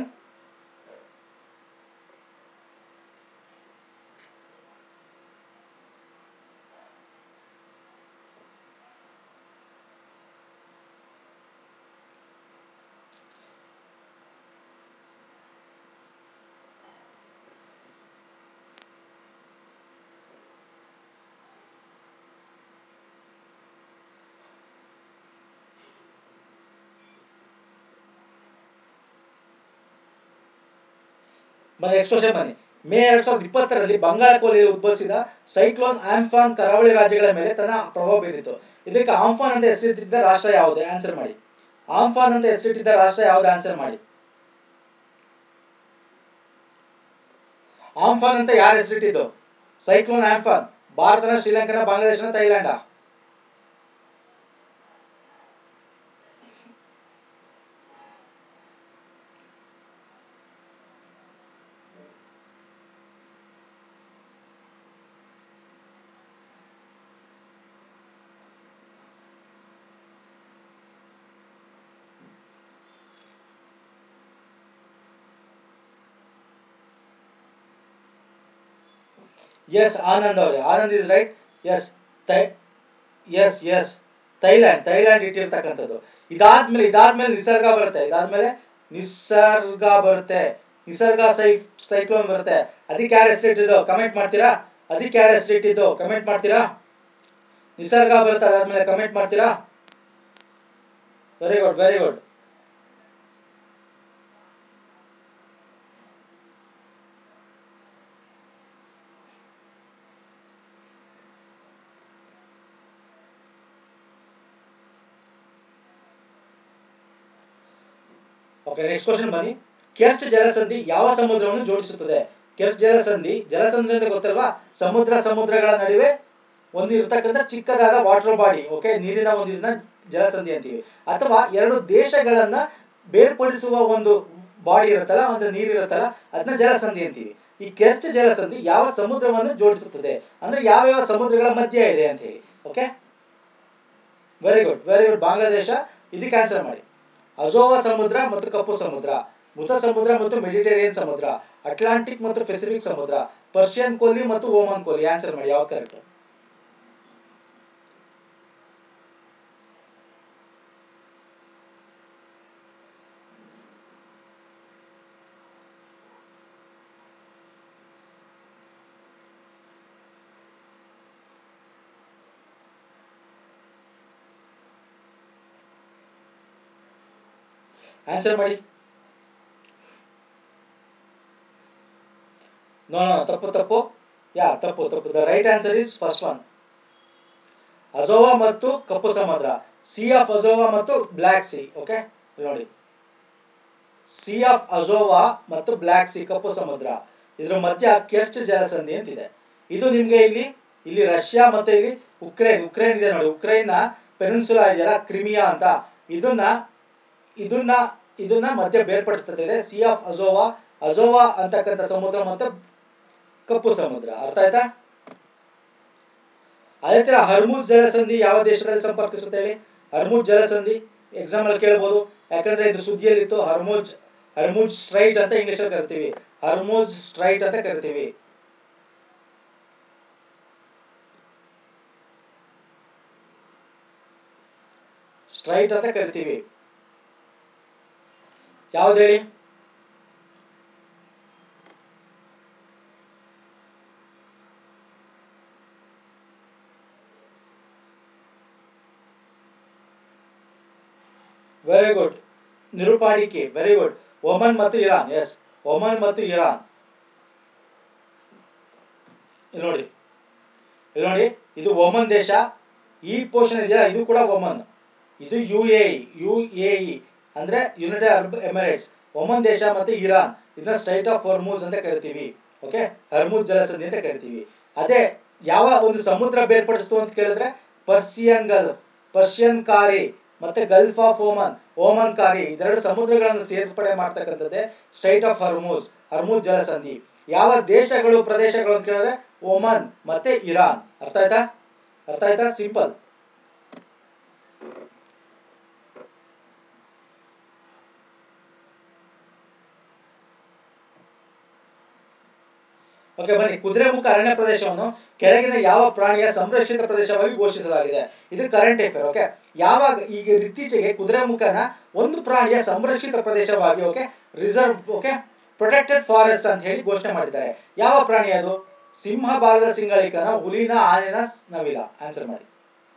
ನೆಕ್ಸ್ಟ್ ಕ್ವಶನ್ ಬನ್ನಿ ಮೇ ಎರಡ್ ಸಾವಿರದ ಇಪ್ಪತ್ತರಲ್ಲಿ ಬಂಗಾಳ ಕೊಲ್ಲಿಯಲ್ಲಿ ಉದ್ಭವಿಸಿದ ಸೈಕ್ಲೋನ್ ಆಂಫಾನ್ ಕರಾವಳಿ ರಾಜ್ಯಗಳ ಮೇಲೆ ತನ್ನ ಪ್ರಭಾವ ಬೀರಿತು ಇದಕ್ಕೆ ಆಂಫಾನ್ ಅಂತ ಹೆಸರಿಟ್ಟಿದ್ದ ರಾಷ್ಟ್ರ ಯಾವುದು ಆನ್ಸರ್ ಮಾಡಿ ಆಂಫಾನ್ ಅಂತ ಹೆಸರಿಟ್ಟಿದ್ದ ರಾಷ್ಟ್ರ ಯಾವುದು ಆನ್ಸರ್ ಮಾಡಿ ಆಂಫಾನ್ ಅಂತ ಯಾರು ಹೆಸರಿಟ್ಟಿದ್ದು ಸೈಕ್ಲೋನ್ ಆಂಫಾನ್ ಭಾರತನ ಶ್ರೀಲಂಕನ ಬಾಂಗ್ಲಾದೇಶನ ಥೈಲ್ಯಾಂಡ ಎಸ್ ಆನಂದ್ ಅವರೇ Anand is right yes Thai yes yes Thailand Thailand ಇಟ್ಟಿರ್ತಕ್ಕಂಥದ್ದು ಇದಾದ್ಮೇಲೆ ಇದಾದ್ಮೇಲೆ ನಿಸರ್ಗ ಬರುತ್ತೆ ಇದಾದ್ಮೇಲೆ ನಿಸರ್ಗ ಬರುತ್ತೆ ನಿಸರ್ಗ ಸೈ ಸೈಕ್ಲೋನ್ ಬರುತ್ತೆ ಅದಕ್ಕೆ ಯಾರು ಹೆಸರಿಟ್ಟಿದ್ದು ಕಮೆಂಟ್ ಮಾಡ್ತೀರಾ ಅದಕ್ಕೆ ಯಾರು ಹೆಸರಿಟ್ಟಿದ್ದು ಕಮೆಂಟ್ ಮಾಡ್ತೀರಾ ನಿಸರ್ಗ ಬರುತ್ತೆ ಅದಾದ್ಮೇಲೆ ಕಮೆಂಟ್ ಮಾಡ್ತೀರಾ very good very good okay next question ಬನ್ನಿ ಕೆರ್ಚ್ ಜಲಸಂಧಿ ಯಾವ ಸಮುದ್ರವನ್ನು ಜೋಡಿಸುತ್ತದೆ ಕೆರ್ಚ್ ಜಲಸಂಧಿ ಜಲಸಂಧಿ ಅಂತ ಗೊತ್ತಲ್ವಾ ಸಮುದ್ರ ಸಮುದ್ರಗಳ ನಡುವೆ ಒಂದು ಇರ್ತಕ್ಕಂಥ ಚಿಕ್ಕದಾದ ವಾಟರ್ ಬಾಡಿ ಓಕೆ ನೀರಿನ ಒಂದು ಇದನ್ನ ಜಲಸಂಧಿ ಅಂತೀವಿ ಅಥವಾ ಎರಡು ದೇಶಗಳನ್ನ ಬೇರ್ಪಡಿಸುವ ಒಂದು ಬಾಡಿ ಇರುತ್ತಲ್ಲ ಒಂದು ನೀರು ಇರುತ್ತಲ್ಲ ಅದನ್ನ ಜಲಸಂಧಿ ಅಂತೀವಿ ಈ ಕೆರ್ಚ್ ಜಲಸಂಧಿ ಯಾವ ಸಮುದ್ರವನ್ನು ಜೋಡಿಸುತ್ತದೆ ಅಂದ್ರೆ ಯಾವ್ಯಾವ ಸಮುದ್ರಗಳ ಮಧ್ಯ ಇದೆ ಅಂತ ಹೇಳಿ okay very good very good Bangladesh ಇದಕ್ಕೆ ಆನ್ಸರ್ ಮಾಡಿ ಅಜೋವಾ ಸಮುದ್ರ ಮತ್ತು ಕಪ್ಪು ಸಮುದ್ರ ಮೃತ ಸಮುದ್ರ ಮತ್ತು ಮೆಡಿಟೇರಿಯನ್ ಸಮುದ್ರ ಅಟ್ಲಾಂಟಿಕ್ ಮತ್ತು ಪೆಸಿಫಿಕ್ ಸಮುದ್ರ ಪರ್ಷಿಯನ್ ಕೊಲ್ಲಿ ಮತ್ತು ಓಮನ್ ಕೊಲ್ಲಿ ಆನ್ಸರ್ ಮಾಡಿ ಯಾವ್ದು ಕರೆಕ್ಟ್ ಆನ್ಸರ್ ಮಾಡಿ ನೋ ನೋ ತಪ್ಪು ತಪ್ಪು ಯಾ ತಪ್ಪು ತಪ್ಪು the right answer is first one Azov ಮತ್ತು ಕಪ್ಪು ಸಮುದ್ರ ಸಿ ಆಫ್ ಅಜೋವಾ ಮತ್ತು ಬ್ಲ್ಯಾಕ್ ಸಿ ಓಕೆ ನೋಡಿ ಸಿ ಆಫ್ ಅಜೋವಾ ಮತ್ತು ಬ್ಲ್ಯಾಕ್ ಸಿ ಕಪ್ಪು ಸಮುದ್ರ ಇದ್ರ ಮಧ್ಯ ಕೆರ್ಚ್ ಜಲಸಂಧಿ ಅಂತಿದೆ ಇದು ನಿಮ್ಗೆ ಇಲ್ಲಿ ಇಲ್ಲಿ ರಷ್ಯಾ ಮತ್ತೆ ಇಲ್ಲಿ ಉಕ್ರೇನ್ ಉಕ್ರೇನ್ ಇದೆ ನೋಡಿ ಉಕ್ರೇನ್ ಪೆನಿನ್ಸುಲಾ ಇದೆಯಲ್ಲ ಕ್ರಿಮಿಯಾ ಅಂತ ಇದನ್ನ ಇದನ್ನ ಇದನ್ನ ಮಧ್ಯ ಬೇರ್ಪಡಿಸ್ತದೆ ಸಿ ಆಫ್ ಅಜೋವಾ ಅಜೋವಾ ಅಂತಕ್ಕಂಥ ಸಮುದ್ರ ಮತ್ತು ಕಪ್ಪು ಸಮುದ್ರ ಅರ್ಥ ಆಯ್ತಾ ಅದೇ ತರ ಹರ್ಮುಜ್ ಜಲಸಂಧಿ ಯಾವ ದೇಶದಲ್ಲಿ ಸಂಪರ್ಕಿಸುತ್ತೆ ಹೇಳಿ ಹರ್ಮುಜ್ ಜಲಸಂಧಿ ಎಕ್ಸಾಮ್ ಅಲ್ಲಿ ಕೇಳ್ಬೋದು ಯಾಕಂದ್ರೆ ಇದು ಸುದ್ದಿಯಲ್ಲಿತ್ತು ಹರ್ಮುಜ್ ಹರ್ಮುಜ್ ಸ್ಟ್ರೈಟ್ ಅಂತ ಇಂಗ್ಲಿಷ್ ಅಲ್ಲಿ ಕರಿತೀವಿ ಹರ್ಮುಜ್ ಸ್ಟ್ರೈಟ್ ಅಂತ ಕರಿತೀವಿ ಸ್ಟ್ರೈಟ್ ಅಂತ ಕರಿತೀವಿ ಯಾವ್ದು ಹೇಳಿ ವೆರಿ ಗುಡ್ ನಿರುಪಾಡಿಕೆ ವೆರಿ ಗುಡ್ ಒಮನ್ ಮತ್ತು ಇರಾನ್ ಎಸ್ ಒಮನ್ ಮತ್ತು ಇರಾನ್ ಇಲ್ಲಿ ನೋಡಿ ಇಲ್ಲಿ ನೋಡಿ ಇದು ಒಮನ್ ದೇಶ ಈ ಪೋರ್ಷನ್ ಇದೆಯಲ್ಲ ಇದು ಕೂಡ ಒಮನ್ ಇದು U A U A E ಅಂದ್ರೆ ಯುನೈಟೆಡ್ ಅರಬ್ ಎಮಿರೇಟ್ಸ್ ಒಮನ್ ದೇಶ ಮತ್ತೆ ಇರಾನ್ ಇದನ್ನ ಸ್ಟೈಟ್ ಆಫ್ ಹರ್ಮೂಸ್ ಅಂತ ಕರಿತೀವಿ ಓಕೆ ಹರ್ಮೂಜ್ ಜಲಸಂಧಿ ಅಂತ ಕರಿತೀವಿ ಅದೇ ಯಾವ ಒಂದು ಸಮುದ್ರ ಬೇರ್ಪಡಿಸ್ತು ಅಂತ ಕೇಳಿದ್ರೆ ಪರ್ಸಿಯನ್ ಗಲ್ಫ್ ಪರ್ಷಿಯನ್ ಕಾರಿ ಮತ್ತೆ ಗಲ್ಫ್ ಆಫ್ ಓಮನ್ ಓಮನ್ ಕಾರಿ ಇದೆರಡು ಸಮುದ್ರಗಳನ್ನು ಸೇರ್ಪಡೆ ಮಾಡ್ತಕ್ಕಂಥದ್ದೇ ಸ್ಟೈಟ್ ಆಫ್ ಹರ್ಮೂಸ್ ಹರ್ಮೂಜ್ ಜಲಸಂಧಿ ಯಾವ ದೇಶಗಳು ಪ್ರದೇಶಗಳು ಅಂತ ಕೇಳಿದ್ರೆ ಓಮನ್ ಮತ್ತೆ ಇರಾನ್ ಅರ್ಥ ಆಯ್ತಾ ಅರ್ಥ ಆಯ್ತಾ ಸಿಂಪಲ್ ಓಕೆ ಬನ್ನಿ ಕುದುರೆಮುಖ ಅರಣ್ಯ ಪ್ರದೇಶವನ್ನು ಕೆಳಗಿನ ಯಾವ ಪ್ರಾಣಿಯ ಸಂರಕ್ಷಿತ ಪ್ರದೇಶವಾಗಿ ಘೋಷಿಸಲಾಗಿದೆ ಇದು ಕರೆಂಟ್ ಅಫೇರ್ ಓಕೆ ಯಾವಾಗ ಈಗ ಇತ್ತೀಚೆಗೆ ಕುದುರೆಮುಖನ ಒಂದು ಪ್ರಾಣಿಯ ಸಂರಕ್ಷಿತ ಪ್ರದೇಶವಾಗಿ okay reserve okay protected forest ಅಂತ ಹೇಳಿ ಘೋಷಣೆ ಮಾಡಿದ್ದಾರೆ ಯಾವ ಪ್ರಾಣಿ ಅದು ಸಿಂಹ ಬಾಲದ ಸಿಂಗಳಿಕನ ಹುಲಿನ ಆನೆನ ನವಿಲ ಆನ್ಸರ್ ಮಾಡಿ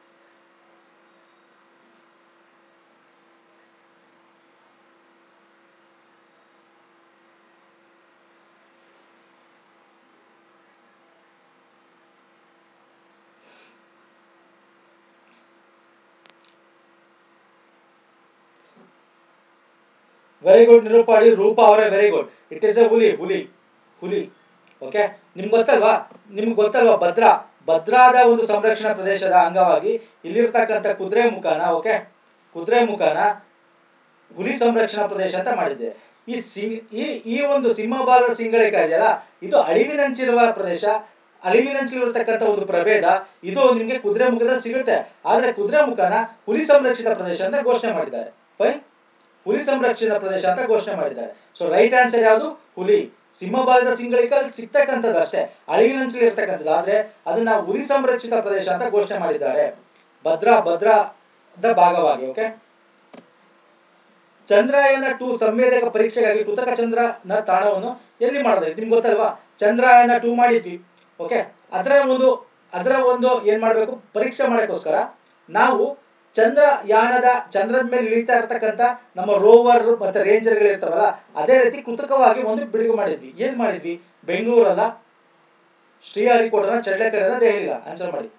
ವೆರಿ ಗುಡ್ ನಿರೂಪಾಡಿ ರೂಪ ಅವರೇ very good it is a ಹುಲಿ ಹುಲಿ ಹುಲಿ ಓಕೆ ನಿಮ್ಗೆ ಗೊತ್ತಲ್ವಾ ನಿಮ್ಗೆ ಗೊತ್ತಲ್ವಾ ಭದ್ರಾ ಭದ್ರಾದ ಒಂದು ಸಂರಕ್ಷಣಾ ಪ್ರದೇಶದ ಅಂಗವಾಗಿ ಇಲ್ಲಿರ್ತಕ್ಕಂಥ ಕುದುರೆ ಮುಖನ ಓಕೆ ಕುದುರೆ ಮುಖನ ಹುಲಿ ಸಂರಕ್ಷಣಾ ಪ್ರದೇಶ ಅಂತ ಮಾಡಿದ್ದೆ ಈ ಸಿ ಈ ಈ ಒಂದು ಸಿಂಹಬಾಲದ ಸಿಂಗಳಿಕ ಇದೆಯಲ್ಲ ಇದು ಅಳಿವಿನಂಚಿರುವ ಪ್ರದೇಶ ಅಳಿವಿನಂಚಿಲಿರ್ತಕ್ಕಂಥ ಒಂದು ಪ್ರಭೇದ ಇದು ನಿಮಗೆ ಕುದುರೆ ಮುಖದಲ್ಲಿ ಸಿಗುತ್ತೆ ಆದ್ರೆ ಕುದುರೆ ಮುಖನ ಹುಲಿ ಸಂರಕ್ಷಿತ ಪ್ರದೇಶ ಅಂತ ಘೋಷಣೆ ಮಾಡಿದ್ದಾರೆ ಫೈನ್ ಹುಲಿ ಸಂರಕ್ಷಿತ ಪ್ರದೇಶ ಅಂತ ಘೋಷಣೆ ಮಾಡಿದ್ದಾರೆ ಸೊ ರೈಟ್ ಆನ್ಸರ್ ಯಾವುದು ಹುಲಿ ಸಿಂಹಬಾಲದ ಸಿಂಗಳಿಕ ಅಲ್ಲಿ ಸಿಗ್ತಕ್ಕಂಥದ್ದು ಅಷ್ಟೇ ಅಳಿವಿನಂಚಲ್ಲಿ ಇರ್ತಕ್ಕಂಥದ್ದು ಆದ್ರೆ ಅದನ್ನ ಹುಲಿ ಸಂರಕ್ಷಿತ ಪ್ರದೇಶ ಅಂತ ಘೋಷಣೆ ಮಾಡಿದ್ದಾರೆ ಭದ್ರಾ ಭದ್ರಾದ ಭಾಗವಾಗಿ ಓಕೆ ಚಂದ್ರಯಾನ ಟು ಸಂವೇದಕ ಪರೀಕ್ಷೆಗಾಗಿ ಕೃತಕ ಚಂದ್ರನ ತಾಣವನ್ನು ಎಲ್ಲಿ ಮಾಡೋದು ನಿಮ್ಗೆ ಗೊತ್ತಲ್ವಾ ಚಂದ್ರಯಾನ ಟೂ ಮಾಡಿದ್ವಿ ಓಕೆ ಅದರ ಒಂದು ಅದರ ಒಂದು ಏನ್ ಮಾಡಬೇಕು ಪರೀಕ್ಷೆ ಮಾಡೋಕ್ಕೋಸ್ಕರ ನಾವು ಚಂದ್ರಯಾನದ ಚಂದ್ರದ ಮೇಲೆ ಇಳಿತಾ ಇರ್ತಕ್ಕಂಥ ನಮ್ಮ ರೋವರ್ ಮತ್ತೆ ರೇಂಜರ್ಗಳು ಇರ್ತಾವಲ್ಲ ಅದೇ ರೀತಿ ಕೃತಕವಾಗಿ ಒಂದು ಬಿಡುಗಡೆ ಮಾಡಿದ್ವಿ ಏನ್ ಮಾಡಿದ್ವಿ ಬೆಂಗಳೂರಲ್ಲ ಶ್ರೀಹರಿಕೋಟನ ಚಳ್ಳಕೆರೆನ ದೆಹಲಿಗ ಆನ್ಸರ್ ಮಾಡಿ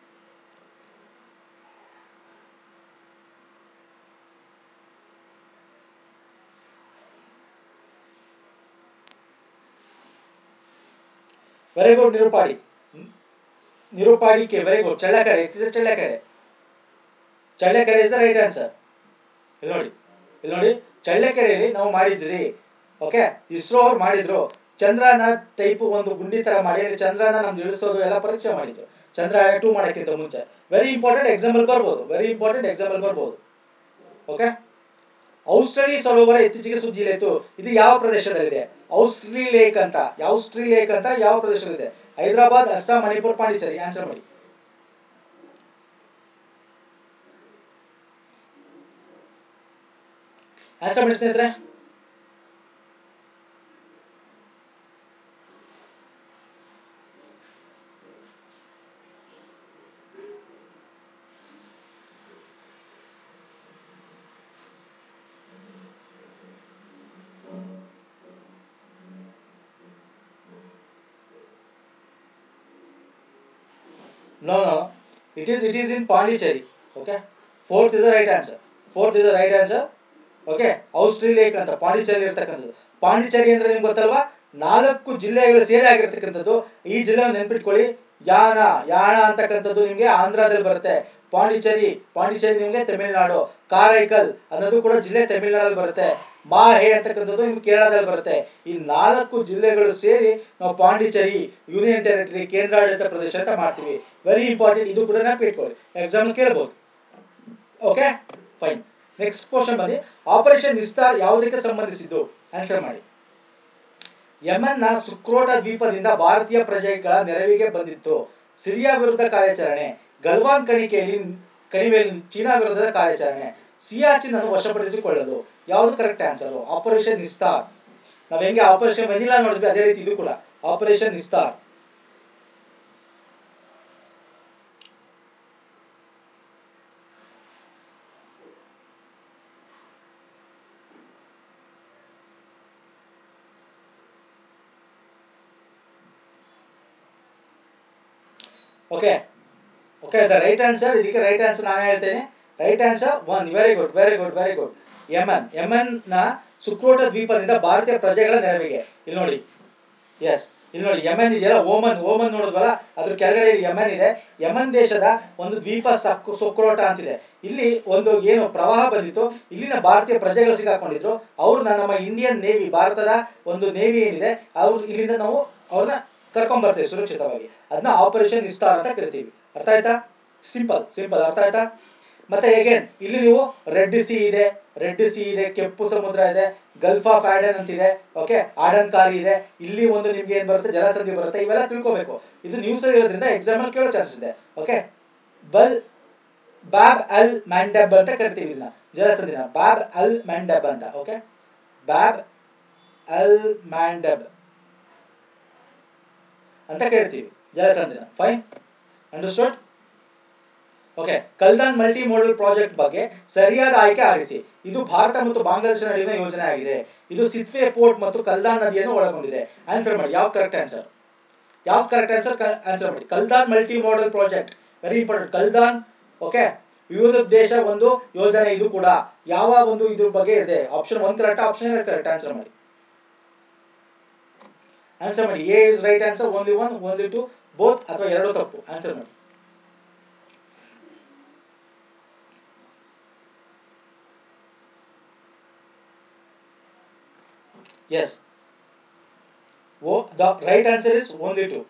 ವೆರಿ ಗುಡ್ ನಿರುಪಾಡಿ ನಿರುಪಾಡಿಕೆ very good Challakere it is Challakere Challakere is the right answer ಇಲ್ಲಿ ನೋಡಿ ಇಲ್ಲಿ ನೋಡಿ ಚಳ್ಳಕೆರೆಯಲ್ಲಿ ನಾವು ಮಾಡಿದ್ರಿ ಓಕೆ ಇಸ್ರೋ ಅವ್ರು ಮಾಡಿದ್ರು ಚಂದ್ರನ ಟೈಪ್ ಒಂದು ಗುಂಡಿ ತರ ಮಾಡಿ ಅಲ್ಲಿ ಚಂದ್ರನ ನಮ್ದು ಇಳಿಸೋದು ಎಲ್ಲ ಪರೀಕ್ಷೆ ಮಾಡಿದ್ರು ಚಂದ್ರಯಾನ ಟೂ ಮಾಡೋಕ್ಕಿಂತ ಮುಂಚೆ ವೆರಿ ಇಂಪಾರ್ಟೆಂಟ್ ಎಕ್ಸಾಂಪಲ್ ಬರ್ಬೋದು ವೆರಿ ಇಂಪಾರ್ಟೆಂಟ್ ಎಕ್ಸಾಂಪಲ್ ಬರ್ಬೋದು ಓಕೆ ಔಸ್ಟ್ರಿ ಸರೋವರ ಇತ್ತೀಚೆಗೆ ಸುದ್ದಿಯಿಲಾಯಿತು ಇದು ಯಾವ ಪ್ರದೇಶದಲ್ಲಿದೆ ಔಸ್ಟ್ರಿ ಲೇಕ್ ಅಂತ ಔಸ್ಟ್ರಿ ಲೇಕ್ ಅಂತ ಯಾವ ಪ್ರದೇಶದಲ್ಲಿದೆ ಹೈದರಾಬಾದ್ ಅಸ್ಸಾಂ ಮಣಿಪುರ್ ಪಾಂಡಿಚೇರಿ ಆನ್ಸರ್ ಮಾಡಿ ಆನ್ಸರ್ ಮಾಡಿ ಸ್ನೇಹಿತರೆ No, no. It is it is in Pondicherry. Okay. Fourth is the right answer. Fourth is the right answer. Okay Ousteri lake ಅಂತ ಪಾಂಡಿಚೇರಿ ಇರ್ತಕ್ಕಂಥದ್ದು ಪಾಂಡಿಚೇರಿ ಅಂದ್ರೆ ನಿಮ್ಗೆ ಗೊತ್ತಲ್ವಾ ನಾಲ್ಕು ಜಿಲ್ಲೆಗಳು ಸೇರಿ ಆಗಿರ್ತಕ್ಕಂಥದ್ದು ಈ ಜಿಲ್ಲೆಯನ್ನು ನೆನ್ಪಿಟ್ಕೊಳ್ಳಿ ಯಾನ ಯಾಣ ಅಂತಕ್ಕಂಥದ್ದು ನಿಮಗೆ ಆಂಧ್ರದಲ್ಲಿ ಬರುತ್ತೆ ಪಾಂಡಿಚೇರಿ ಪಾಂಡಿಚೇರಿ ನಿಮಗೆ ತಮಿಳುನಾಡು ಕಾರೈಕಲ್ ಅನ್ನೋದು ಕೂಡ ಜಿಲ್ಲೆ ತಮಿಳುನಾಡಲ್ಲಿ ಬರುತ್ತೆ ಮಾಹೆ ಅಂತಕ್ಕಂಥದ್ದು ನಿಮ್ಗೆ ಕೇರಳದಲ್ಲಿ ಬರುತ್ತೆ ಈ ನಾಲ್ಕು ಜಿಲ್ಲೆಗಳು ಸೇರಿ ನಾವು ಪಾಂಡಿಚೇರಿ ಯೂನಿಯನ್ ಟೆರಿಟರಿ ಕೇಂದ್ರಾಡಳಿತ ಪ್ರದೇಶ ಅಂತ ಮಾಡ್ತೀವಿ ವೆರಿ ಇಂಪಾರ್ಟೆಂಟ್ ಇದು ಕೂಡ ನೆನಪಿಟ್ಕೊಳ್ಳಿ ಎಕ್ಸಾಮ್ ಕೇಳ್ಬೋದು ಓಕೆ ಫೈನ್ ನೆಕ್ಸ್ಟ್ ಕ್ವಶನ್ ಬಂದು ಆಪರೇಷನ್ ವಿಸ್ತಾರ್ ಯಾವುದಕ್ಕೆ ಸಂಬಂಧಿಸಿದ್ದು ಆನ್ಸರ್ ಮಾಡಿ ಯಮನ್ ನ ಸುಕ್ರೋಟ ದ್ವೀಪದಿಂದ ಭಾರತೀಯ ಪ್ರಜೆಗಳ ನೆರವಿಗೆ ಬಂದಿತ್ತು ಸಿರಿಯಾ ವಿರುದ್ಧ ಕಾರ್ಯಾಚರಣೆ ಗಲ್ವಾನ್ ಕಣಿಕೆಯಲ್ಲಿ ಕಣಿವೆಯಲ್ಲಿ ಚೀನಾ ವಿರುದ್ಧದ ಕಾರ್ಯಾಚರಣೆ ಸಿಯಾಚಿನ್ ಅನ್ನು ವಶಪಡಿಸಿಕೊಳ್ಳಲು ಯಾವುದು ಕರೆಕ್ಟ್ ಆನ್ಸರ್ ಆಪರೇಷನ್ ನಿಸ್ತಾರ್ ನಾವ್ ಹೆಂಗೆ ಆಪರೇಷನ್ ವೆನಿಲಾ ನೋಡಿದ್ವಿ ಅದೇ ರೀತಿ ಇದು ಕೂಡ operation Nistar okay okay the right answer ಇದಕ್ಕೆ ರೈಟ್ ಆನ್ಸರ್ ನಾನು ಹೇಳ್ತೇನೆ right answer one very good very good very good Yemen Yemen ನ ಸುಕ್ರೋಟ ದ್ವೀಪದಿಂದ ಭಾರತೀಯ ಪ್ರಜೆಗಳ ನೆರವಿಗೆ ಇಲ್ಲಿ ನೋಡಿ ಎಸ್ ಇಲ್ಲಿ ನೋಡಿ ಯಮನ್ ಇದೆಯಲ್ಲ ಓಮನ್ ಓಮನ್ ನೋಡಿದ್ವಲ್ಲ ಅದ್ರ ಕೆಳಗಡೆ ಇಲ್ಲಿ ಯಮನ್ ಇದೆ ಯಮನ್ ದೇಶದ ಒಂದು ದ್ವೀಪ ಸಕ್ ಸುಕ್ರೋಟ ಅಂತಿದೆ ಇಲ್ಲಿ ಒಂದು ಏನು ಪ್ರವಾಹ ಬಂದಿತ್ತು ಇಲ್ಲಿನ ಭಾರತೀಯ ಪ್ರಜೆಗಳು ಸಿಗಾಕೊಂಡಿದ್ರು ಅವ್ರನ್ನ ನಮ್ಮ ಇಂಡಿಯನ್ ನೇವಿ ಭಾರತದ ಒಂದು ನೇವಿ ಏನಿದೆ ಅವ್ರು ಇಲ್ಲಿಂದ ನಾವು ಅವ್ರನ್ನ ಕರ್ಕೊಂಡ್ ಬರ್ತೇವೆ ಸುರಕ್ಷಿತವಾಗಿ ಅದನ್ನ ಆಪರೇಷನ್ ವಿಸ್ತಾರ ಅಂತ ಕರಿತೀವಿ ಅರ್ಥ ಆಯ್ತಾ ಸಿಂಪಲ್ ಸಿಂಪಲ್ ಅರ್ಥ ಆಯ್ತಾ ಮತ್ತೆ ಹೇಗೇನ್ ಇಲ್ಲಿ ನೀವು ರೆಡ್ ಸಿ ಇದೆ ರೆಡ್ ಸಿ ಇದೆ ಕೆಂಪು ಸಮುದ್ರ ಇದೆ ಗಲ್ಫ್ ಆಫ್ ಆಡನ್ ಅಂತಿದೆ ಓಕೆ ಆಡನ್ ಕಾರಿ ಇದೆ ಇಲ್ಲಿ ಒಂದು ನಿಮ್ಗೆ ಏನ್ ಬರುತ್ತೆ ಜಲಸಂಧಿ ಬರುತ್ತೆ ಇವೆಲ್ಲ ತಿಳ್ಕೊಬೇಕು ಇದು ನ್ಯೂಸ್ ಇರೋದ್ರಿಂದ ಎಕ್ಸಾಮ್ ಅಲ್ಲಿ ಕೇಳೋ ಚಾನ್ಸಸ್ ಇದೆ ಓಕೆ ಬಲ್ ಬಾಬ್ ಅಲ್ ಮ್ಯಾಂಡಬ್ ಅಂತ ಕರಿತೀವಿ ಇದನ್ನ ಜಲಸಂಧಿನ ಬಾಬ್ ಅಲ್ ಮ್ಯಾಂಡಬ್ ಅಂತ ಓಕೆ ಬಾಬ್ ಅಲ್ ಮ್ಯಾಂಡಬ್ ಅಂತ ಕರಿತೀವಿ ಜಲಸಂಧಿನ fine understood okay Kaladan multi modal project ಬಗ್ಗೆ ಸರಿಯಾದ ಆಯ್ಕೆ ಆರಿಸಿ ಇದು ಭಾರತ ಮತ್ತು ಬಾಂಗ್ಲಾದೇಶ ನಡುವಿನ ಯೋಜನೆ ಆಗಿದೆ ಇದು ಸಿತ್ವೆ ಪೋರ್ಟ್ ಮತ್ತು ಕಲ್ದಾನ್ ನದಿಯನ್ನು ಒಳಗೊಂಡಿದೆ ಆನ್ಸರ್ ಮಾಡಿ ಯಾವ ಕರೆಕ್ಟ್ ಆನ್ಸರ್ ಯಾವ ಕರೆಕ್ಟ್ ಆನ್ಸರ್ ಆನ್ಸರ್ ಮಾಡಿ Kaladan multi modal project very important Kaladan okay ವಿವಿಧ ದೇಶ ಒಂದು ಯೋಜನೆ ಇದು ಕೂಡ ಯಾವ ಒಂದು ಇದ್ರ ಬಗ್ಗೆ ಇದೆ option one correct option correct answer ಮಾಡಿ ಆನ್ಸರ್ ಮಾಡಿ A is right answer only one only two both ಅಥವಾ ಎರಡು ತಪ್ಪು ಆನ್ಸರ್ ಮಾಡಿ Yes. Oh, the right answer is only two.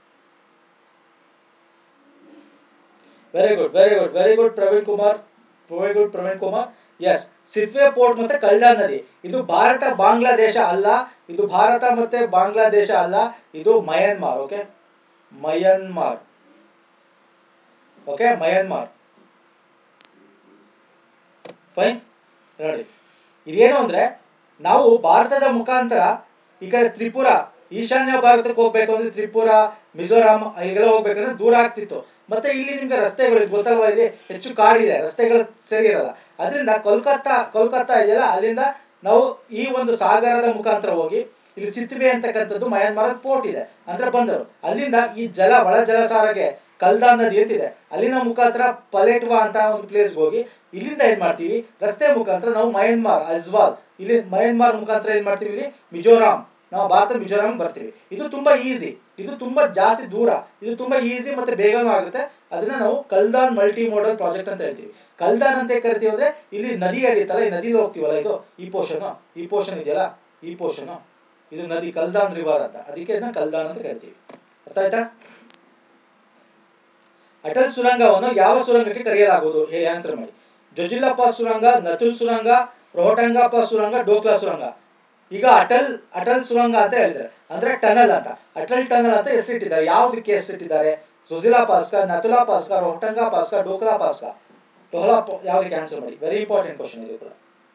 Very good, very good, very good, Praveen Kumar. Very good, Praveen Kumar. Yes Sittwe port ಮತ್ತೆ ಕಲ್ಯಾಣ್ ನದಿ ಇದು ಭಾರತ ಬಾಂಗ್ಲಾದೇಶ ಅಲ್ಲ ಇದು ಭಾರತ ಮತ್ತೆ ಬಾಂಗ್ಲಾದೇಶ ಅಲ್ಲ ಇದು Myanmar okay Myanmar okay Myanmar fine ನೋಡಿ ಇದೇನು ಅಂದ್ರೆ ನಾವು ಭಾರತದ ಮುಖಾಂತರ ಈ ಕಡೆ ತ್ರಿಪುರ ಈಶಾನ್ಯ ಭಾರತಕ್ಕೆ ಹೋಗ್ಬೇಕು ಅಂದ್ರೆ ತ್ರಿಪುರ ಮಿಜೋರಾಂ ಇಲ್ಲೆಲ್ಲ ಹೋಗ್ಬೇಕಂದ್ರೆ ದೂರ ಆಗ್ತಿತ್ತು ಮತ್ತೆ ಇಲ್ಲಿ ನಿಮ್ಗೆ ರಸ್ತೆಗಳು ಇದು ಗೊತ್ತಲ್ವಾ ಇಲ್ಲಿ ಹೆಚ್ಚು ಕಾಡಿದೆ ರಸ್ತೆಗಳು ಸರಿ ಇರಲ್ಲ ಅದರಿಂದ ಕೋಲ್ಕತ್ತಾ ಕೋಲ್ಕತ್ತಾ ಇದೆಯಲ್ಲ ಅಲ್ಲಿಂದ ನಾವು ಈ ಒಂದು ಸಾಗರದ ಮುಖಾಂತರ ಹೋಗಿ ಇಲ್ಲಿ ಸಿತ್ವೆ ಅಂತಕ್ಕಂಥದ್ದು ಮಯನ್ಮಾರದ ಪೋರ್ಟ್ ಇದೆ ಅಂದ್ರೆ ಬಂದರು ಅಲ್ಲಿಂದ ಈ ಜಲ ಒಳ ಜಲಸಾರಿಗೆ ಕಲ್ದಾ ನದಿ ಅಂತಿದೆ ಅಲ್ಲಿನ ಮುಖಾಂತರ ಪಲೇಟ್ವಾ ಅಂತ ಒಂದು ಪ್ಲೇಸ್ಗೆ ಹೋಗಿ ಇಲ್ಲಿಂದ ಏನ್ ಮಾಡ್ತೀವಿ ರಸ್ತೆ ಮುಖಾಂತರ ನಾವು ಮಯನ್ಮಾರ್ ಅಜ್ವಾಲ್ ಇಲ್ಲಿ ಮಯನ್ಮಾರ್ ಮುಖಾಂತರ ಏನ್ ಮಾಡ್ತೀವಿ ಇಲ್ಲಿ ಮಿಜೋರಾಂ ನಾವು ಭಾರತ ಮಿಜೋರಾಂ ಬರ್ತೀವಿ ಇದು ತುಂಬಾ ಈಸಿ ಇದು ತುಂಬಾ ಜಾಸ್ತಿ ದೂರ ಇದು ತುಂಬಾ ಈಸಿ ಮತ್ತೆ ಬೇಗನೂ ಆಗುತ್ತೆ ಅದನ್ನ ನಾವು ಕಲ್ದಾನ್ ಮಲ್ಟಿ ಮೋಡಲ್ ಪ್ರಾಜೆಕ್ಟ್ ಅಂತ ಹೇಳ್ತೀವಿ ಕಲ್ದಾನ್ ಅಂತ ಕರಿತೀವಿ ಅಂದ್ರೆ ಇಲ್ಲಿ ನದಿ ಹರಿಯುತ್ತಲ್ಲ ಈ ನದಿಲಿ ಹೋಗ್ತೀವಲ್ಲ ಇದು ಈ ಪೋರ್ಷನ್ ಈ ಪೋರ್ಷನ್ ಇದೆಯಲ್ಲ ಈ ಪೋರ್ಷನ್ ಇದು ನದಿ ಕಲ್ದಾನ್ ರಿವರ್ ಅಂತ ಅದಕ್ಕೆ ಇದನ್ನ ಕಲ್ದಾನ್ ಅಂತ ಕರಿತೀವಿ ಅರ್ಥ ಆಯ್ತಾ ಅಟಲ್ ಸುರಂಗವನ್ನು ಯಾವ ಸುರಂಗಕ್ಕೆ ಕರೆಯಲಾಗುವುದು ಹೇಳಿ ಆನ್ಸರ್ ಮಾಡಿ ಜೊಜಿಲ್ಲಾ ಪಾಸ್ ಸುರಂಗ ನತುಲ್ ಸುರಂಗ ರೋಹಟಂಗ ಪಾಸ್ ಸುರಂಗ ಡೋಕ್ಲಾ ಸುರಂಗ ಈಗ ಅಟಲ್ ಅಟಲ್ ಸುರಂಗ ಅಂತ ಹೇಳಿದ್ದಾರೆ ಅಂದ್ರೆ ಟನಲ್ ಅಂತ ಅಟಲ್ ಟನಲ್ ಅಂತ ಹೆಸರಿಟ್ಟಿದ್ದಾರೆ ಯಾವ್ದಕ್ಕೆ ಹೆಸರಿಟ್ಟಿದ್ದಾರೆ ಸುಜಿಲಾ ಪಾಸ್ಕ ನತುಲಾ ಪಾಸ್ಕ ರೋಹಟಂಗ ಪಾಸ್ಕ ಡೋಕ್ಲಾ ಪಾಸ್ಕ ಡೋಹ್ಲಾ ಪ- ಯಾವ್ದಕ್ಕೆ ಆನ್ಸರ್ ಮಾಡಿ ವೆರಿ ಇಂಪಾರ್ಟೆಂಟ್ ಕ್ವಶನ್ ಇದು ಕೂಡ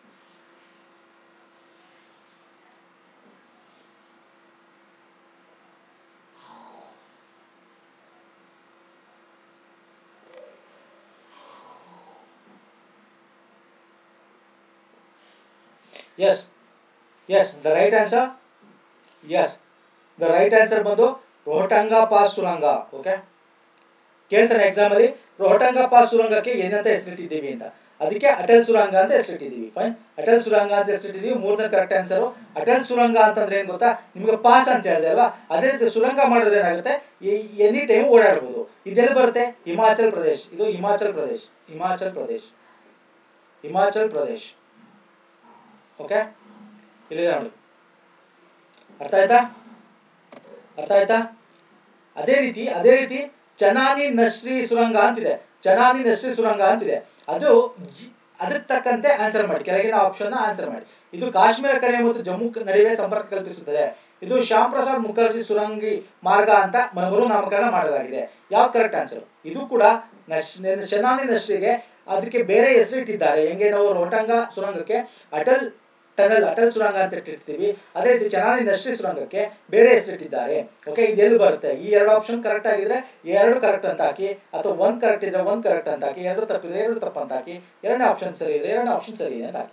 yes yes the right answer yes the right answer ಬಂದು ರೋಹಟಂಗ ಪಾಸ್ ಸುರಂಗ ಓಕೆ ಕೇಳ್ತಾನೆ ಎಕ್ಸಾಮ್ ಅಲ್ಲಿ ರೋಹಟಂಗ ಪಾಸ್ ಸುರಂಗಕ್ಕೆ ಏನಂತ ಹೆಸರಿಟ್ಟಿದ್ದೀವಿ ಅಂತ ಅದಕ್ಕೆ ಅಟಲ್ ಸುರಂಗ ಅಂತ ಹೆಸರಿಟ್ಟಿದ್ದೀವಿ ಫೈನ್ ಅಟಲ್ ಸುರಂಗ ಅಂತ ಹೆಸರಿಟ್ಟಿದ್ದೀವಿ ಮೂರನೇ ಕರೆಕ್ಟ್ ಆನ್ಸರ್ ಅಟಲ್ ಸುರಂಗ ಅಂತಂದ್ರೆ ಏನ್ ಗೊತ್ತಾ ನಿಮ್ಗೆ ಪಾಸ್ ಅಂತ ಹೇಳಿದೆ ಅಲ್ವಾ ಅದೇ ರೀತಿ ಸುರಂಗ ಮಾಡಿದ್ರೆ ಏನಾಗುತ್ತೆ ಎನಿ ಟೈಮ್ ಓಡಾಡ್ಬೋದು ಇದೆಲ್ಲಿ ಬರುತ್ತೆ ಹಿಮಾಚಲ್ ಪ್ರದೇಶ್ ಇದು ಹಿಮಾಚಲ್ ಪ್ರದೇಶ್ ಹಿಮಾಚಲ್ ಪ್ರದೇಶ್ ಹಿಮಾಚಲ್ ಪ್ರದೇಶ್ ಓಕೆ ಇಲ್ಲಿದೆ ನೋಡಿ ಅರ್ಥ ಆಯ್ತಾ ಅರ್ಥ ಆಯ್ತಾ ಅದೇ ರೀತಿ ಅದೇ ರೀತಿ ಚನಾನಿ ನಶ್ರಿ ಸುರಂಗ ಅಂತಿದೆ ಚನಾನಿ ನಶ್ರಿ ಸುರಂಗ ಅಂತಿದೆ ಅದು ಜಿ- ಅದಕ್ಕೆ ತಕ್ಕಂತೆ ಆನ್ಸರ್ ಮಾಡಿ ಕೆಳಗಿನ ಆಪ್ಷನ್ ಆನ್ಸರ್ ಮಾಡಿ ಇದು ಕಾಶ್ಮೀರ ಕಡೆ ಮತ್ತು ಜಮ್ಮು ಕ- ನಡುವೆ ಸಂಪರ್ಕ ಕಲ್ಪಿಸುತ್ತದೆ ಇದು ಶ್ಯಾಮ್ ಪ್ರಸಾದ್ ಮುಖರ್ಜಿ ಸುರಂಗಿ ಮಾರ್ಗ ಅಂತ ಮರು ನಾಮಕರಣ ಮಾಡಲಾಗಿದೆ ಯಾವ್ದು ಕರೆಕ್ಟ್ ಆನ್ಸರ್ ಇದು ಕೂಡ ನಶ್ ಶನಾನಿ ನಶ್ರಿಗೆ ಅದಕ್ಕೆ ಬೇರೆ ಹೆಸರಿಟ್ಟಿದ್ದಾರೆ ಹೆಂಗೆ ನಾವು ರೋಹಟಂಗ ಸುರಂಗಕ್ಕೆ ಅಟಲ್ ಟನಲ್ ಅಟಲ್ ಸುರಂಗ ಅಂತ ಇಟ್ಟಿರ್ತೀವಿ ಅದೇ ರೀತಿ ಚೆನ್ನಾಗಿ ನಶ್ರಿ ಸುರಂಗಕ್ಕೆ ಬೇರೆ ಹೆಸರಿಟ್ಟಿದ್ದಾರೆ ಓಕೆ ಇದು ಎಲ್ಲಿ ಬರುತ್ತೆ ಈ ಎರಡು ಆಪ್ಷನ್ ಕರೆಕ್ಟ್ ಆಗಿದ್ರೆ ಎರಡು ಕರೆಕ್ಟ್ ಅಂತ ಹಾಕಿ ಅಥವಾ ಒಂದ್ ಕರೆಕ್ಟ್ ಇದ್ರೆ ಒಂದ್ ಕರೆಕ್ಟ್ ಅಂತ ಹಾಕಿ ಎರಡು ತಪ್ಪಿದ್ರೆ ಎರಡು ತಪ್ಪು ಅಂತ ಹಾಕಿ ಎರಡನೇ ಆಪ್ಷನ್ ಸರಿ ಇದ್ರೆ ಎರಡನೇ ಆಪ್ಷನ್ ಸರಿ ಇದೆ ಅಂತ ಹಾಕಿ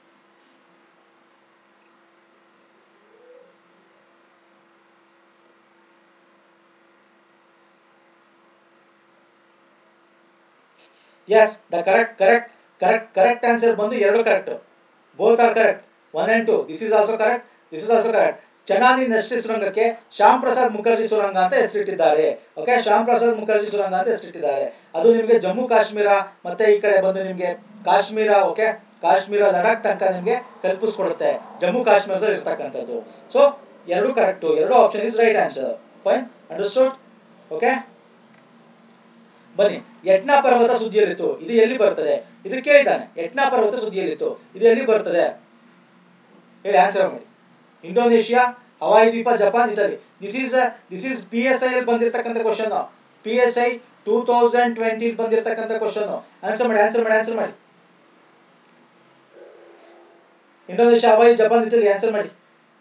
yes the correct correct correct correct answer ಬಂದು ಎರಡು correct both or correct one and two this is also correct this is also correct Chenani Nashri ಸುರಂಗಕ್ಕೆ ಶ್ಯಾಮ್ ಪ್ರಸಾದ್ ಮುಖರ್ಜಿ ಸುರಂಗ ಅಂತ ಹೆಸರಿಟ್ಟಿದ್ದಾರೆ ಓಕೆ ಶ್ಯಾಮ್ ಪ್ರಸಾದ್ ಮುಖರ್ಜಿ ಸುರಂಗ ಅಂತ ಹೆಸರಿಟ್ಟಿದ್ದಾರೆ ಅದು ನಿಮಗೆ ಜಮ್ಮು ಕಾಶ್ಮೀರ ಮತ್ತೆ ಈ ಕಡೆ ಬಂದು ನಿಮಗೆ ಕಾಶ್ಮೀರ ಓಕೆ ಕಾಶ್ಮೀರ ಲಡಾಖ್ ತನಕ ನಿಮಗೆ ಕಲ್ಪಿಸ್ಕೊಡುತ್ತೆ ಜಮ್ಮು ಕಾಶ್ಮೀರದಲ್ಲಿ ಇರ್ತಕ್ಕಂಥದ್ದು ಸೊ ಎರಡು ಕರೆಕ್ಟು ಎರಡು option is right answer fine understood okay ಬನ್ನಿ ಯಟ್ನಾ ಪರ್ವತ ಸುದ್ದಿಯಲ್ಲಿತ್ತು ಇದು ಎಲ್ಲಿ ಬರ್ತದೆ ಇದು ಕೇಳಿದ್ದಾನೆ ಯಟ್ನಾ ಪರ್ವತ ಸುದ್ದಿಯಲ್ಲಿತ್ತು ಇದು ಎಲ್ಲಿ ಬರ್ತದೆ ಹೇಳಿ ಆನ್ಸರ್ ಮಾಡಿ ಇಂಡೋನೇಷಿಯಾ ಹವಾಯಿ ದ್ವೀಪ Japan Italy this is this is P S I ಬಂದಿರತಕ್ಕಂಥ question P S I two thousand twenty ಬಂದಿರತಕ್ಕಂಥ ಕ್ವಶನ್ ಆನ್ಸರ್ ಮಾಡಿ ಆನ್ಸರ್ ಮಾಡಿ ಆನ್ಸರ್ ಮಾಡಿ Indonesia Hawaii Japan Italy answer ಮಾಡಿ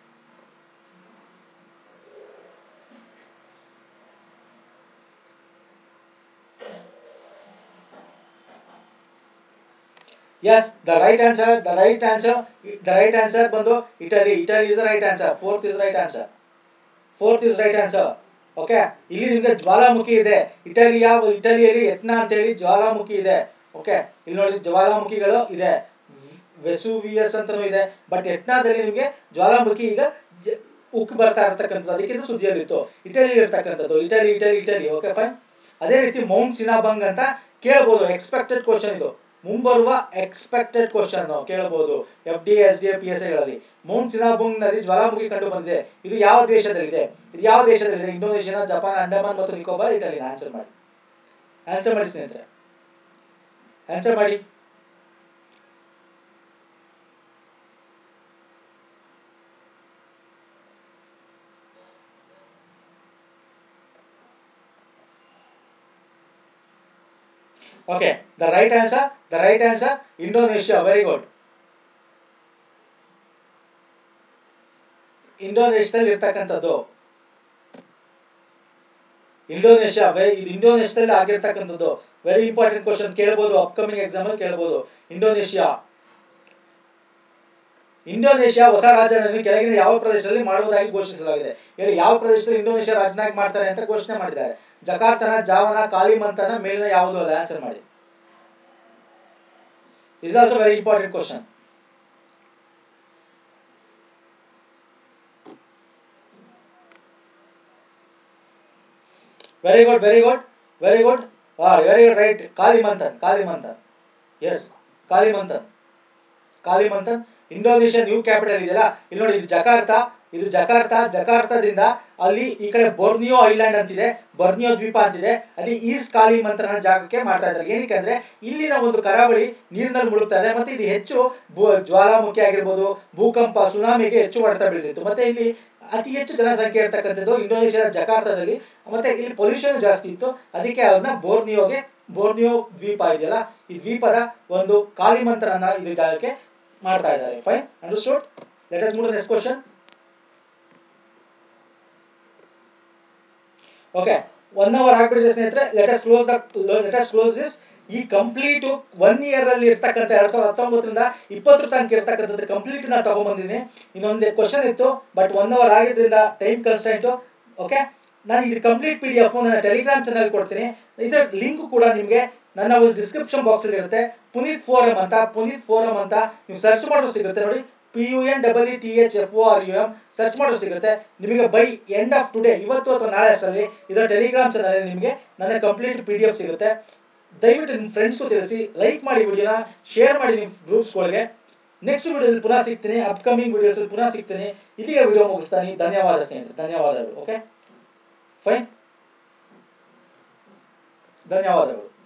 Yes, the right answer, the right answer, the right answer ಬಂದು Italy Italy is right answer fourth is right answer fourth is right answer okay ಇಲ್ಲಿ ನಿಮಗೆ ಜ್ವಾಲಾಮುಖಿ ಇದೆ ಇಟಲಿಯ ಇಟಲಿಯಲ್ಲಿ ಎಟ್ನಾ ಅಂತ ಹೇಳಿ ಜ್ವಾಲಾಮುಖಿ ಇದೆ ಓಕೆ ಇಲ್ಲಿ ನೋಡಿ ಜ್ವಾಲಾಮುಖಿಗಳು ಇದೆ ವೆಸುವಿಯಸ್ ಅಂತನೂ ಇದೆ ಬಟ್ ಎಟ್ನಾದಲ್ಲಿ ನಿಮಗೆ ಜ್ವಾಲಾಮುಖಿ ಈಗ ಜ- ಉಕ್ಕಿ ಬರ್ತಾ ಇರ್ತಕ್ಕಂಥದ್ದು ಅದಕ್ಕೆ ಇದು ಸುದ್ದಿಯಲ್ಲಿತ್ತು ಇಟಲಿ ಇರ್ತಕ್ಕಂಥದ್ದು Italy Italy Italy okay fine ಅದೇ ರೀತಿ ಮೌಂಟ್ ಸಿನಾಬಂಗ್ ಅಂತ ಕೇಳ್ಬೋದು ಎಕ್ಸ್ಪೆಕ್ಟೆಡ್ ಕ್ವಶನ್ ಇದು ಮುಂಬರುವ ಎಕ್ಸ್ಪೆಕ್ಟೆಡ್ ಕ್ವಶನ್ ಕೇಳಬಹುದು F D S D P S ಐಗಳಲ್ಲಿ ಮೌಂಟ್ ಸಿನಾಬಂಗ್ ನಲ್ಲಿ ಜ್ವಾಲಾಮುಖಿ ಕಂಡು ಬಂದಿದೆ ಇದು ಯಾವ ದೇಶದಲ್ಲಿದೆ ಇದು ಯಾವ ದೇಶದಲ್ಲಿದೆ ಇಂಡೋನೇಷಿಯಾ ಜಪಾನ್ ಅಂಡಮಾನ್ ಮತ್ತು ನಿಕೋಬಾರ್ ಇಟಲಿ ಆನ್ಸರ್ ಮಾಡಿ ಆನ್ಸರ್ ಮಾಡಿ ಸ್ನೇಹಿತರೆ ಆನ್ಸರ್ ಮಾಡಿ okay the right answer the right answer Indonesia very good ಇಂಡೋನೇಷ್ಯಾದಲ್ಲಿ ಇರ್ತಕ್ಕಂಥದ್ದು ಇಂಡೋನೇಷ್ಯಾ ವೆ- ಇದು ಇಂಡೋನೇಷ್ಯಾದಲ್ಲಿ ಆಗಿರ್ತಕ್ಕಂಥದ್ದು ವೆರಿ ಇಂಪಾರ್ಟೆಂಟ್ ಕ್ವಶನ್ ಕೇಳ್ಬೋದು ಅಪ್ಕಮಿಂಗ್ ಎಕ್ಸಾಮ್ ಅಲ್ಲಿ ಕೇಳ್ಬೋದು ಇಂಡೋನೇಷ್ಯಾ ಇಂಡೋನೇಷ್ಯಾ ಹೊಸ ರಾಜಧಾನಿಯನ್ನು ಕೆಳಗಿನ ಯಾವ ಪ್ರದೇಶದಲ್ಲಿ ಮಾಡುವುದಾಗಿ ಘೋಷಿಸಲಾಗಿದೆ ಹೇಳಿ ಯಾವ ಪ್ರದೇಶದಲ್ಲಿ ಇಂಡೋನೇಷ್ಯಾ ರಾಜಧಾನಿ ಮಾಡ್ತಾರೆ ಅಂತ ಘೋಷಣೆ ಮಾಡಿದ್ದಾರೆ ಜಕಾರ್ತನ ಜಾವನ ಕಾಲಿಮಂತನ ಮೇಲಿನ ಯಾವುದು ಅಲ್ಲ ಆನ್ಸರ್ ಮಾಡಿ is also very important question very good very good very good very good right Kalimantan Kalimantan yes Kalimantan Kalimantan Indonesia new capital ಇದೆಯಲ್ಲ ಇಲ್ಲಿ ನೋಡಿ ಇದು ಜಕಾರ್ತ ಇದು ಜಕಾರ್ತ ಜಕಾರ್ತದಿಂದ ಅಲ್ಲಿ ಈ ಕಡೆ ಬೊರ್ನಿಯೋ ಐಲ್ಯಾಂಡ್ ಅಂತಿದೆ ಬರ್ನಿಯೋ ದ್ವೀಪ ಅಂತಿದೆ ಅಲ್ಲಿ ಈಸ್ಟ್ ಕಾಲಿಮಂತ್ರನ ಜಾಗಕ್ಕೆ ಮಾಡ್ತಾ ಇದ್ದಾರೆ ಏನಕ್ಕೆ ಅಂದ್ರೆ ಇಲ್ಲಿನ ಒಂದು ಕರಾವಳಿ ನೀರಿನಲ್ಲಿ ಮುಳುಗ್ತಾ ಇದೆ ಮತ್ತೆ ಇದು ಹೆಚ್ಚು ಭೂ- ಜ್ವಾಲಾಮುಖಿ ಆಗಿರ್ಬೋದು ಭೂಕಂಪ ಸುನಾಮಿಗೆ ಹೆಚ್ಚು ಹೊಡೆತ ಬೀಳ್ತಿತ್ತು ಮತ್ತೆ ಇಲ್ಲಿ ಅತಿ ಹೆಚ್ಚು ಜನಸಂಖ್ಯೆ ಇರ್ತಕ್ಕಂಥದ್ದು ಇಂಡೋನೇಷ್ಯಾದ ಜಕಾರ್ತದಲ್ಲಿ ಮತ್ತೆ ಇಲ್ಲಿ ಪೊಲ್ಯೂಷನ್ ಜಾಸ್ತಿ ಇತ್ತು ಅದಕ್ಕೆ ಅದನ್ನ ಬೋರ್ನಿಯೋಗೆ ಬೋರ್ನಿಯೋ ದ್ವೀಪ ಇದೆಯಲ್ಲ ಈ ದ್ವೀಪದ ಒಂದು ಕಾಲಿಮಂತ್ರನ ಇದು ಜಾಗಕ್ಕೆ ಮಾಡ್ತಾ ಇದ್ದಾರೆ fine understood let us move next question okay one hour ಆಗ್ಬಿಟ್ಟಿದೆ ಸ್ನೇಹಿತರೆ let us close the let us close this ಈ ಕಂಪ್ಲೀಟ್ ಒನ್ ಇಯರ್ ಅಲ್ಲಿ ಇರ್ತಕ್ಕಂಥ ಎರಡ್ ಸಾವಿರದ ಹತ್ತೊಂಬತ್ತರಿಂದ ಇಪ್ಪತ್ತರ ತನಕ ಇರ್ತಕ್ಕಂಥದ್ದು ಕಂಪ್ಲೀಟ್ ನಾ ತಗೊಂಡ್ಬಂದಿದ್ದೀನಿ ಇನ್ನೊಂದು ಕ್ವಶನ್ ಇತ್ತು ಬಟ್ ಒನ್ ಅವರ್ ಆಗಿದ್ರಿಂದ ಟೈಮ್ ಕನ್ಸ್ಟೆಂಟ್ ಓಕೆ ನಾನು ಇದು ಕಂಪ್ಲೀಟ್ ಪಿ ಡಿ ಎಫ್ ನನ್ನ ಟೆಲಿಗ್ರಾಮ್ ಚಾನಲ್ ಕೊಡ್ತೀನಿ ಇದರ ಲಿಂಕ್ ಕೂಡ ನಿಮಗೆ ನನ್ನ ಒಂದು ಡಿಸ್ಕ್ರಿಪ್ಷನ್ ಬಾಕ್ಸ್ ಅಲ್ಲಿ ಇರುತ್ತೆ ಪುನೀತ್ ಫೋರಮ್ ಅಂತ ಪುನೀತ್ ಫೋರಮ್ ಅಂತ ನೀವು ಸರ್ಚ್ ಮಾಡೋದು ಸಿಗುತ್ತೆ ನೋಡಿ P U N double E T H F O R U M search ಮಾಡೋದು ಸಿಗುತ್ತೆ ನಿಮಗೆ ಬೈ ಎಂಡ್ ಆಫ್ ಟುಡೇ ಇವತ್ತು ಅಥವಾ ನಾಳೆ ಅಷ್ಟರಲ್ಲಿ ಇದರ ಟೆಲಿಗ್ರಾಮ್ ಚಾನಲ್ ನಿಮಗೆ ನನ್ನ ಕಂಪ್ಲೀಟ್ ಪಿ ಡಿ ಎಫ್ ಸಿಗುತ್ತೆ ದಯವಿಟ್ಟು ನಿಮ್ಮ ಫ್ರೆಂಡ್ಸ್ಗೂ ತಿಳಿಸಿ ಲೈಕ್ ಮಾಡಿ ವಿಡಿಯೋನ ಶೇರ್ ಮಾಡಿ ನಿಮ್ಮ ಗ್ರೂಪ್ಸ್ಗಳಿಗೆ ನೆಕ್ಸ್ಟ್ ವಿಡಿಯೋದಲ್ಲಿ ಪುನಃ ಸಿಗ್ತೀನಿ ಅಪ್ಕಮಿಂಗ್ ವಿಡಿಯೋಸಲ್ಲಿ ಪುನಃ ಸಿಗ್ತೀನಿ ಇಲ್ಲಿಗೆ ವಿಡಿಯೋ ಮುಗಿಸ್ತಾನೆ ಧನ್ಯವಾದ ಸ್ನೇಹಿತರೆ ಧನ್ಯವಾದಗಳು ಓಕೆ ಫೈನ್ ಧನ್ಯವಾದಗಳು